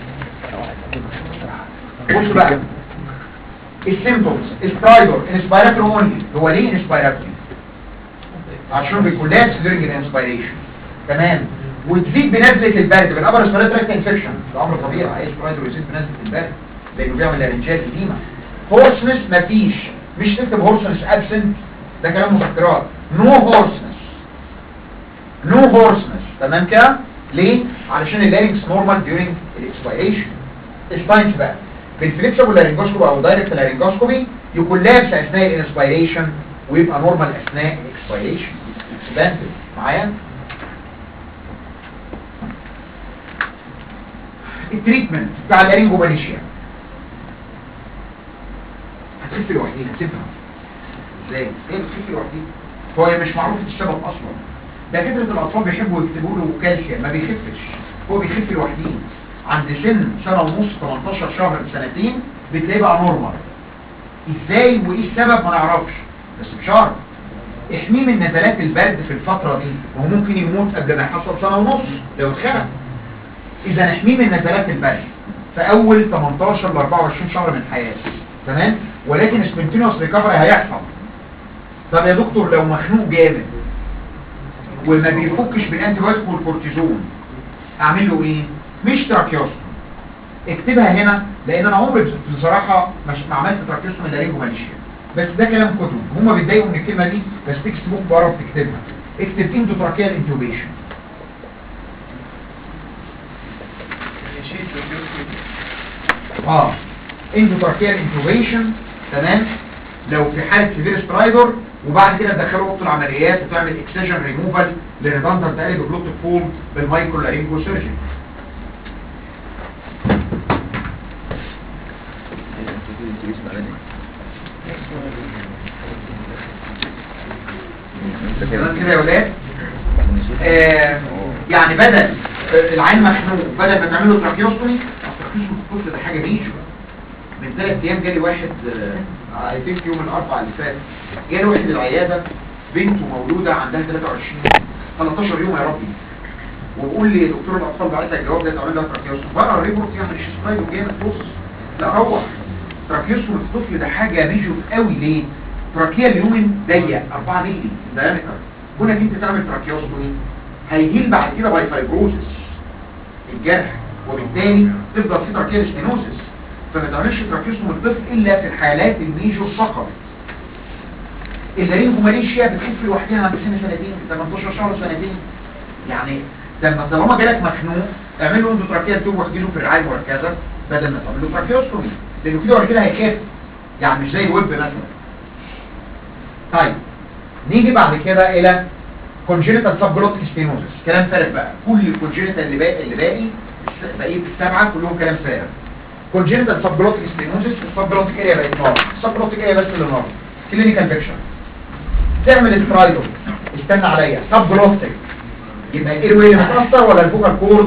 بص بقى السيمبتومز استرايدور انسبيراتوري اونلي هو ليه انسبيراتوري عشان بيكولابس ديورنج الانسبيريشن تمام وتزيد بنزله البرد بالابر ريسبيراتوري انفكشن ده امر طبيعي اي استرايدور يزيد بنزله البرد لانه بيعمل لارنجات اديمه هورسنس مفيش مش تكتب هورسنس ابسنت ده كلام مذكرات نو هورسنس نو هورسنس تمام كده ليه علشان اللارynx نورمال ديورنج الاكسبيريشن الساينس بقى بالفليكسبل لارنجوسكوبي او دايركت لارنجوسكوبي يكون لابس اثناء الانسبيريشن ويبقى نورمال اثناء الاكسبيريشن اكسبانسيف معايا التريتمنت بتاع اللارنجوماليشيا هتخف لوحديها تفهم ازاي هي بتخف لوحديها هو هي مش معروف السبب اصلا دكاتره الاطفال بيحبوا يكتبوا له كالسيوم ما بيخفش هو بيخف لوحديه عند سن سنه ونص 18 شهر سنتين بتلاقيه بقى نورمال ازاي وايه السبب ما نعرفش بس بشرط احميه من نزلات البرد في الفتره دي وهو ممكن يموت قبل ما يحصل سنه ونص لو اتخنق اذا نحميه من نزلات البرد في اول 18 ل 24 شهر من حياته تمام ولكن سبنتينوس ريكفري هيحصل طب يا دكتور لو مخنوق جامد وما بيفكش بالانتي بايوتيك والكورتيزون اعمل له ايه مش تراكيوستوم اكتبها هنا لان انا عمري بصراحه مش ما عملت تراكيوستوم الا رينجو ماليشيا بس ده كلام كتب هما بيتضايقوا من الكلمه دي بس تكست بوك بره بتكتبها اكتب انتو تراكيال انتوبيشن اه انتو تراكيال انتوبيشن تمام لو في حاله سيفير سترايدر وبعد كده تدخله اوضه العمليات وتعمل اكسجن ريموفال لريدندنت قالب بلوت فول بالمايكرو لارينجو سيرجن تمام كده يا ولاد آه يعني بدل آه، العين مخنوق بدل ما تعمل له تراكيوستومي التراكيوستومي في الطفل ده حاجه بيجو من ثلاث ايام جالي واحد اي ثينك يوم الاربعاء اللي فات جالي واحد العياده بنته مولوده عندها 23 13 يوم يا ربي وبقول لي دكتور الاطفال بعت لك الجواب ده تعمل لها تراكيوستومي بقرا الريبورت يعني مش سلايد وجامد بص لا روح تراكيوستومي في الطفل ده حاجه بيجو قوي ليه؟ تراكيا اليومن ضيق 4 مللي دايمتر كونك انت تعمل تراكيوستومي هيهيل بعد كده باي فايبروزس الجرح وبالتالي تفضل في تراكيال ستينوزس فما تعملش تراكيوستومي الطفل الا في الحالات الميجور فقط اللارينجوماليشيا بتخف لوحدها عند سن سنتين 18 شهر سنتين يعني لما طالما جالك مخنوق اعمل له انتو تراكيال توب واحجزه في الرعايه المركزه بدل ما تعمل له تراكيوستومي لانه كده ولا كده هيخف يعني مش زي الويب مثلا طيب نيجي بعد كده الى congenital subglottic stenosis كلام فارغ بقى كل الكونجينيتال اللي باقي اللي باقي الس- بقيه السبعه كلهم كلام فارغ congenital subglottic stenosis السبجلوتيك اريا بقت نار السبجلوتيك اريا بس اللي نار كلينيكال بيكشر تعمل استرايدو استنى عليا سبجلوتيك يبقى الاير واي اللي متاثر ولا الفوكال كورد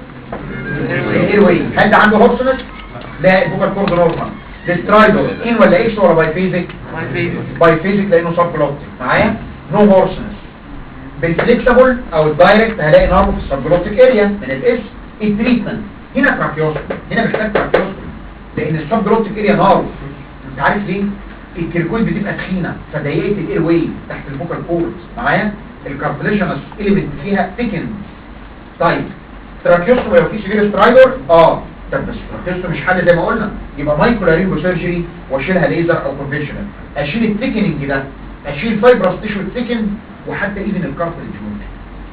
الاير واي هل ده عنده هورسنس لا الفوكال كورد نورمال الاسترايدو ان ولا اكس ولا باي فيزيك باي فيزيك لانه سبجلوتيك معايا نو هورسنس بالفليكسبل او الدايركت هلاقي نارو في السبجلوتيك اريا من الاسم التريتمنت هنا تراكيوستومي هنا محتاج تراكيوستومي لان السبجلوتيك اريا نارو انت عارف ليه الكيركويد بتبقى تخينه فضيقت الاير واي تحت الفوكال كورد معايا الكارتليجنس اليمنت فيها ثيكند طيب تراكيوستومي لو في سيفير سترايدر اه طب بس تراكيوستومي مش حل زي ما قلنا يبقى مايكرو لارينجو سيرجري واشيلها ليزر او كونفشنال اشيل الثيكننج ده اشيل فايبرس تيشو الثيكند وحتى ايفن الكارتليج ممكن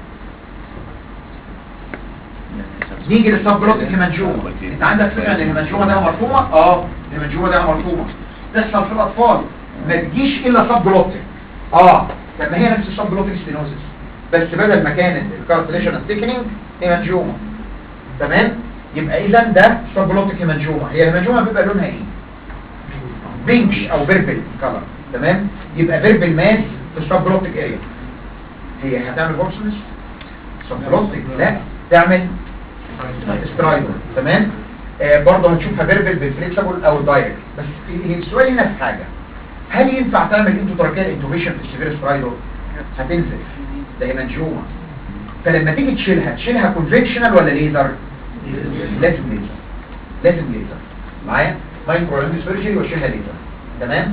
نيجي للسبجلوتيك هيمانجوما انت عندك فكره ان الهيمانجوما ده مرسومه اه الهيمانجوما ده مرسومه تحصل في الاطفال ما تجيش الا سبجلوتيك اه طب ما هي نفس السبجلوتيك ستينوزس بس بدل ما كانت الكارتليجن الثيكنينج هيمانجوما تمام يبقى اذا ده سبجلوتيك هيمانجوما هي الهيمانجوما بيبقى لونها ايه بينكش او بيربل كلر تمام يبقى بيربل ماس في السبجلوتيك اريا هي هتعمل بورسنس سبجلوتيك لا تعمل سترايدر تمام آه برضه هنشوفها فيربل بالفليكسبل او الدايركت بس ال- السؤال هنا في حاجه هل ينفع تعمل انتوتراكيال انتوبيشن في السيفير سترايدور هتنزل ده هي منجومه فلما تيجي تشيلها تشيلها كونفكشنال ولا ليزر لازم ليزر لازم ليزر معايا مايكرو لاندو سيرجري واشيلها ليزر تمام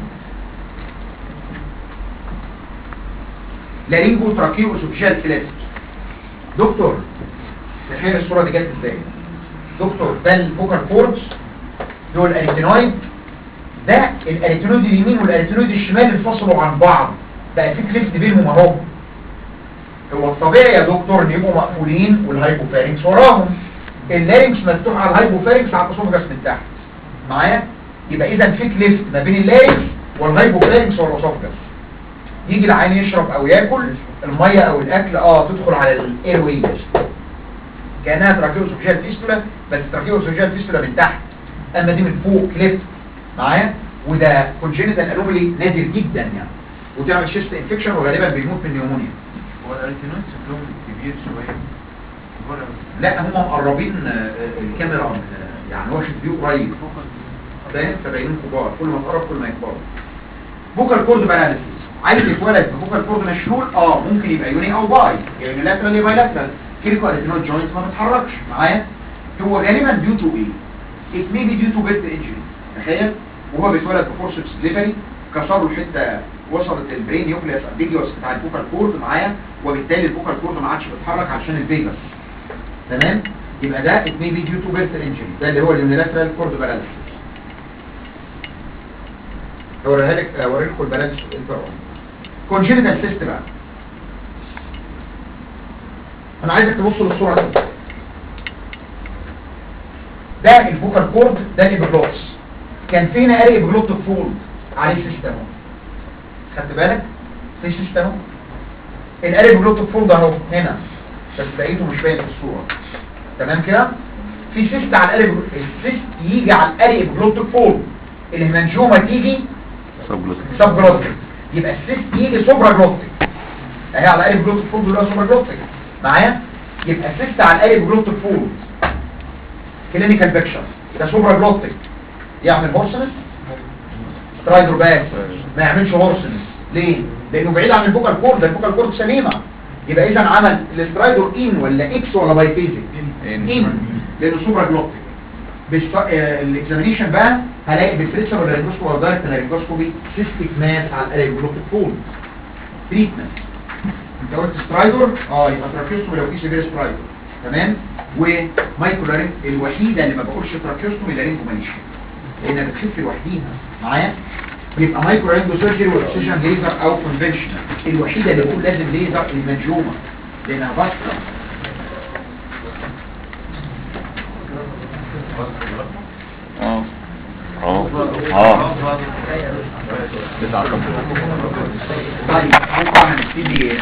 لارينجو تراكيو اسوفيشال كليفت دكتور تخيل الصوره دي جت ازاي دكتور ده الفوكال كوردز دول الاريتينويد ده الاريتينويد اليمين والاريتينويد الشمال انفصلوا عن بعض بقى في كليفت بينهم اهو هو الطبيعي يا دكتور ان يبقوا مقفولين والهايبوفارينكس وراهم اللارينكس مفتوح على الهايبوفارينكس على الاسوفجاس من تحت معايا يبقى اذا في كليفت ما بين اللارينكس والهايبوفارينكس والاسوفجاس يجي العين يشرب او ياكل الميه او الاكل اه تدخل على الاير ويز كانها تراكيوسوفيجيال فيستولا بس تراكيوسوفيجيال فيستولا من تحت اما دي من فوق كليفت معايا وده كونجينيتال انومالي نادر جدا يعني وتعمل شيست انفكشن وغالبا بيموت من نيومونيا هو الاريتينويد شكلهم كبير شويه كبار أوي. لا هم مقربين آه، الكاميرا آه، يعني واخد فيو قريب فاهم فباينين كبار كل ما تقرب كل ما يكبروا بوكال كورد باراليسيس عايز يتولد ببوكال كورد مشلول اه ممكن يبقى يوني او باي يعني لاترال يا بايلاترال كيريكو اريتينويد جوينت ما بتتحركش معايا هو غالبا ديو تو ايه it may be due to birth injury تخيل وهو بيتولد بفورسبس ديليفري كسر له حته وصلت البرين نيوكليس امبيجيوس بتاع البوكال كورد معايا وبالتالي البوكال كورد ما عادش بيتحرك علشان الفيجاس تمام يبقى ده it may be due to birth injury ده اللي هو اليونيلاترال كورد باراليسيس هوريها لك اوري لكم الباراليسيس انتر كونجينيتال سيست بقى انا عايزك تبص للصوره دي ده البوكال كورد ده الابيجلوتس كان فينا قاري ابيجلوت فولد عليه سيستم اهو خدت بالك في سيستم اهو القاري ابيجلوت فولد اهو هنا بس لقيته مش باين في الصوره تمام كده في سيست على القاري السيست يجي على القاري ابيجلوت فولد الهمنجومه تيجي سبلوت سب جلوتيك يبقى السيست يجي سوبرا جلوتيك اهي على قاري ابيجلوت فولد ولا سوبرا جلوتيك معايا يبقى السيست على القاري ابيجلوت فولد كلينيكال بيكشر ده سوبرا جلوتيك يعمل هورسنس سترايدر باس ما يعملش هورسنس ليه لانه بعيد عن البوكال كورد البوكال كورد سليمه يبقى اذا عمل الاسترايدر ان ولا اكس ولا بايفيزيك إن. ان لانه سوبرا جلوتيك بالص... آه، الاكزامينيشن بقى هلاقي بالبريسر ولا رينجوسكوبي ولا دايركت رينجوسكوبي سيستيك ماس على الاريجلوتيك فول تريتمنت انت قلت سترايدر اه يبقى تراكيوستومي لو في سيفير سترايدر تمام ومايكرولارين الوحيده اللي ما بقولش تراكيوستومي لارينجو ماليش لانها بتخف لوحديها معايا يبقى مايكرو رينجو سيرجري واكسجين ليزر او كونفنشنال الوحيده اللي بقول لازم ليزر المنجومه لانها باسكر اه اه اه تسعة طيب ممكن نبتدي